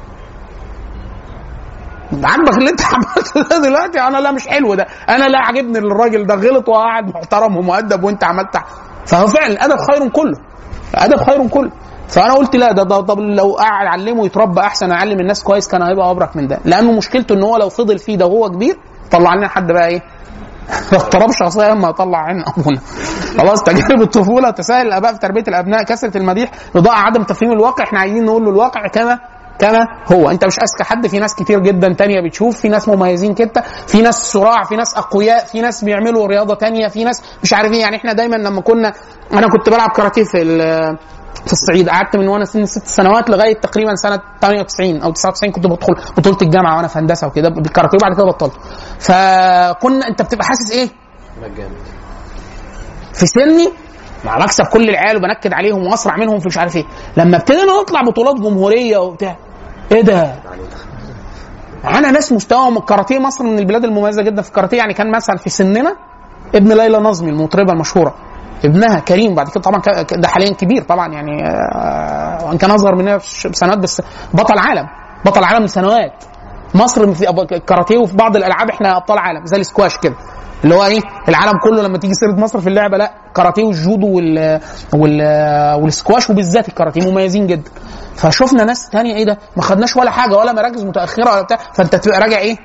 عاجبك اللي انت عملته ده دلوقتي انا لا مش حلو ده انا لا عاجبني اللي الراجل ده غلط وقاعد محترم ومؤدب وانت عملت فهو فعلا الادب خير كله الادب خير كله فانا قلت لا ده ده طب لو قاعد علمه يتربى احسن يعلم الناس كويس كان هيبقى ابرك من ده لانه مشكلته ان هو لو فضل فيه ده وهو كبير طلع لنا حد بقى ايه اضطراب شخصيه اما يطلع عين ابونا خلاص تجارب الطفوله تساهل الاباء في تربيه الابناء كثره المديح اضاءه عدم تفهيم الواقع احنا عايزين نقول له الواقع كما كما هو انت مش اذكى حد في ناس كتير جدا تانية بتشوف في ناس مميزين كده في ناس صراع في ناس اقوياء في ناس بيعملوا رياضه تانية في ناس مش عارف ايه يعني احنا دايما لما كنا انا كنت بلعب كاراتيه في ال- في الصعيد قعدت من وانا سن ست سنوات لغايه تقريبا سنه 98 او 99 كنت بدخل بطوله الجامعه وانا في هندسه وكده بالكاراتيه وبعد كده بطلت فكنا انت بتبقى حاسس ايه مجاني في سني مع بكسب كل العيال وبنكد عليهم واسرع منهم في مش عارف ايه لما ابتدينا نطلع بطولات جمهوريه وبتاع ايه ده معانا ناس مستواهم الكاراتيه مصر من البلاد المميزه جدا في الكاراتيه يعني كان مثلا في سننا ابن ليلى نظمي المطربه المشهوره ابنها كريم بعد كده طبعا ك- ده حاليا كبير طبعا يعني آه، وان كان اصغر مننا بش- بسنوات بس بطل عالم بطل عالم لسنوات مصر في أب- الكاراتيه وفي بعض الالعاب احنا ابطال عالم زي السكواش كده اللي هو ايه العالم كله لما تيجي سيره مصر في اللعبه لا كاراتيه والجودو وال وال والسكواش وبالذات الكاراتيه مميزين جدا فشفنا ناس تانية ايه ده ما خدناش ولا حاجه ولا مراكز متاخره ولا بتاع فانت تبقى راجع ايه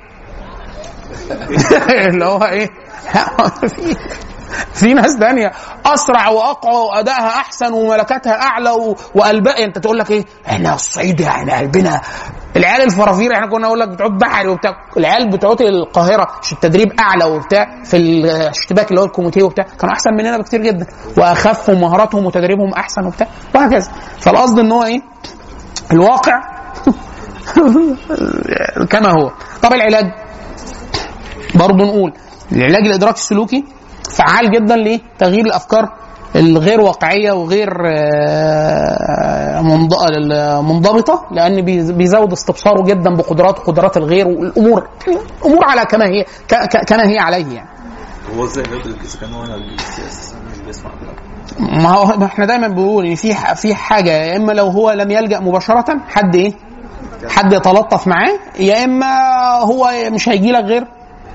اللي هو ايه في في ناس تانية اسرع واقوى وادائها احسن وملكاتها اعلى و- وقلبها انت تقول لك ايه احنا الصعيد يعني قلبنا العيال الفرافير احنا كنا نقول لك بتوع بحري وبتاع العيال بتوع القاهره عشان التدريب اعلى وبتاع في الاشتباك اللي هو الكوميتيه وبتاع كانوا احسن مننا بكتير جدا واخف ومهاراتهم وتدريبهم احسن وبتاع وهكذا فالقصد ان هو ايه الواقع كما هو طب العلاج برضه نقول العلاج الادراكي السلوكي فعال جدا لتغيير الافكار الغير واقعيه وغير آه، منض- منضبطه لان بيز- بيزود استبصاره جدا بقدرات وقدرات الغير والامور امور على كما هي ك- ك- كما هي عليه يعني هو ازاي بيدرك اذا كان هو اساسا مش بيسمع كلام ما هو ما احنا دايما بنقول ان في ح- في حاجه يا اما لو هو لم يلجا مباشره حد ايه حد يتلطف معاه يا اما هو مش هيجي لك غير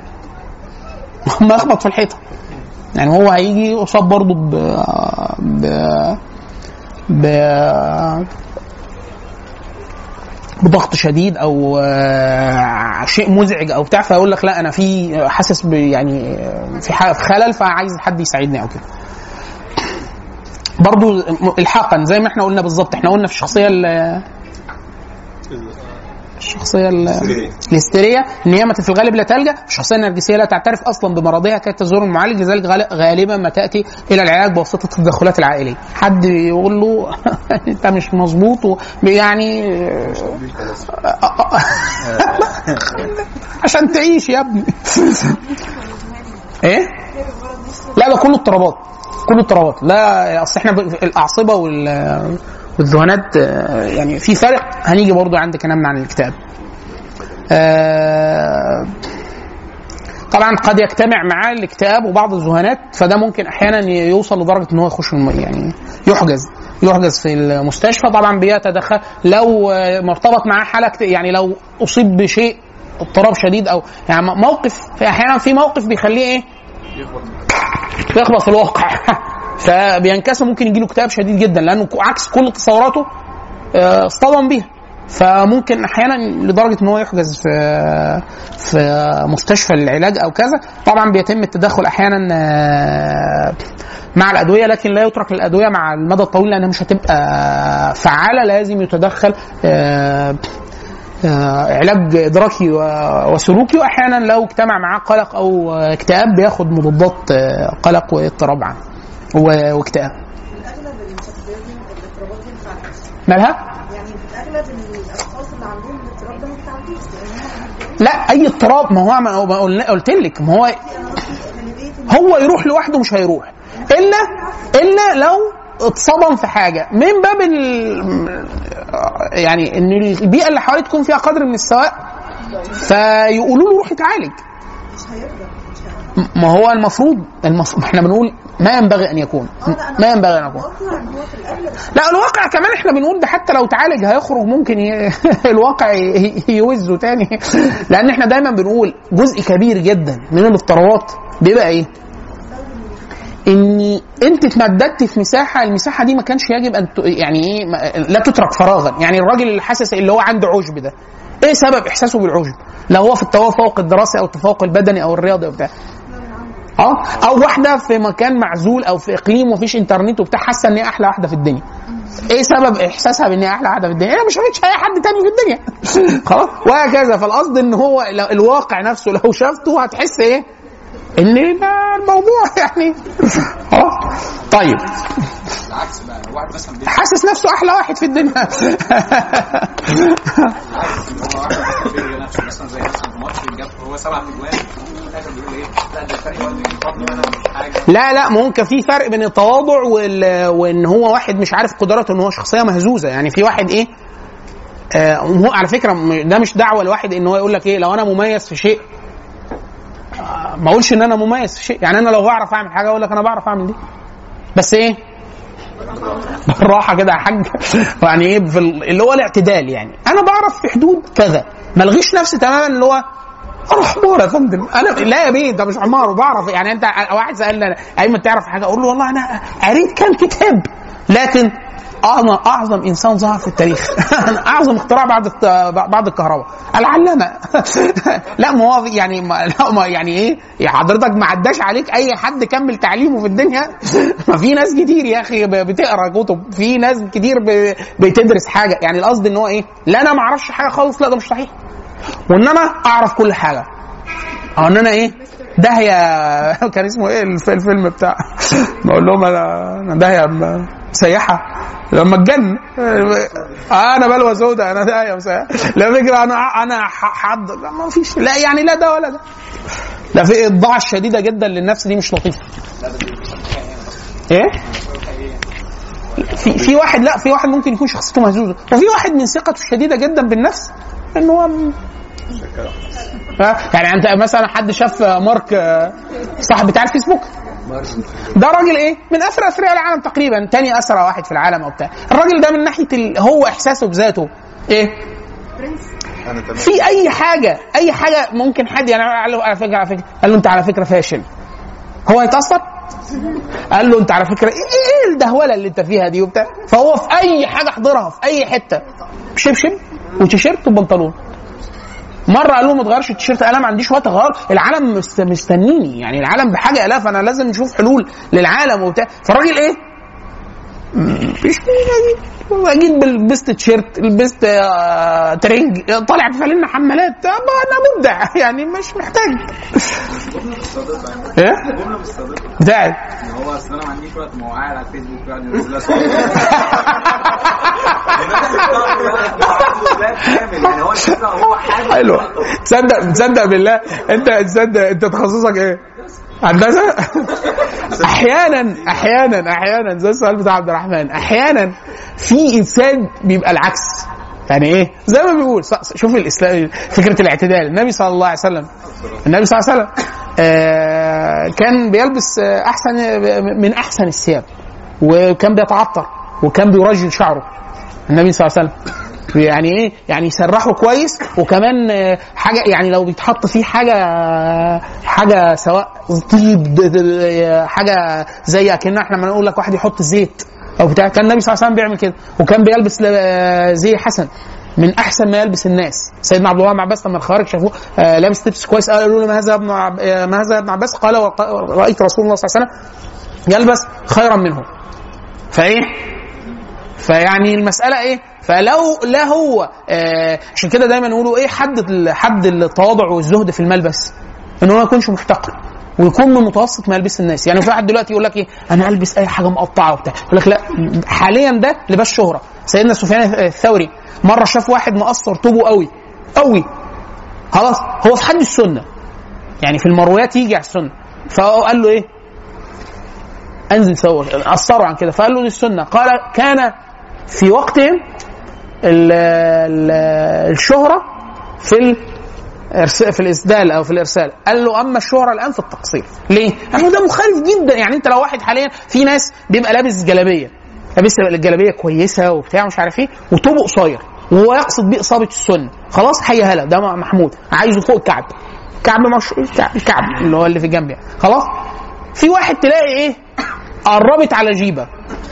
ما يخبط في الحيطه يعني هو هيجي يصاب برضه ب ب ب بضغط شديد او آه، شيء مزعج او بتاع فيقول لك لا انا في حاسس ب- يعني آه، في ح- في خلل فعايز حد يساعدني او كده برضو الحاقا زي ما احنا قلنا بالظبط احنا قلنا في الشخصيه ال- الشخصيه ال- الهستيريه ان هي مت- في الغالب لا تلجا الشخصيه النرجسيه لا تعترف اصلا بمرضها كي تزور المعالج لذلك غال- غالبا ما تاتي الى العلاج بواسطه التدخلات العائليه حد يقول له انت مش مظبوط و- يعني عشان تعيش يا ابني ايه لا ده كله اضطرابات كله اضطرابات لا اصل احنا ب- الاعصبه وال والذهانات آه، يعني في فرق هنيجي برضو عند كلامنا عن الاكتئاب آه، طبعا قد يجتمع معاه الاكتئاب وبعض الذهانات فده ممكن احيانا يوصل لدرجه ان هو يخش الم- يعني يحجز يحجز في المستشفى طبعا بيتدخل لو آه، مرتبط معاه حاله اكت- يعني لو اصيب بشيء اضطراب شديد او يعني موقف في احيانا في موقف بيخليه ايه يخبط في الواقع فبينكسر ممكن يجيله اكتئاب شديد جدا لانه عكس كل تصوراته آه، اصطدم بيها فممكن احيانا لدرجه ان هو يحجز في في مستشفى للعلاج او كذا طبعا بيتم التدخل احيانا آه، مع الادويه لكن لا يترك الادويه مع المدى الطويل لانها مش هتبقى فعاله لازم يتدخل آه، آه، علاج ادراكي و- وسلوكي واحيانا لو اجتمع معاه قلق او آه، اكتئاب بياخد مضادات آه، قلق واضطراب عنه و- واكتئاب اغلب الشخصيات دي الاضطرابات دي ما بتعالجش مالها؟ يعني في اغلب الاشخاص اللي عندهم الاضطراب ده ما بتعالجوش لان هم لا اي اضطراب ما هو ما هو- ما قلنا- قلت لك ما هو هو يروح لوحده مش هيروح الا الا لو اتصدم في حاجه من باب ال يعني ان البيئه اللي حواليه تكون فيها قدر من السواء فيقولوا له روح اتعالج ما هو المفروض المفروض احنا بنقول ما ينبغي ان يكون ما ينبغي ان يكون لا الواقع كمان احنا بنقول ده حتى لو تعالج هيخرج ممكن ي... الواقع ي- يوزه تاني لان احنا دايما بنقول جزء كبير جدا من الاضطرابات بيبقى ايه؟ ان انت اتمددت في مساحه المساحه دي ما كانش يجب ان ت... يعني ايه ما... لا تترك فراغا يعني الراجل اللي حاسس اللي هو عنده عشب ده ايه سبب احساسه بالعشب؟ لو هو في التفوق الدراسي او التفوق البدني او الرياضي او بتاع اه او واحده في مكان معزول او في اقليم ومفيش انترنت وبتاع حاسه ان هي احلى واحده في الدنيا ايه سبب احساسها بان هي احلى واحده في الدنيا؟ هي ما شافتش اي حد تاني في الدنيا خلاص وهكذا فالقصد ان هو لو الواقع نفسه لو شافته هتحس ايه؟ ان ده الموضوع يعني اه طيب العكس بقى لو واحد مثلا بيلعب حاسس نفسه احلى واحد في الدنيا العكس هو واحد مثلا بيلغي نفسه مثلا زي مثلا في ماتش جاب هو سبع اجوان في الاخر بيقول ايه لا ده الفرق هو اللي بيفضل انا مش حاجه لا لا ممكن في فرق بين التواضع وال... وان هو واحد مش عارف قدراته ان هو شخصيه مهزوزه يعني في واحد ايه آه هو على فكره م- ده مش دعوه لواحد ان هو يقول لك ايه لو انا مميز في شيء آه ما اقولش ان انا مميز في شيء يعني انا لو بعرف اعمل حاجه اقول لك انا بعرف اعمل دي بس ايه بالراحه كده يا حاج يعني ايه في ال- اللي هو الاعتدال يعني انا بعرف في حدود كذا ما الغيش نفسي تماما اللي هو انا حمار يا فندم انا لا يا بيه ده مش حمار وبعرف يعني انت واحد سالني أنا، ايمن تعرف حاجه اقول له والله انا قريت كام كتاب لكن انا اعظم انسان ظهر في التاريخ أنا اعظم اختراع بعد الت- بعد الكهرباء العلامه لا ما هو يعني ما لا ما يعني ايه يا حضرتك ما عداش عليك اي حد كمل تعليمه في الدنيا ما في ناس كتير يا اخي ب- بتقرا كتب في ناس كتير ب- بتدرس حاجه يعني القصد ان هو ايه لا انا ما اعرفش حاجه خالص لا ده مش صحيح وان انا اعرف كل حاجه او ان انا ايه داهيه كان اسمه ايه الف- الفيلم بتاع بقول لهم انا انا داهيه م- مسيحه لما اتجن آه انا بلوى سوداء انا داهيه مسيحه لا فكره انا انا ح- حد لا ما فيش لا يعني لا ده ولا ده لا في الضاعه الشديده جدا للنفس دي مش لطيفه ايه في في واحد لا في واحد ممكن يكون شخصيته مهزوزه وفي واحد من ثقته الشديده جدا بالنفس ان هو م- ها؟ يعني انت مثلا حد شاف مارك آه، صاحب بتاع الفيسبوك ده راجل ايه من اسرى اثرياء العالم تقريبا تاني اسرى واحد في العالم او بتاع الراجل ده من ناحيه ال... هو احساسه بذاته ايه في اي حاجه اي حاجه ممكن حد يعني قال له على فكره على فكره قال له انت على فكره فاشل هو هيتاثر قال له انت على فكره ايه, إيه الدهوله اللي انت فيها دي وبتاع فهو في اي حاجه احضرها في اي حته شبشب وتيشيرت وبنطلون مره قال له ما تغيرش التيشيرت انا ما عنديش وقت اغير العالم مست- مستنيني يعني العالم بحاجه الاف انا لازم نشوف حلول للعالم وبتاع فالراجل ايه مفيش مشكله اجيب لبست تيشيرت لبست آه، ترنج طالع بفانلة حمالات طب انا مبدع يعني مش محتاج ايه جمله مستضيفه بتاعت ان هو اصل انا ما عنديش وقت ما هو قاعد على الفيسبوك وقاعد ينزل لها صور يعني هو الفكره هو حاجه حلو تصدق تصدق بالله انت تصدق انت تخصصك ايه؟ هندسه؟ احيانا احيانا احيانا زي السؤال بتاع عبد الرحمن احيانا في انسان بيبقى العكس يعني ايه؟ زي ما بيقول ص- شوف الاسلام فكره الاعتدال النبي صلى الله عليه وسلم النبي صلى الله عليه وسلم آه كان بيلبس آه، احسن من احسن الثياب وكان بيتعطر وكان بيرجل شعره النبي صلى الله عليه وسلم يعني ايه يعني يسرحه كويس وكمان آه، حاجه يعني لو بيتحط فيه حاجه حاجه سواء طيب د- د- حاجه زي اكن احنا لما نقول لك واحد يحط زيت او بتاع كان النبي صلى الله عليه وسلم بيعمل كده وكان بيلبس ل- زي حسن من احسن ما يلبس الناس سيدنا عبد الله بن عباس لما الخوارج شافوه آه، لابس لبس كويس قالوا له ما هذا يا ابن عب- آه، ما هذا يا ابن عباس قال وق- رايت رسول الله صلى الله عليه وسلم يلبس خيرا منه فايه فيعني المساله ايه فلو لا هو آه عشان كده دايما يقولوا ايه حد ال- حد التواضع والزهد في الملبس ان هو ما يكونش محتقر ويكون من متوسط ملابس الناس يعني في واحد دلوقتي يقول لك ايه انا البس اي حاجه مقطعه وبتاع يقول لك لا حاليا ده لباس شهره سيدنا سفيان الثوري مره شاف واحد مقصر طوبه قوي قوي خلاص هو في حد السنه يعني في المرويات يجي على السنه فقال له ايه انزل سوى قصروا عن كده فقال له دي السنه قال كان في وقتهم ال ال الشهره في الإرس- في الاسدال او في الارسال قال له اما الشهره الان في التقصير ليه؟ لانه ده مخالف جدا يعني انت لو واحد حاليا في ناس بيبقى لابس جلابيه لابس الجلابيه كويسه وبتاع مش عارف ايه وطوبه قصير وهو يقصد بيه اصابه السنه خلاص حي هلا ده محمود عايزه فوق الكعب كعب مش الكعب الكعب اللي هو اللي في الجنب يعني خلاص في واحد تلاقي ايه قربت على جيبه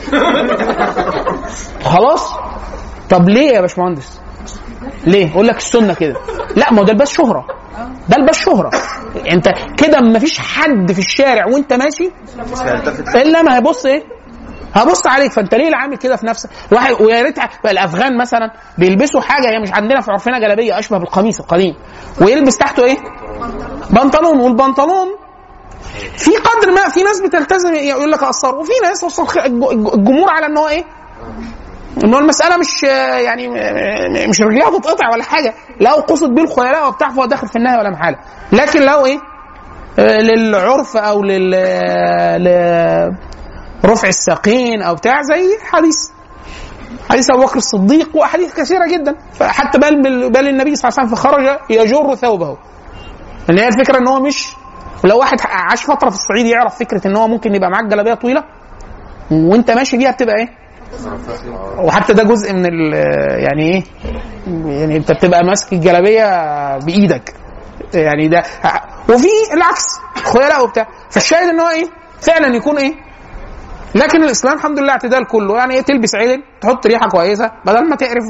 خلاص طب ليه يا باشمهندس ليه يقول لك السنه كده لا ما هو ده لباس شهره ده لباس شهره انت كده ما فيش حد في الشارع وانت ماشي الا ما هيبص ايه هبص عليك فانت ليه اللي عامل كده في نفسك واحد ويا ريت الافغان مثلا بيلبسوا حاجه هي مش عندنا في عرفنا جلابيه اشبه بالقميص القديم ويلبس تحته ايه بنطلون والبنطلون في قدر ما في ناس بتلتزم يقول لك اقصر وفي ناس وصل خ- الج- الجمهور على ان هو ايه ان هو المساله مش يعني م- مش رجليها تتقطع ولا حاجه لو قصد بيه الخيلاء وبتاع فهو داخل في النهي ولا محاله لكن لو ايه آه، للعرف او لل ل- رفع الساقين او بتاع زي حديث حديث ابو بكر الصديق واحاديث كثيره جدا فحتى بل بل بل النبي صلى الله عليه وسلم فخرج يجر ثوبه ان هي الفكره ان هو مش لو واحد عاش فتره في الصعيد يعرف فكره ان هو ممكن يبقى معاه جلابيه طويله وانت ماشي بيها بتبقى ايه وحتى ده جزء من ال يعني ايه يعني انت بتبقى ماسك الجلابيه بايدك يعني ده وفي العكس خيلاء وبتاع فالشاهد ان هو ايه فعلا يكون ايه لكن الاسلام الحمد لله اعتدال كله يعني ايه تلبس عدل تحط ريحه كويسه بدل ما تقرف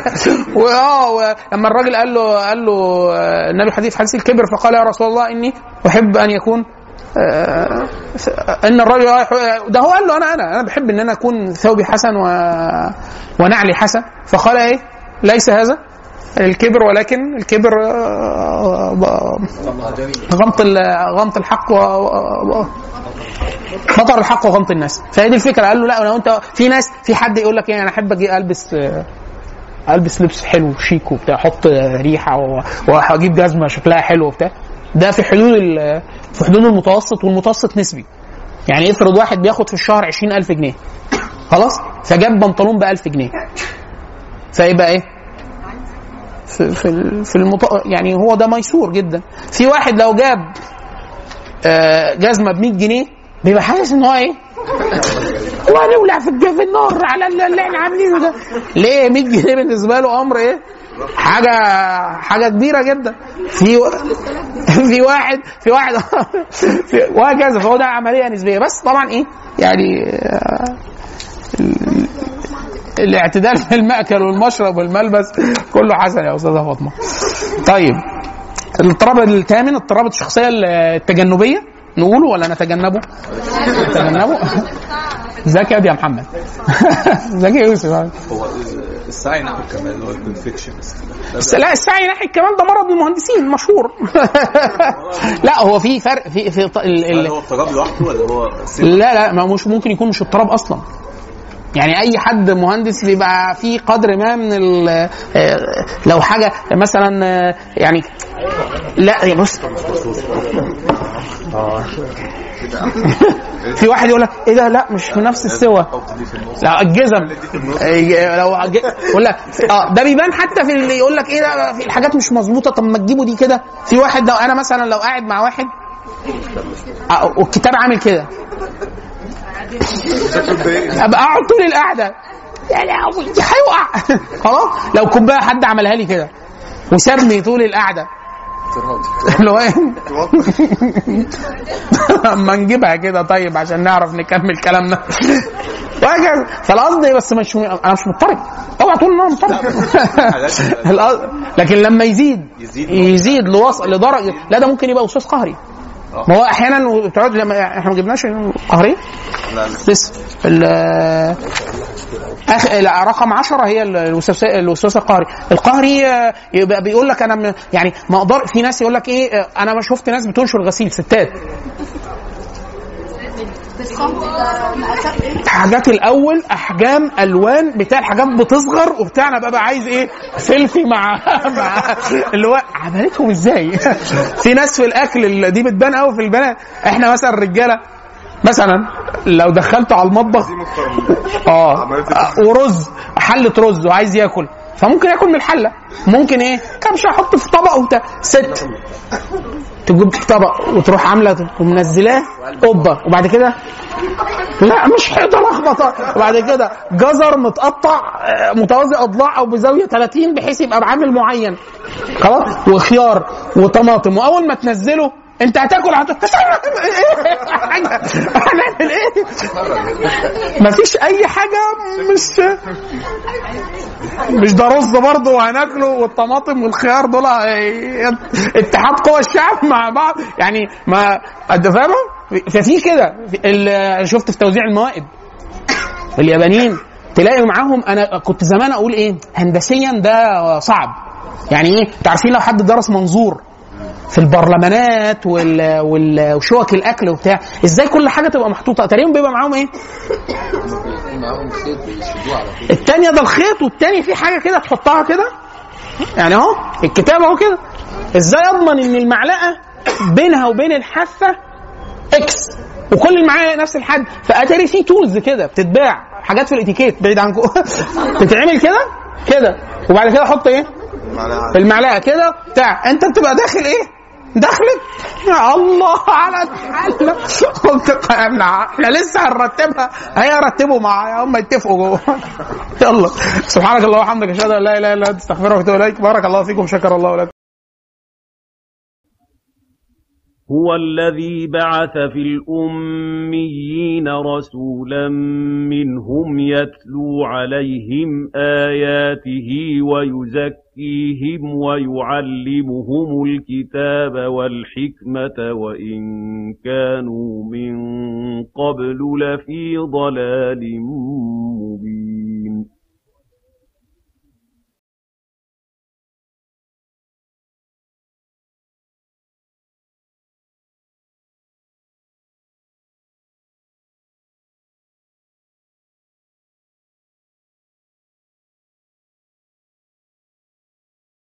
واه لما الراجل قال له قال له آه، النبي حديث حديث الكبر فقال يا رسول الله اني احب ان يكون آه، ان الرجل ده هو قال له انا انا انا بحب ان انا اكون ثوبي حسن و... ونعلي حسن فقال ايه ليس هذا الكبر ولكن الكبر آه، غمط ال- غمط الحق و... و- بطر الحق وغمط الناس فهي دي الفكره قال له لا لو انت في ناس في حد يقول لك ايه انا احب اجي البس آه، البس لبس حلو شيك وبتاع احط آه، ريحه و- واجيب جزمه شكلها حلو وبتاع ده في حدود ال- في حدود المتوسط والمتوسط نسبي يعني افرض واحد بياخد في الشهر 20000 جنيه خلاص فجاب بنطلون ب 1000 جنيه فيبقى ايه في في ال- في المط... يعني هو ده ميسور جدا في واحد لو جاب آه، جزمه ب 100 جنيه بيبقى حاسس ان هو ايه وهنولع في الج- في النار على اللي اللي احنا عاملينه ده ليه 100 جنيه بالنسبه له امر ايه حاجه حاجه كبيره جدا في و... في واحد في واحد في وهكذا فهو ده عمليه نسبيه بس طبعا ايه يعني آه، ال- الاعتدال في المأكل والمشرب والملبس كله حسن يا استاذه فاطمه طيب الاضطراب الثامن اضطراب الشخصيه التجنبيه نقوله ولا نتجنبه؟ نتجنبه ذكي يا محمد ذكي يا يوسف هو السعي نحو الكمال اللي هو البرفكشنست بس لا السعي ناحيه الكمال ده مرض المهندسين مشهور لا هو في فرق في في ط- ال- هل ال- هو اضطراب لوحده ولا هو لا لا ما مش ممكن يكون مش اضطراب اصلا يعني اي حد مهندس بيبقى في قدر ما من ال- آه، لو حاجه مثلا آه، يعني لا يا بص في واحد يقول لك ايه ده لا مش في نفس السوى لا الجزم إيه، لو أج- يقول لك اه ده بيبان حتى في اللي يقول لك ايه ده في الحاجات مش مظبوطه طب ما تجيبوا دي كده في واحد لو انا مثلا لو قاعد مع واحد آه، والكتاب عامل كده ابقى اقعد طول القعده يا لهوي هيقع خلاص لو كوبايه حد عملها لي كده وسابني طول القعده اللي هو ايه اما نجيبها كده طيب عشان نعرف نكمل كلامنا وهكذا فالقصد إيه؟ بس مش انا مش مضطرب اوعى تقول ان انا مضطرب القصد- لكن لما يزيد يزيد. يزيد لوصل لدرجه لا ده ممكن يبقى وسواس قهري ما هو احيانا تقعد لما احنا ما جبناش قهري لا لا لسه ال- أخ... لا، رقم 10 هي الوسواس الوسواس القهري القهري آه، يبقى بيقول لك انا م- يعني ما اقدر في ناس يقول لك ايه آه، انا ما شفت ناس بتنشر غسيل ستات بالصمت ده مقاسات ايه؟ حاجات الاول احجام الوان بتاع الحاجات بتصغر وبتاع انا ببقى عايز ايه سيلفي مع مع اللي هو عملتهم ازاي في ناس في الاكل اللي دي بتبان قوي في البنات احنا مثلا الرجاله مثلا لو دخلته على المطبخ اه ورز حله رز وعايز ياكل فممكن ياكل من الحله ممكن ايه كبشه احط في طبق وبتاع ست تجيب طبق وتروح عامله ومنزلاه قبه وبعد كده لا مش حيطه لخبطه وبعد كده جزر متقطع آه، متوازي اضلاع او بزاويه 30 بحيث يبقى بعامل معين خلاص وخيار وطماطم واول ما تنزله انت هتاكل هت... حاجه هنعمل ايه؟ مفيش اي حاجه مش مش ده رز برضه وهناكله والطماطم والخيار دول هي- اتحاد قوى الشعب مع بعض يعني ما انت فاهم ففي كده في- ال- شفت في توزيع الموائد اليابانيين تلاقي معاهم انا كنت زمان اقول ايه هندسيا ده صعب يعني ايه انتوا عارفين لو حد درس منظور في البرلمانات وال... وال... وشوك الاكل وبتاع ازاي كل حاجه تبقى محطوطه تقريبا بيبقى معاهم ايه معاهم خيط بيشدوه على طول التانية ده الخيط والتاني في حاجة كده تحطها كده يعني اهو الكتاب اهو كده ازاي اضمن ان المعلقة بينها وبين الحافة اكس وكل المعالق نفس الحد فاتاري في تولز كده بتتباع حاجات في الاتيكيت بعيد عنكم تتعمل كده كده وبعد كده احط ايه المعلقه كده بتاع انت بتبقى داخل ايه دخلت يا الله على الحل قلت احنا احنا لسه هنرتبها هيرتبوا معايا هم يتفقوا جوه يلا سبحانك اللهم وبحمدك اشهد ان لا اله الا انت استغفرك واتوب اليك بارك الله فيكم شكر الله لكم هو الذي بعث في الأميين رسولا منهم يتلو عليهم آياته ويزكيهم ويعلمهم الكتاب والحكمة وإن كانوا من قبل لفي ضلال مبين